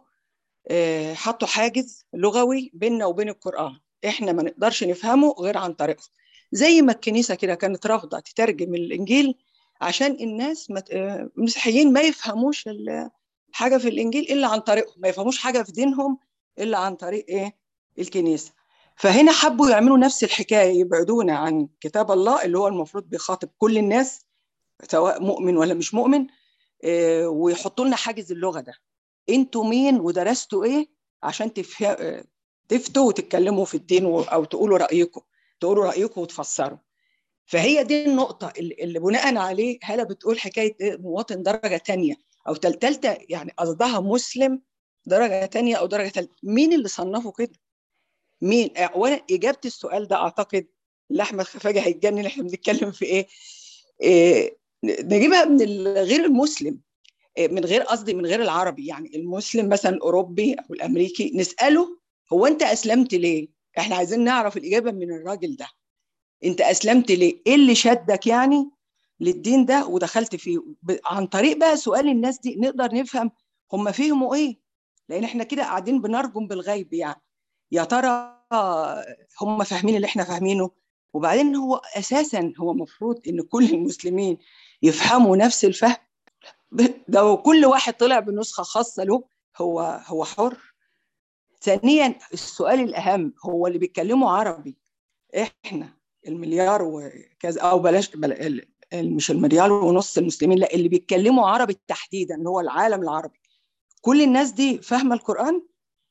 حطوا حاجز لغوي بيننا وبين القران احنا ما نقدرش نفهمه غير عن طريقه زي ما الكنيسه كده كانت رافضه تترجم الانجيل عشان الناس المسيحيين ما يفهموش حاجه في الانجيل الا عن طريقه ما يفهموش حاجه في دينهم الا عن طريق ايه الكنيسه فهنا حبوا يعملوا نفس الحكايه يبعدونا عن كتاب الله اللي هو المفروض بيخاطب كل الناس سواء مؤمن ولا مش مؤمن ويحطوا لنا حاجز اللغه ده انتوا مين ودرستوا ايه عشان تفه... تفتوا وتتكلموا في الدين او تقولوا رايكم تقولوا رايكم وتفسروا فهي دي النقطه اللي, اللي بناء عليه هلا بتقول حكايه مواطن درجه تانية او تالتة يعني قصدها مسلم درجه تانية او درجه تالتة مين اللي صنفوا كده مين اولا اجابه السؤال ده اعتقد لاحمد خفاجه هيتجنن احنا بنتكلم في ايه, إيه نجيبها من غير المسلم إيه من غير قصدي من غير العربي يعني المسلم مثلا الاوروبي او الامريكي نساله هو انت اسلمت ليه احنا عايزين نعرف الاجابه من الراجل ده انت اسلمت ليه ايه اللي شدك يعني للدين ده ودخلت فيه عن طريق بقى سؤال الناس دي نقدر نفهم هم فهموا ايه لان احنا كده قاعدين بنرجم بالغيب يعني يا ترى هم فاهمين اللي احنا فاهمينه وبعدين هو اساسا هو المفروض ان كل المسلمين يفهموا نفس الفهم ده كل واحد طلع بنسخه خاصه له هو هو حر ثانيا السؤال الاهم هو اللي بيتكلموا عربي احنا المليار وكذا او بلاش بلا مش المليار ونص المسلمين لا اللي بيتكلموا عربي تحديدا هو العالم العربي كل الناس دي فاهمه القران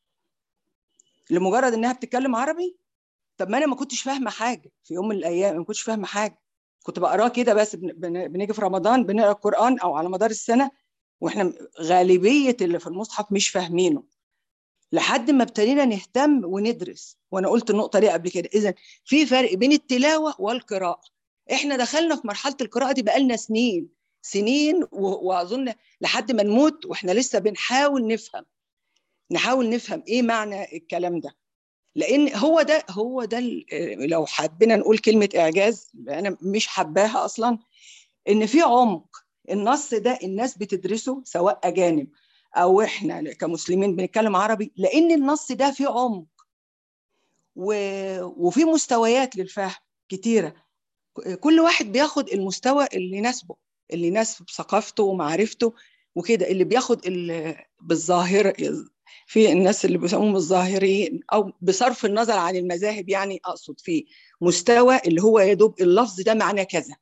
لمجرد انها بتتكلم عربي طب ما انا ما كنتش فاهمه حاجه في يوم من الايام ما كنتش فاهمه حاجه كنت بقراه كده بس بنيجي في رمضان بنقرا القران او على مدار السنه واحنا غالبيه اللي في المصحف مش فاهمينه لحد ما ابتدينا نهتم وندرس وانا قلت النقطه دي قبل كده اذا في فرق بين التلاوه والقراءه احنا دخلنا في مرحله القراءه دي بقالنا سنين سنين واظن لحد ما نموت واحنا لسه بنحاول نفهم نحاول نفهم ايه معنى الكلام ده لان هو ده هو ده لو حبينا نقول كلمه اعجاز انا مش حباها اصلا ان في عمق النص ده الناس بتدرسه سواء اجانب او احنا كمسلمين بنتكلم عربي لان النص ده فيه عمق و... وفي مستويات للفهم كتيره كل واحد بياخد المستوى اللي يناسبه اللي يناسب ثقافته ومعرفته وكده اللي بياخد ال... بالظاهر في الناس اللي بيسموهم الظاهريين او بصرف النظر عن المذاهب يعني اقصد في مستوى اللي هو يا دوب اللفظ ده معناه كذا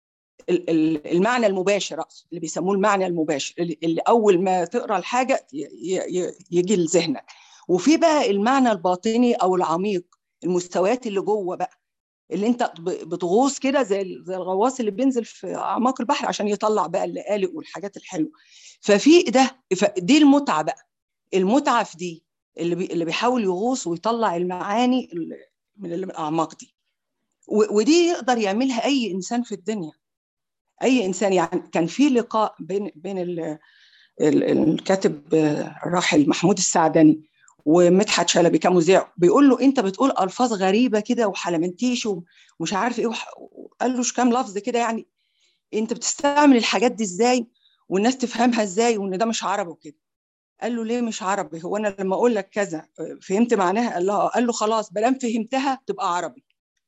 المعنى المباشر اقصد اللي بيسموه المعنى المباشر اللي اول ما تقرا الحاجه يجي لذهنك وفي بقى المعنى الباطني او العميق المستويات اللي جوه بقى اللي انت بتغوص كده زي زي الغواص اللي بينزل في اعماق البحر عشان يطلع بقى اللقالق والحاجات الحلوه ففي ده دي المتعه بقى المتعه في دي اللي بي اللي بيحاول يغوص ويطلع المعاني من الاعماق دي ودي يقدر يعملها اي انسان في الدنيا اي انسان يعني كان في لقاء بين بين الكاتب الراحل محمود السعدني ومدحت شلبي كمذيع بيقول له انت بتقول الفاظ غريبه كده وحلمنتيش ومش عارف ايه قال له كام لفظ كده يعني انت بتستعمل الحاجات دي ازاي والناس تفهمها ازاي وان ده مش عربي وكده قال له ليه مش عربي هو انا لما اقول لك كذا فهمت معناها قال له قال له خلاص بلام فهمتها تبقى عربي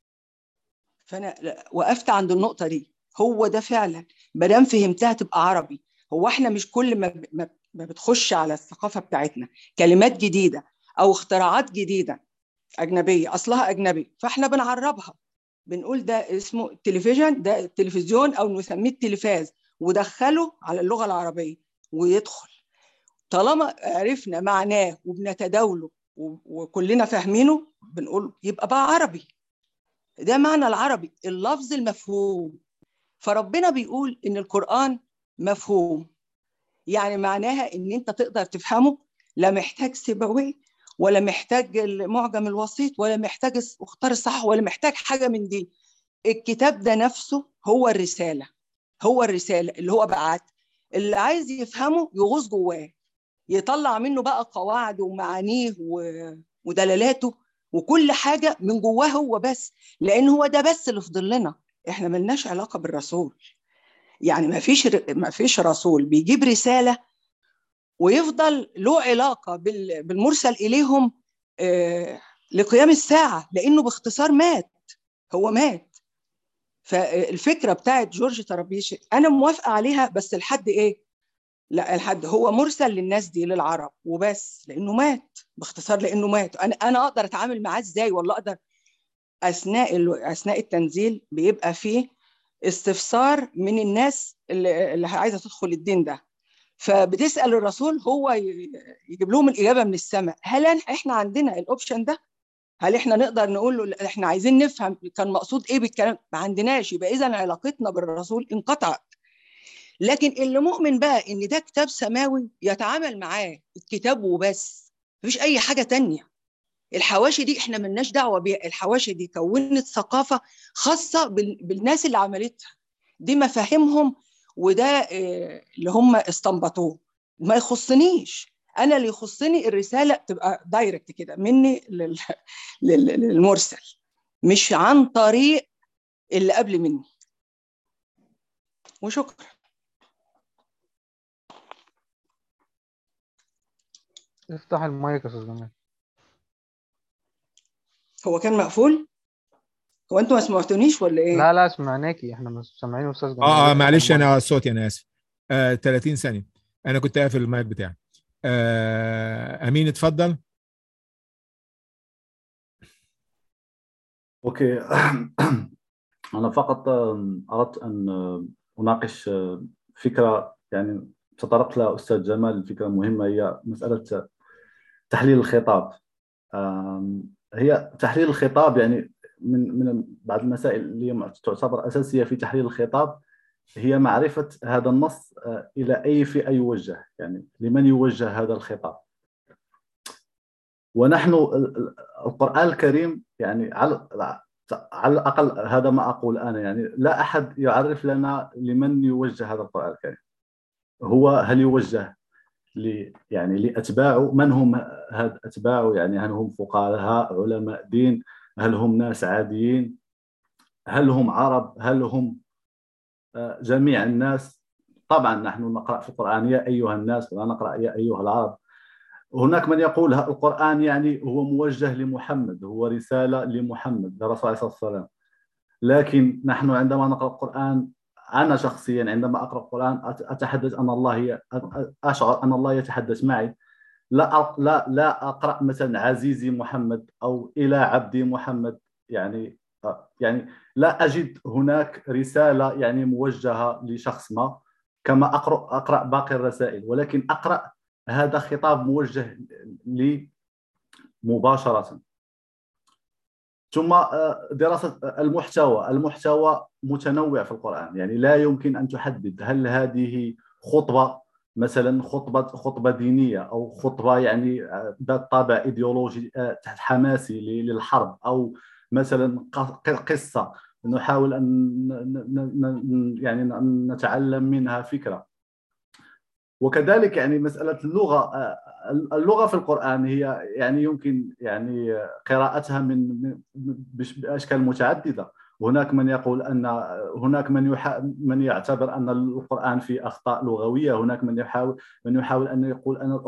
فانا وقفت عند النقطه دي هو ده فعلا مادام فهمتها تبقى عربي هو احنا مش كل ما ما بتخش على الثقافه بتاعتنا كلمات جديده او اختراعات جديده اجنبيه اصلها اجنبي فاحنا بنعربها بنقول ده اسمه تلفزيون ده التلفزيون او نسميه التلفاز ودخله على اللغه العربيه ويدخل طالما عرفنا معناه وبنتداوله وكلنا فاهمينه بنقول يبقى بقى عربي ده معنى العربي اللفظ المفهوم فربنا بيقول ان القران مفهوم يعني معناها ان انت تقدر تفهمه لا محتاج سيبويه ولا محتاج المعجم الوسيط ولا محتاج اختار الصح ولا محتاج حاجه من دي الكتاب ده نفسه هو الرساله هو الرساله اللي هو بعت اللي عايز يفهمه يغوص جواه يطلع منه بقى قواعد ومعانيه ودلالاته وكل حاجه من جواه هو بس لان هو ده بس اللي فضل لنا احنا ملناش علاقه بالرسول يعني ما فيش ما فيش رسول بيجيب رساله ويفضل له علاقه بالمرسل اليهم لقيام الساعه لانه باختصار مات هو مات فالفكره بتاعت جورج طرابيشي انا موافقه عليها بس لحد ايه لا لحد هو مرسل للناس دي للعرب وبس لانه مات باختصار لانه مات انا انا اقدر اتعامل معاه ازاي ولا اقدر اثناء اثناء التنزيل بيبقى فيه استفسار من الناس اللي, اللي عايزه تدخل الدين ده فبتسال الرسول هو يجيب لهم الاجابه من السماء هل احنا عندنا الاوبشن ده هل احنا نقدر نقول له احنا عايزين نفهم كان مقصود ايه بالكلام ما عندناش يبقى اذا علاقتنا بالرسول انقطعت لكن اللي مؤمن بقى ان ده كتاب سماوي يتعامل معاه الكتاب وبس مفيش اي حاجه تانية الحواشي دي احنا ملناش دعوه بيها الحواشي دي كونت ثقافه خاصه بالناس اللي عملتها دي مفاهيمهم وده اللي هم استنبطوه ما يخصنيش انا اللي يخصني الرساله تبقى دايركت كده مني للمرسل مش عن طريق اللي قبل مني وشكرا افتح المايك يا استاذ جمال هو كان مقفول هو انتوا ما سمعتونيش ولا ايه لا لا سمعناكي احنا مش سامعين استاذ جمال اه معلش انا صوتي انا اسف آه 30 ثانيه انا كنت قافل المايك بتاعي آه امين اتفضل اوكي انا فقط اردت ان اناقش فكره يعني تطرق لها استاذ جمال فكره مهمه هي مساله تحليل الخطاب هي تحليل الخطاب يعني من من بعض المسائل اللي تعتبر اساسيه في تحليل الخطاب هي معرفه هذا النص الى اي فئه يوجه يعني لمن يوجه هذا الخطاب ونحن القران الكريم يعني على على الاقل هذا ما اقول انا يعني لا احد يعرف لنا لمن يوجه هذا القران الكريم هو هل يوجه ل يعني لاتباعه من هم هاد اتباعه يعني هل هم فقهاء علماء دين هل هم ناس عاديين هل هم عرب هل هم جميع الناس طبعا نحن نقرا في القران يا ايها الناس ولا نقرا يا ايها العرب هناك من يقول القران يعني هو موجه لمحمد هو رساله لمحمد للرسول عليه الصلاه والسلام لكن نحن عندما نقرا القران انا شخصيا عندما اقرا القران اتحدث ان الله اشعر ان الله يتحدث معي لا لا لا اقرا مثلا عزيزي محمد او الى عبدي محمد يعني يعني لا اجد هناك رساله يعني موجهه لشخص ما كما اقرا اقرا باقي الرسائل ولكن اقرا هذا خطاب موجه لي مباشره ثم دراسه المحتوى المحتوى متنوع في القران يعني لا يمكن ان تحدد هل هذه خطبه مثلا خطبه خطبه دينيه او خطبه يعني ذات طابع ايديولوجي حماسي للحرب او مثلا قصه نحاول ان يعني نتعلم منها فكره وكذلك يعني مساله اللغه اللغه في القران هي يعني يمكن يعني قراءتها من باشكال متعدده هناك من يقول ان هناك من يحا... من يعتبر ان القران فيه اخطاء لغويه هناك من يحاول من يحاول ان يقول ان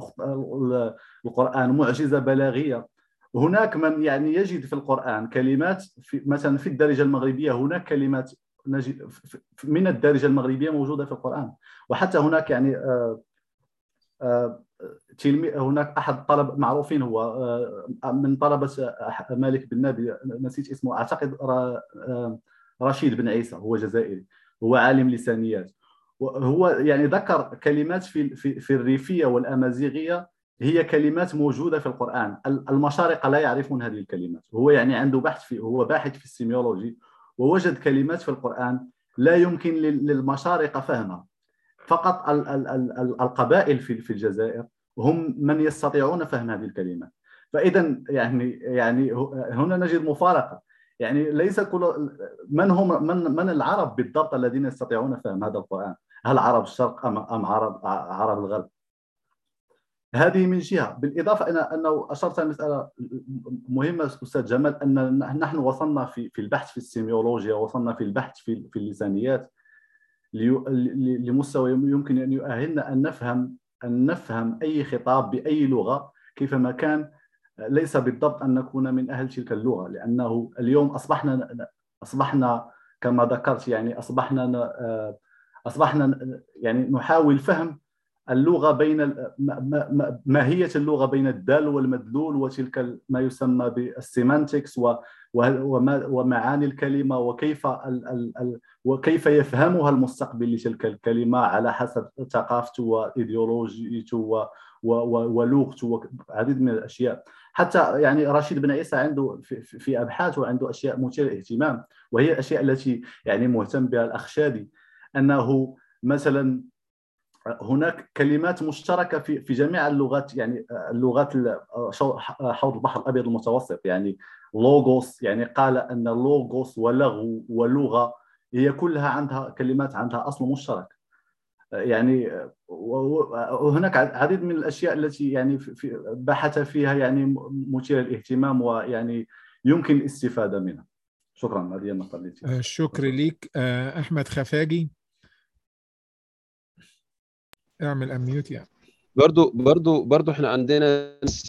القران معجزه بلاغيه هناك من يعني يجد في القران كلمات في مثلا في الدارجه المغربيه هناك كلمات نجد من الدارجه المغربيه موجوده في القران وحتى هناك يعني آه آه تلميذ هناك احد الطلبه معروفين هو آه من طلبه مالك بن نبي نسيت اسمه اعتقد رشيد بن عيسى هو جزائري هو عالم لسانيات هو يعني ذكر كلمات في في, في الريفيه والامازيغيه هي كلمات موجوده في القران المشارقه لا يعرفون هذه الكلمات هو يعني عنده بحث في هو باحث في السيميولوجي ووجد كلمات في القرآن لا يمكن للمشارقة فهمها فقط القبائل في الجزائر هم من يستطيعون فهم هذه الكلمات فإذا يعني يعني هنا نجد مفارقة يعني ليس كل من هم من من العرب بالضبط الذين يستطيعون فهم هذا القرآن هل عرب الشرق أم أم عرب عرب الغرب هذه من جهه بالاضافه الى انه اشرت مساله مهمه استاذ جمال ان نحن وصلنا في في البحث في السيميولوجيا وصلنا في البحث في في اللسانيات لمستوى يمكن ان يؤهلنا ان نفهم ان نفهم اي خطاب باي لغه كيفما كان ليس بالضبط ان نكون من اهل تلك اللغه لانه اليوم اصبحنا اصبحنا كما ذكرت يعني اصبحنا اصبحنا يعني نحاول فهم اللغه بين ماهيه اللغه بين الدال والمدلول وتلك ما يسمى بالسيمانتكس ومعاني الكلمه وكيف وكيف يفهمها المستقبل لتلك الكلمه على حسب ثقافته وايديولوجيته ولغته وعديد من الاشياء حتى يعني رشيد بن عيسى عنده في, في ابحاثه عنده اشياء مثيره للاهتمام وهي الاشياء التي يعني مهتم بها الاخ شادي انه مثلا هناك كلمات مشتركه في في جميع اللغات يعني اللغات حوض البحر الابيض المتوسط يعني لوغوس يعني قال ان لوغوس ولغو ولغه هي كلها عندها كلمات عندها اصل مشترك يعني وهناك عديد من الاشياء التي يعني في بحث فيها يعني مثيره للاهتمام ويعني يمكن الاستفاده منها شكرا هذه النقطه التي شكر ليك احمد خفاجي اعمل اميوت يعني برضو برضو برضو احنا عندنا ناس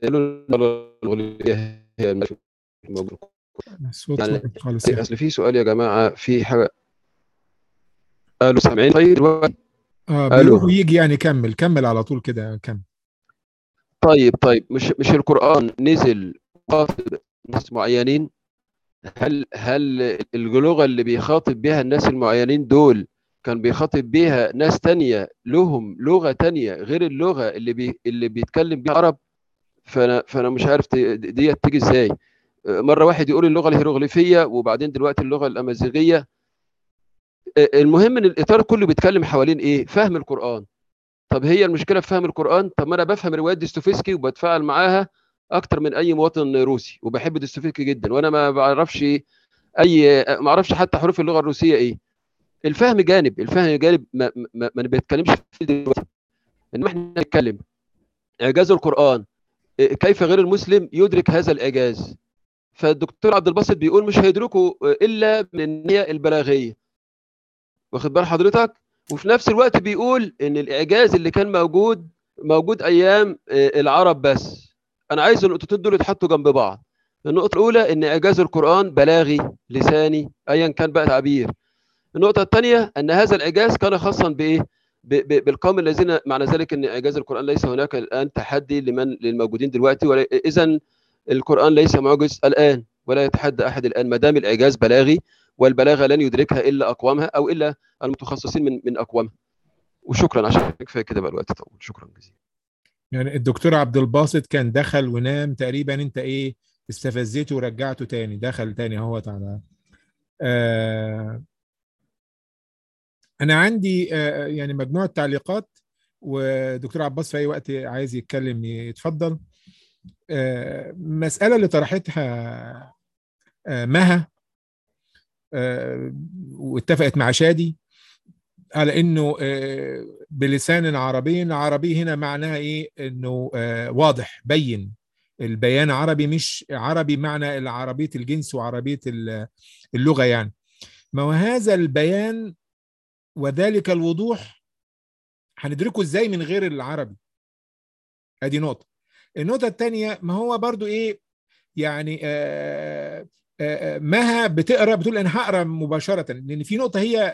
هي موجود يعني خالص يعني. اصل في سؤال يا جماعه في حاجه قالوا سامعين طيب دلوقتي اه بيروح ويجي يعني كمل كمل على طول كده كمل طيب طيب مش مش القران نزل خاطب ناس معينين هل هل اللغه اللي بيخاطب بها الناس المعينين دول كان بيخاطب بيها ناس تانية لهم لغة تانية غير اللغة اللي بي اللي بيتكلم بيها عرب فأنا فأنا مش عارف ديت تيجي إزاي مرة واحد يقول اللغة الهيروغليفية وبعدين دلوقتي اللغة الأمازيغية المهم إن الإطار كله بيتكلم حوالين إيه؟ فهم القرآن طب هي المشكلة في فهم القرآن طب ما أنا بفهم روايات ديستوفيسكي وبتفاعل معاها أكتر من أي مواطن روسي وبحب ديستوفيسكي جدا وأنا ما بعرفش أي ما أعرفش حتى حروف اللغة الروسية إيه الفهم جانب الفهم جانب ما, ما, ما بيتكلمش فيه دلوقتي انما احنا بنتكلم اعجاز القران كيف غير المسلم يدرك هذا الاعجاز فالدكتور عبد الباسط بيقول مش هيدركه الا من النيه البلاغيه واخد بال حضرتك وفي نفس الوقت بيقول ان الاعجاز اللي كان موجود موجود ايام العرب بس انا عايز النقطتين دول يتحطوا جنب بعض النقطه الاولى ان اعجاز القران بلاغي لساني ايا كان بقى تعبير النقطة الثانية أن هذا الإعجاز كان خاصا بإيه؟ بالقوم الذين معنى ذلك أن إعجاز القرآن ليس هناك الآن تحدي لمن للموجودين دلوقتي إذا القرآن ليس معجز الآن ولا يتحدى أحد الآن ما دام الإعجاز بلاغي والبلاغة لن يدركها إلا أقوامها أو إلا المتخصصين من من أقوامها وشكرا عشان كفاية كده بقى الوقت طول شكرا جزيلا يعني الدكتور عبد الباسط كان دخل ونام تقريبا أنت إيه استفزيته ورجعته تاني دخل تاني اهوت على آه انا عندي يعني مجموعه تعليقات ودكتور عباس في اي وقت عايز يتكلم يتفضل مساله اللي طرحتها مها واتفقت مع شادي على انه بلسان عربي عربي هنا معناها ايه انه واضح بين البيان عربي مش عربي معنى العربية الجنس وعربية اللغة يعني ما هو هذا البيان وذلك الوضوح هندركه ازاي من غير العربي ادي نقطة النقطة الثانية ما هو برضو ايه يعني آآ آآ مها بتقرا بتقول انا هقرا مباشرة لان في نقطة هي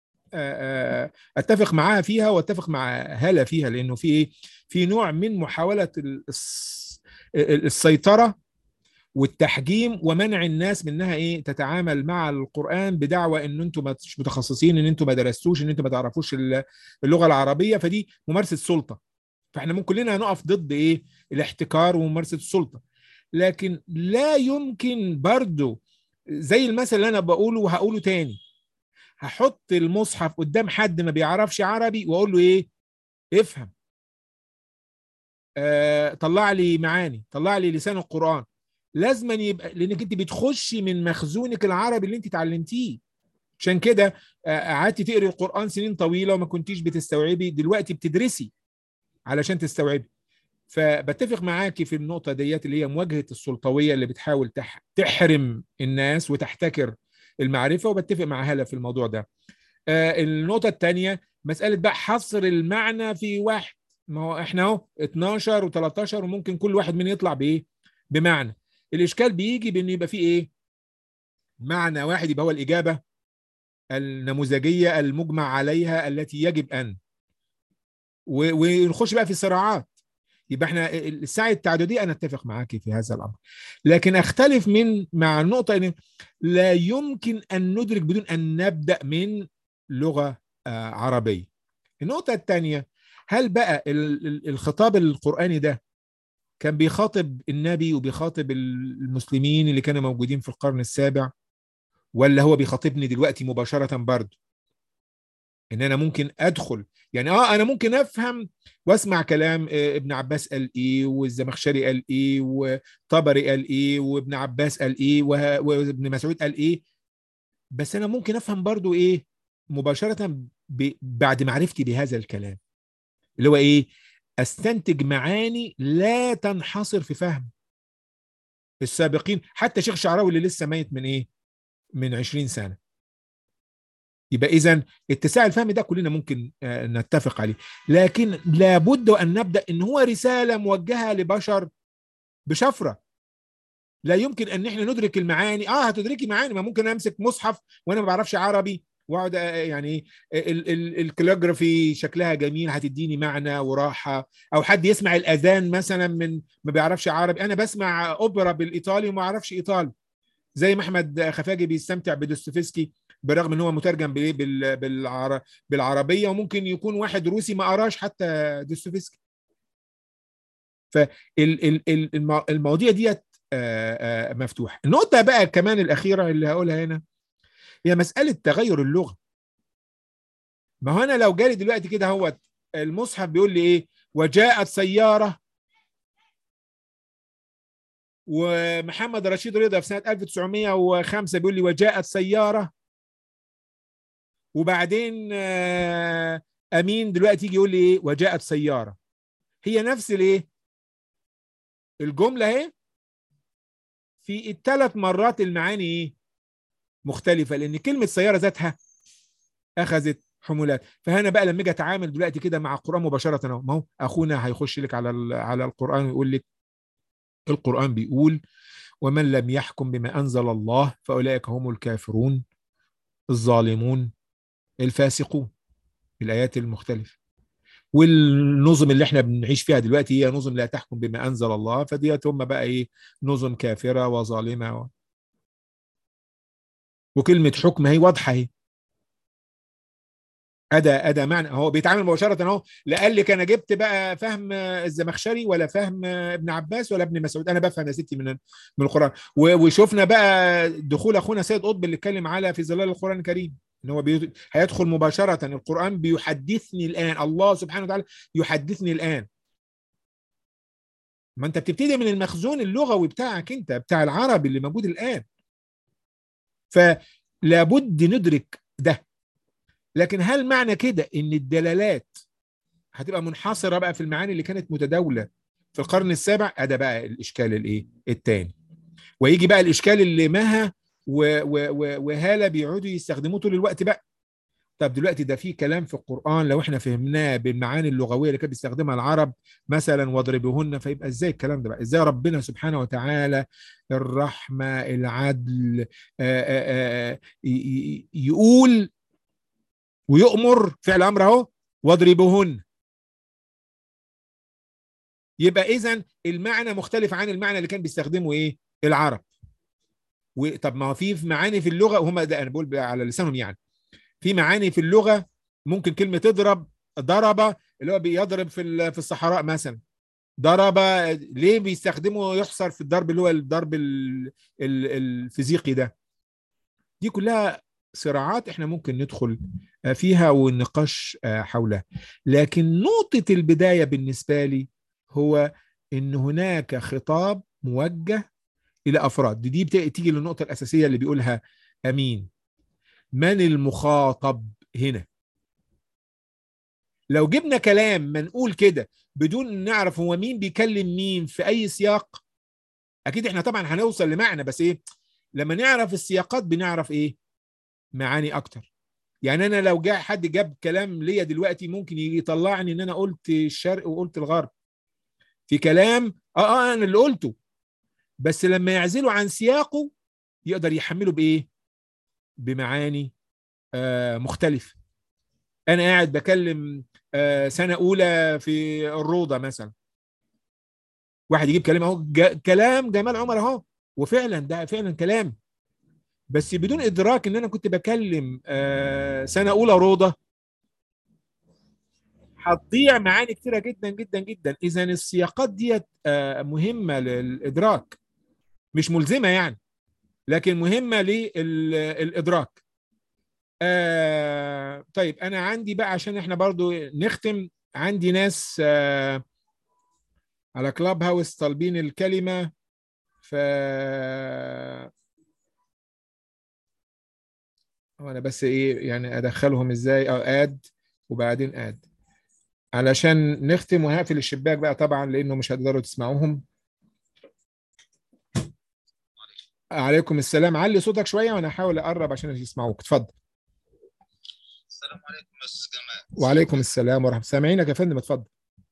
اتفق معاها فيها واتفق مع هالة فيها لانه في ايه في نوع من محاولة السيطرة والتحجيم ومنع الناس منها ايه تتعامل مع القرآن بدعوى ان انتم مش متخصصين ان انتم ما درستوش ان انتم ما تعرفوش اللغة العربية فدي ممارسة سلطة فاحنا ممكن كلنا نقف ضد ايه الاحتكار وممارسة السلطة لكن لا يمكن برضو زي المثل اللي انا بقوله وهقوله تاني هحط المصحف قدام حد ما بيعرفش عربي واقول له ايه افهم آه طلع لي معاني طلع لي لسان القرآن لازما يبقى لانك انت بتخشي من مخزونك العربي اللي انت اتعلمتيه عشان كده قعدتي تقري القرآن سنين طويلة وما كنتيش بتستوعبي دلوقتي بتدرسي علشان تستوعبي فبتفق معاكي في النقطة ديت اللي هي مواجهة السلطوية اللي بتحاول تح... تحرم الناس وتحتكر المعرفة وبتفق مع هلا في الموضوع ده آه النقطة الثانية مسألة بقى حصر المعنى في واحد ما هو احنا اهو 12 و13 وممكن كل واحد من يطلع بايه بمعنى الاشكال بيجي بان يبقى فيه ايه معنى واحد يبقى هو الاجابه النموذجيه المجمع عليها التي يجب ان ونخش بقى في صراعات يبقى احنا السعي التعددي انا اتفق معاكي في هذا الامر لكن اختلف من مع النقطه ان لا يمكن ان ندرك بدون ان نبدا من لغه عربيه النقطه الثانيه هل بقى الخطاب القراني ده كان بيخاطب النبي وبيخاطب المسلمين اللي كانوا موجودين في القرن السابع ولا هو بيخاطبني دلوقتي مباشره برضه ان انا ممكن ادخل يعني اه انا ممكن افهم واسمع كلام ابن عباس قال ايه والزمخشري قال ايه وطبري قال ايه وابن عباس قال ايه وابن مسعود قال ايه بس انا ممكن افهم برضو ايه مباشره بعد معرفتي بهذا الكلام اللي هو ايه استنتج معاني لا تنحصر في فهم السابقين حتى شيخ شعراوي اللي لسه ميت من ايه من 20 سنه يبقى اذا اتساع الفهم ده كلنا ممكن نتفق عليه لكن لابد ان نبدا ان هو رساله موجهه لبشر بشفره لا يمكن ان احنا ندرك المعاني اه هتدركي معاني ما ممكن امسك مصحف وانا ما بعرفش عربي واقعد يعني الكاليجرافي شكلها جميل هتديني معنى وراحه او حد يسمع الاذان مثلا من ما بيعرفش عربي انا بسمع اوبرا بالايطالي وما اعرفش ايطالي زي ما احمد خفاجي بيستمتع بدوستويفسكي برغم ان هو مترجم بايه بالعر... بالعربيه وممكن يكون واحد روسي ما قراش حتى دوستويفسكي فالمواضيع ديت مفتوحه النقطه بقى كمان الاخيره اللي هقولها هنا هي مساله تغير اللغه ما هو انا لو جالي دلوقتي كده هو المصحف بيقول لي ايه وجاءت سياره ومحمد رشيد رضا في سنه 1905 بيقول لي وجاءت سياره وبعدين امين دلوقتي يجي يقول لي ايه وجاءت سياره هي نفس الايه الجمله اهي في الثلاث مرات المعاني ايه مختلفه لان كلمه سياره ذاتها اخذت حمولات فهنا بقى لما اجي اتعامل دلوقتي كده مع القران مباشره اهو ما هو اخونا هيخش لك على على القران ويقول لك القران بيقول ومن لم يحكم بما انزل الله فاولئك هم الكافرون الظالمون الفاسقون الايات المختلفه والنظم اللي احنا بنعيش فيها دلوقتي هي نظم لا تحكم بما انزل الله فديت هم بقى ايه نظم كافره وظالمه و... وكلمه حكم هي واضحه اهي أدا أدا معنى هو بيتعامل مباشرة أهو لا قال لك أنا جبت بقى فهم الزمخشري ولا فهم ابن عباس ولا ابن مسعود أنا بفهم يا ستي من من القرآن وشفنا بقى دخول أخونا سيد قطب اللي اتكلم على في ظلال القرآن الكريم ان هو بي... هيدخل مباشرة القرآن بيحدثني الآن الله سبحانه وتعالى يحدثني الآن ما انت بتبتدي من المخزون اللغوي بتاعك انت بتاع العربي اللي موجود الآن فلابد ندرك ده لكن هل معنى كده ان الدلالات هتبقى منحصره بقى في المعاني اللي كانت متداوله في القرن السابع ده بقى الاشكال الايه الثاني ويجي بقى الاشكال اللي مها وهاله بيقعدوا يستخدموه طول الوقت بقى طب دلوقتي ده في كلام في القرآن لو احنا فهمناه بالمعاني اللغوية اللي كانت بيستخدمها العرب مثلا واضربوهن فيبقى ازاي الكلام ده بقى ازاي ربنا سبحانه وتعالى الرحمة العدل آآ آآ يقول ويؤمر فعل امر اهو واضربوهن يبقى اذا المعنى مختلف عن المعنى اللي كان بيستخدمه ايه العرب طب ما هو في معاني في اللغه وهم ده انا بقول على لسانهم يعني في معاني في اللغه ممكن كلمه تضرب ضرب اللي هو بيضرب في في الصحراء مثلا ضرب ليه بيستخدموا يحصر في الضرب اللي هو الضرب الفيزيقي ده دي كلها صراعات احنا ممكن ندخل فيها والنقاش حولها لكن نقطة البداية بالنسبة لي هو ان هناك خطاب موجه الى افراد دي بتيجي للنقطة الأساسية اللي بيقولها أمين من المخاطب هنا لو جبنا كلام منقول كده بدون نعرف هو مين بيكلم مين في اي سياق اكيد احنا طبعا هنوصل لمعنى بس ايه لما نعرف السياقات بنعرف ايه معاني اكتر يعني انا لو جاء حد جاب كلام ليا دلوقتي ممكن يطلعني ان انا قلت الشرق وقلت الغرب في كلام اه اه انا اللي قلته بس لما يعزله عن سياقه يقدر يحمله بايه بمعاني آه مختلفه انا قاعد بكلم آه سنه اولى في الروضه مثلا واحد يجيب كلام اهو كلام جمال عمر اهو وفعلا ده فعلا كلام بس بدون ادراك ان انا كنت بكلم آه سنه اولى روضه هتضيع معاني كتيره جدا جدا جدا اذا السياقات ديت آه مهمه للادراك مش ملزمه يعني لكن مهمه للادراك آه طيب انا عندي بقى عشان احنا برضو نختم عندي ناس آه على كلاب هاوس طالبين الكلمه ف وانا بس ايه يعني ادخلهم ازاي او اد وبعدين اد علشان نختم وهقفل الشباك بقى طبعا لانه مش هتقدروا تسمعوهم عليكم السلام علي صوتك شويه وانا هحاول اقرب عشان يسمعوك اتفضل السلام عليكم يا استاذ جمال وعليكم السلام ورحمه الله سامعينك يا فندم اتفضل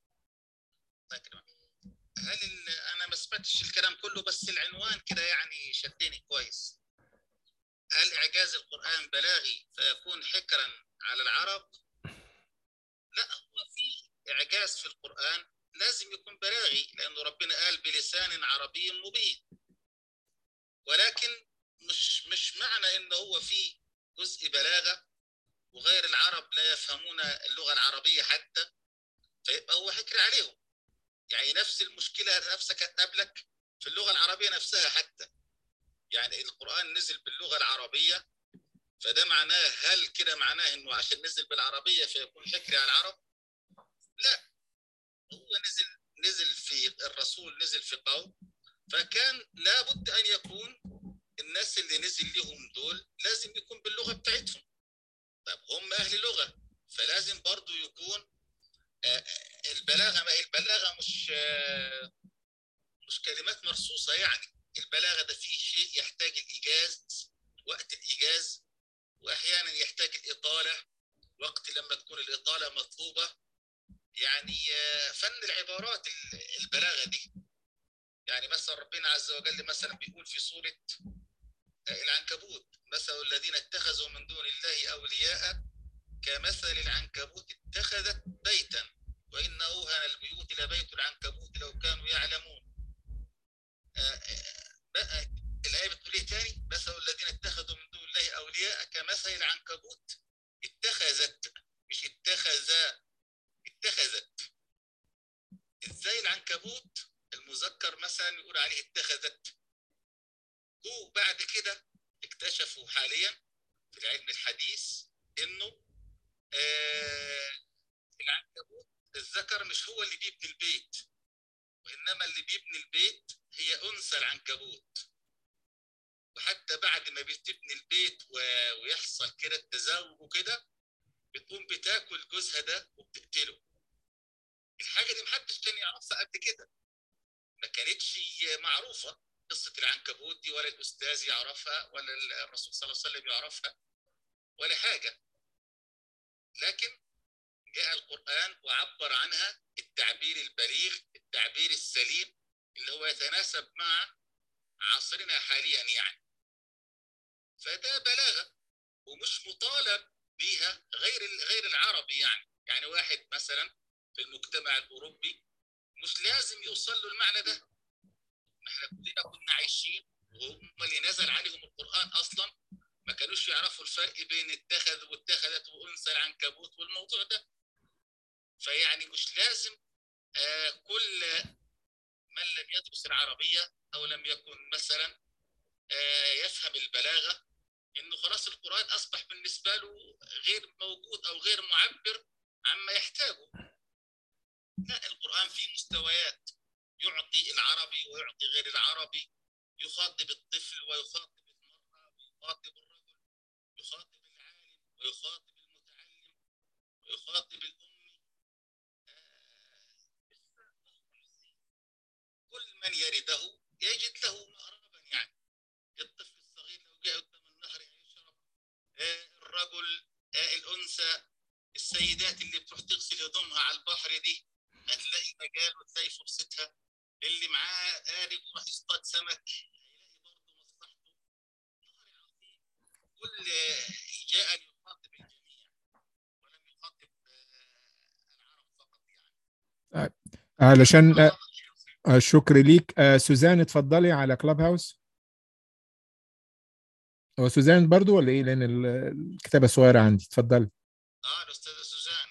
هل انا ما سمعتش الكلام كله بس العنوان كده يعني شدني كويس هل اعجاز القران بلاغي فيكون حكرا على العرب لا هو في اعجاز في القران لازم يكون بلاغي لانه ربنا قال بلسان عربي مبين ولكن مش مش معنى ان هو في جزء بلاغه وغير العرب لا يفهمون اللغه العربيه حتى فيبقى هو حكر عليهم يعني نفس المشكله نفسها كانت قبلك في اللغه العربيه نفسها حتى يعني القران نزل باللغه العربيه فده معناه هل كده معناه انه عشان نزل بالعربيه فيكون حكري على العرب؟ لا هو نزل نزل في الرسول نزل في قوم فكان لابد ان يكون الناس اللي نزل لهم دول لازم يكون باللغه بتاعتهم طب هم اهل لغه فلازم برضو يكون البلاغه ما البلاغه مش مش كلمات مرصوصه يعني البلاغه ده فيه شيء يحتاج الايجاز وقت الايجاز واحيانا يحتاج الاطاله وقت لما تكون الاطاله مطلوبه يعني فن العبارات البلاغه دي يعني مثلا ربنا عز وجل مثلا بيقول في سوره العنكبوت مثل الذين اتخذوا من دون الله اولياء كمثل العنكبوت اتخذت بيتا وان اوهن البيوت لبيت العنكبوت لو كانوا يعلمون بقى الايه بتقول ايه تاني مثل الذين اتخذوا من دون الله اولياء كمثل العنكبوت اتخذت مش اتخذ اتخذت ازاي العنكبوت المذكر مثلا يقول عليه اتخذت هو بعد كده اكتشفوا حاليا في العلم الحديث انه آه العنكبوت الذكر مش هو اللي بيبني البيت وانما اللي بيبني البيت هي انثى العنكبوت وحتى بعد ما بتبني البيت و... ويحصل كده التزاوج وكده بتاكل جوزها ده وبتقتله الحاجه دي محدش كان يعرفها قبل كده ما كانتش معروفه قصه العنكبوت دي ولا الاستاذ يعرفها ولا الرسول صلى الله عليه وسلم يعرفها ولا حاجه لكن جاء القران وعبر عنها التعبير البليغ التعبير السليم اللي هو يتناسب مع عصرنا حاليا يعني فده بلاغه ومش مطالب بيها غير غير العربي يعني يعني واحد مثلا في المجتمع الاوروبي مش لازم يوصل له المعنى ده احنا كلنا كنا عايشين وهم اللي نزل عليهم القران اصلا ما كانوش يعرفوا الفرق بين اتخذ واتخذت وانثى العنكبوت والموضوع ده فيعني مش لازم آه كل من لم يدرس العربيه او لم يكن مثلا آه يفهم البلاغه انه خلاص القران اصبح بالنسبه له غير موجود او غير معبر عما يحتاجه لا القران فيه مستويات يعطي العربي ويعطي غير العربي يخاطب الطفل ويخاطب المراه ويخاطب الرجل يخاطب العالم ويخاطب المتعلم ويخاطب الامي كل من يرده يجد له مهربا يعني الطفل الصغير لو جاء قدام النهر يشرب الرجل الانثى السيدات اللي بتروح تغسل هدومها على البحر دي هتلاقي مجال وتلاقي فرصتها اللي معاه قارب يروح يصطاد سمك هيلاقي برضه مصلحته كل جاء ليخاطب الجميع ولم يخاطب العرب فقط يعني علشان آه شكر ليك آه سوزان اتفضلي على كلاب هاوس هو سوزان برضو ولا ايه لان الكتابه صغيره عندي اتفضلي اه الاستاذه سوزان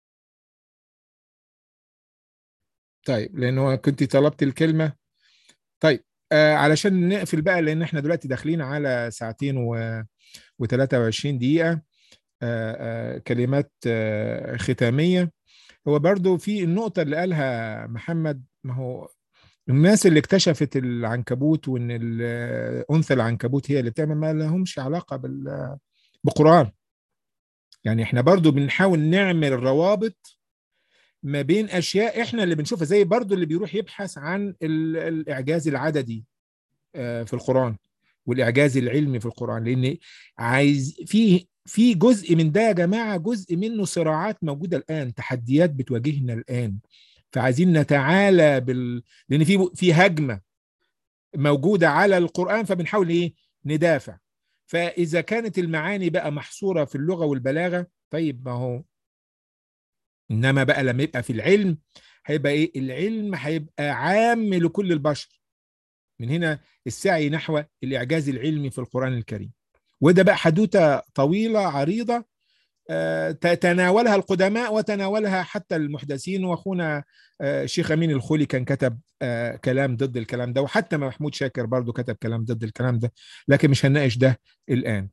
طيب لانه كنت طلبت الكلمه طيب آه علشان نقفل بقى لان احنا دلوقتي داخلين على ساعتين و و23 دقيقه آه آه كلمات آه ختاميه هو برضو في النقطه اللي قالها محمد ما هو الناس اللي اكتشفت العنكبوت وان انثى العنكبوت هي اللي بتعمل ما لهمش علاقه بال بالقران يعني احنا برضو بنحاول نعمل روابط ما بين اشياء احنا اللي بنشوفها زي برضو اللي بيروح يبحث عن الاعجاز العددي في القران والاعجاز العلمي في القران لان عايز في في جزء من ده يا جماعه جزء منه صراعات موجوده الان تحديات بتواجهنا الان فعايزين نتعالى بال لان في في هجمه موجوده على القران فبنحاول ايه ندافع فاذا كانت المعاني بقى محصوره في اللغه والبلاغه طيب ما هو انما بقى لما يبقى في العلم هيبقى ايه العلم هيبقى عام لكل البشر من هنا السعي نحو الاعجاز العلمي في القران الكريم وده بقى حدوته طويله عريضه تناولها القدماء وتناولها حتى المحدثين واخونا الشيخ امين الخولي كان كتب كلام ضد الكلام ده وحتى محمود شاكر برضو كتب كلام ضد الكلام ده لكن مش هنناقش ده الان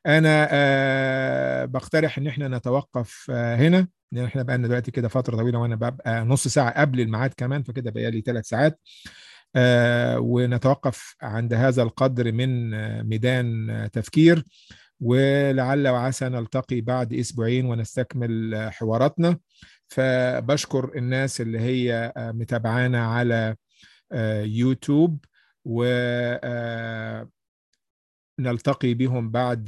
انا بقترح ان احنا نتوقف هنا لان احنا بقى دلوقتي كده فتره طويله وانا ببقى نص ساعه قبل الميعاد كمان فكده بقى لي ثلاث ساعات ونتوقف عند هذا القدر من ميدان تفكير ولعل وعسى نلتقي بعد اسبوعين ونستكمل حواراتنا فبشكر الناس اللي هي متابعانا على يوتيوب و نلتقي بهم بعد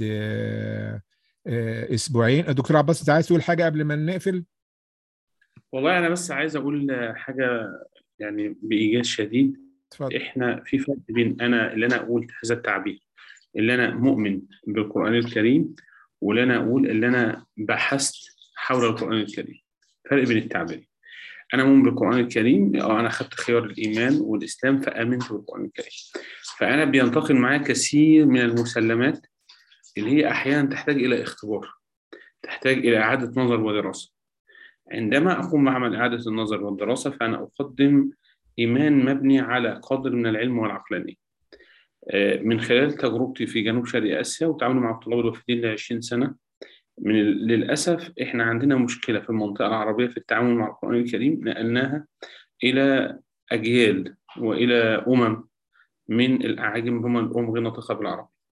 اسبوعين دكتور عباس انت عايز تقول حاجه قبل ما نقفل والله انا بس عايز اقول حاجه يعني بايجاز شديد اتفضل. احنا في فرق بين انا اللي انا اقول هذا التعبير اللي انا مؤمن بالقران الكريم واللي انا اقول اللي انا بحثت حول القران الكريم فرق بين التعبيرين انا مؤمن بالقران الكريم اه انا اخذت خيار الايمان والاسلام فامنت بالقران الكريم فانا بينتقل معايا كثير من المسلمات اللي هي احيانا تحتاج الى اختبار تحتاج الى اعاده نظر ودراسه عندما اقوم بعمل اعاده النظر والدراسه فانا اقدم ايمان مبني على قدر من العلم والعقلانيه من خلال تجربتي في جنوب شرق اسيا وتعاملي مع الطلاب الوافدين ل 20 سنه من للاسف احنا عندنا مشكله في المنطقه العربيه في التعامل مع القران الكريم نقلناها الى اجيال والى امم من الاعاجم هم الام غير ناطقه بالعربي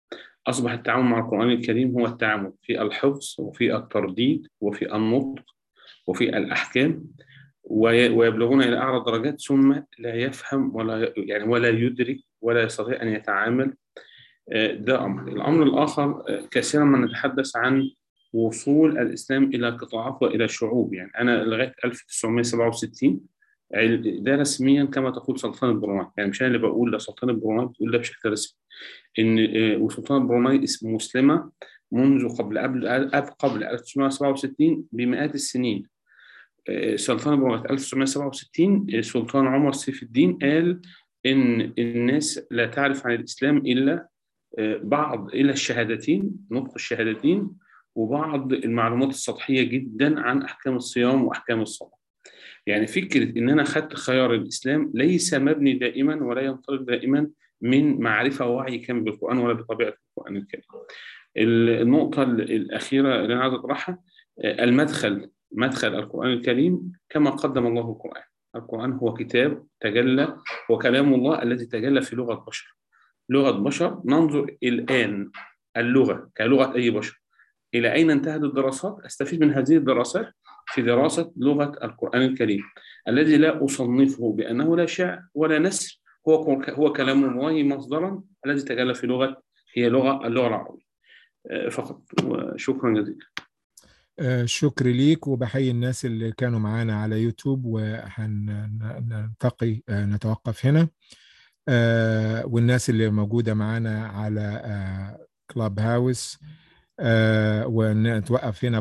أصبح التعامل مع القرآن الكريم هو التعامل في الحفظ وفي الترديد وفي النطق وفي الأحكام وي- ويبلغون إلى أعلى الدرجات ثم لا يفهم ولا يعني ولا يدرك ولا يستطيع أن يتعامل آه، ده أمر الأمر الآخر آه، كثيرا ما نتحدث عن وصول الإسلام إلى قطاعات وإلى شعوب يعني أنا لغاية 1967 عل- ده رسميا كما تقول سلطنة بروناي يعني مش أنا اللي بقول ده سلطنة بروناي بتقول ده بشكل رسمي إن آه، وسلطنة بروناي اسم مسلمة منذ قبل قبل قبل قبل 1967 بمئات السنين آه، سلطنة بروناي 1967 آه، سلطان عمر سيف الدين قال إن الناس لا تعرف عن الإسلام إلا آه، بعض إلى الشهادتين نطق الشهادتين وبعض المعلومات السطحية جدا عن أحكام الصيام وأحكام الصلاة يعني فكرة إن أنا خدت خيار الإسلام ليس مبني دائما ولا ينطلق دائما من معرفة ووعي كامل بالقرآن ولا بطبيعة القرآن الكريم النقطة الأخيرة اللي أنا عايز أطرحها آه، المدخل مدخل القرآن الكريم كما قدم الله القرآن القرآن هو كتاب تجلى هو كلام الله الذي تجلى في لغة بشر لغة بشر ننظر الآن اللغة كلغة أي بشر إلى أين انتهت الدراسات أستفيد من هذه الدراسات في دراسة لغة القرآن الكريم الذي لا أصنفه بأنه لا شعر ولا نثر هو هو كلام الله مصدرا الذي تجلى في لغة هي لغة اللغة العربية آه، فقط وشكرا جزيلا آه، شكر ليك وبحيي الناس اللي كانوا معانا على يوتيوب وهنلتقي نتوقف هنا آه، والناس اللي موجودة معانا على كلاب هاوس ونتوقف هنا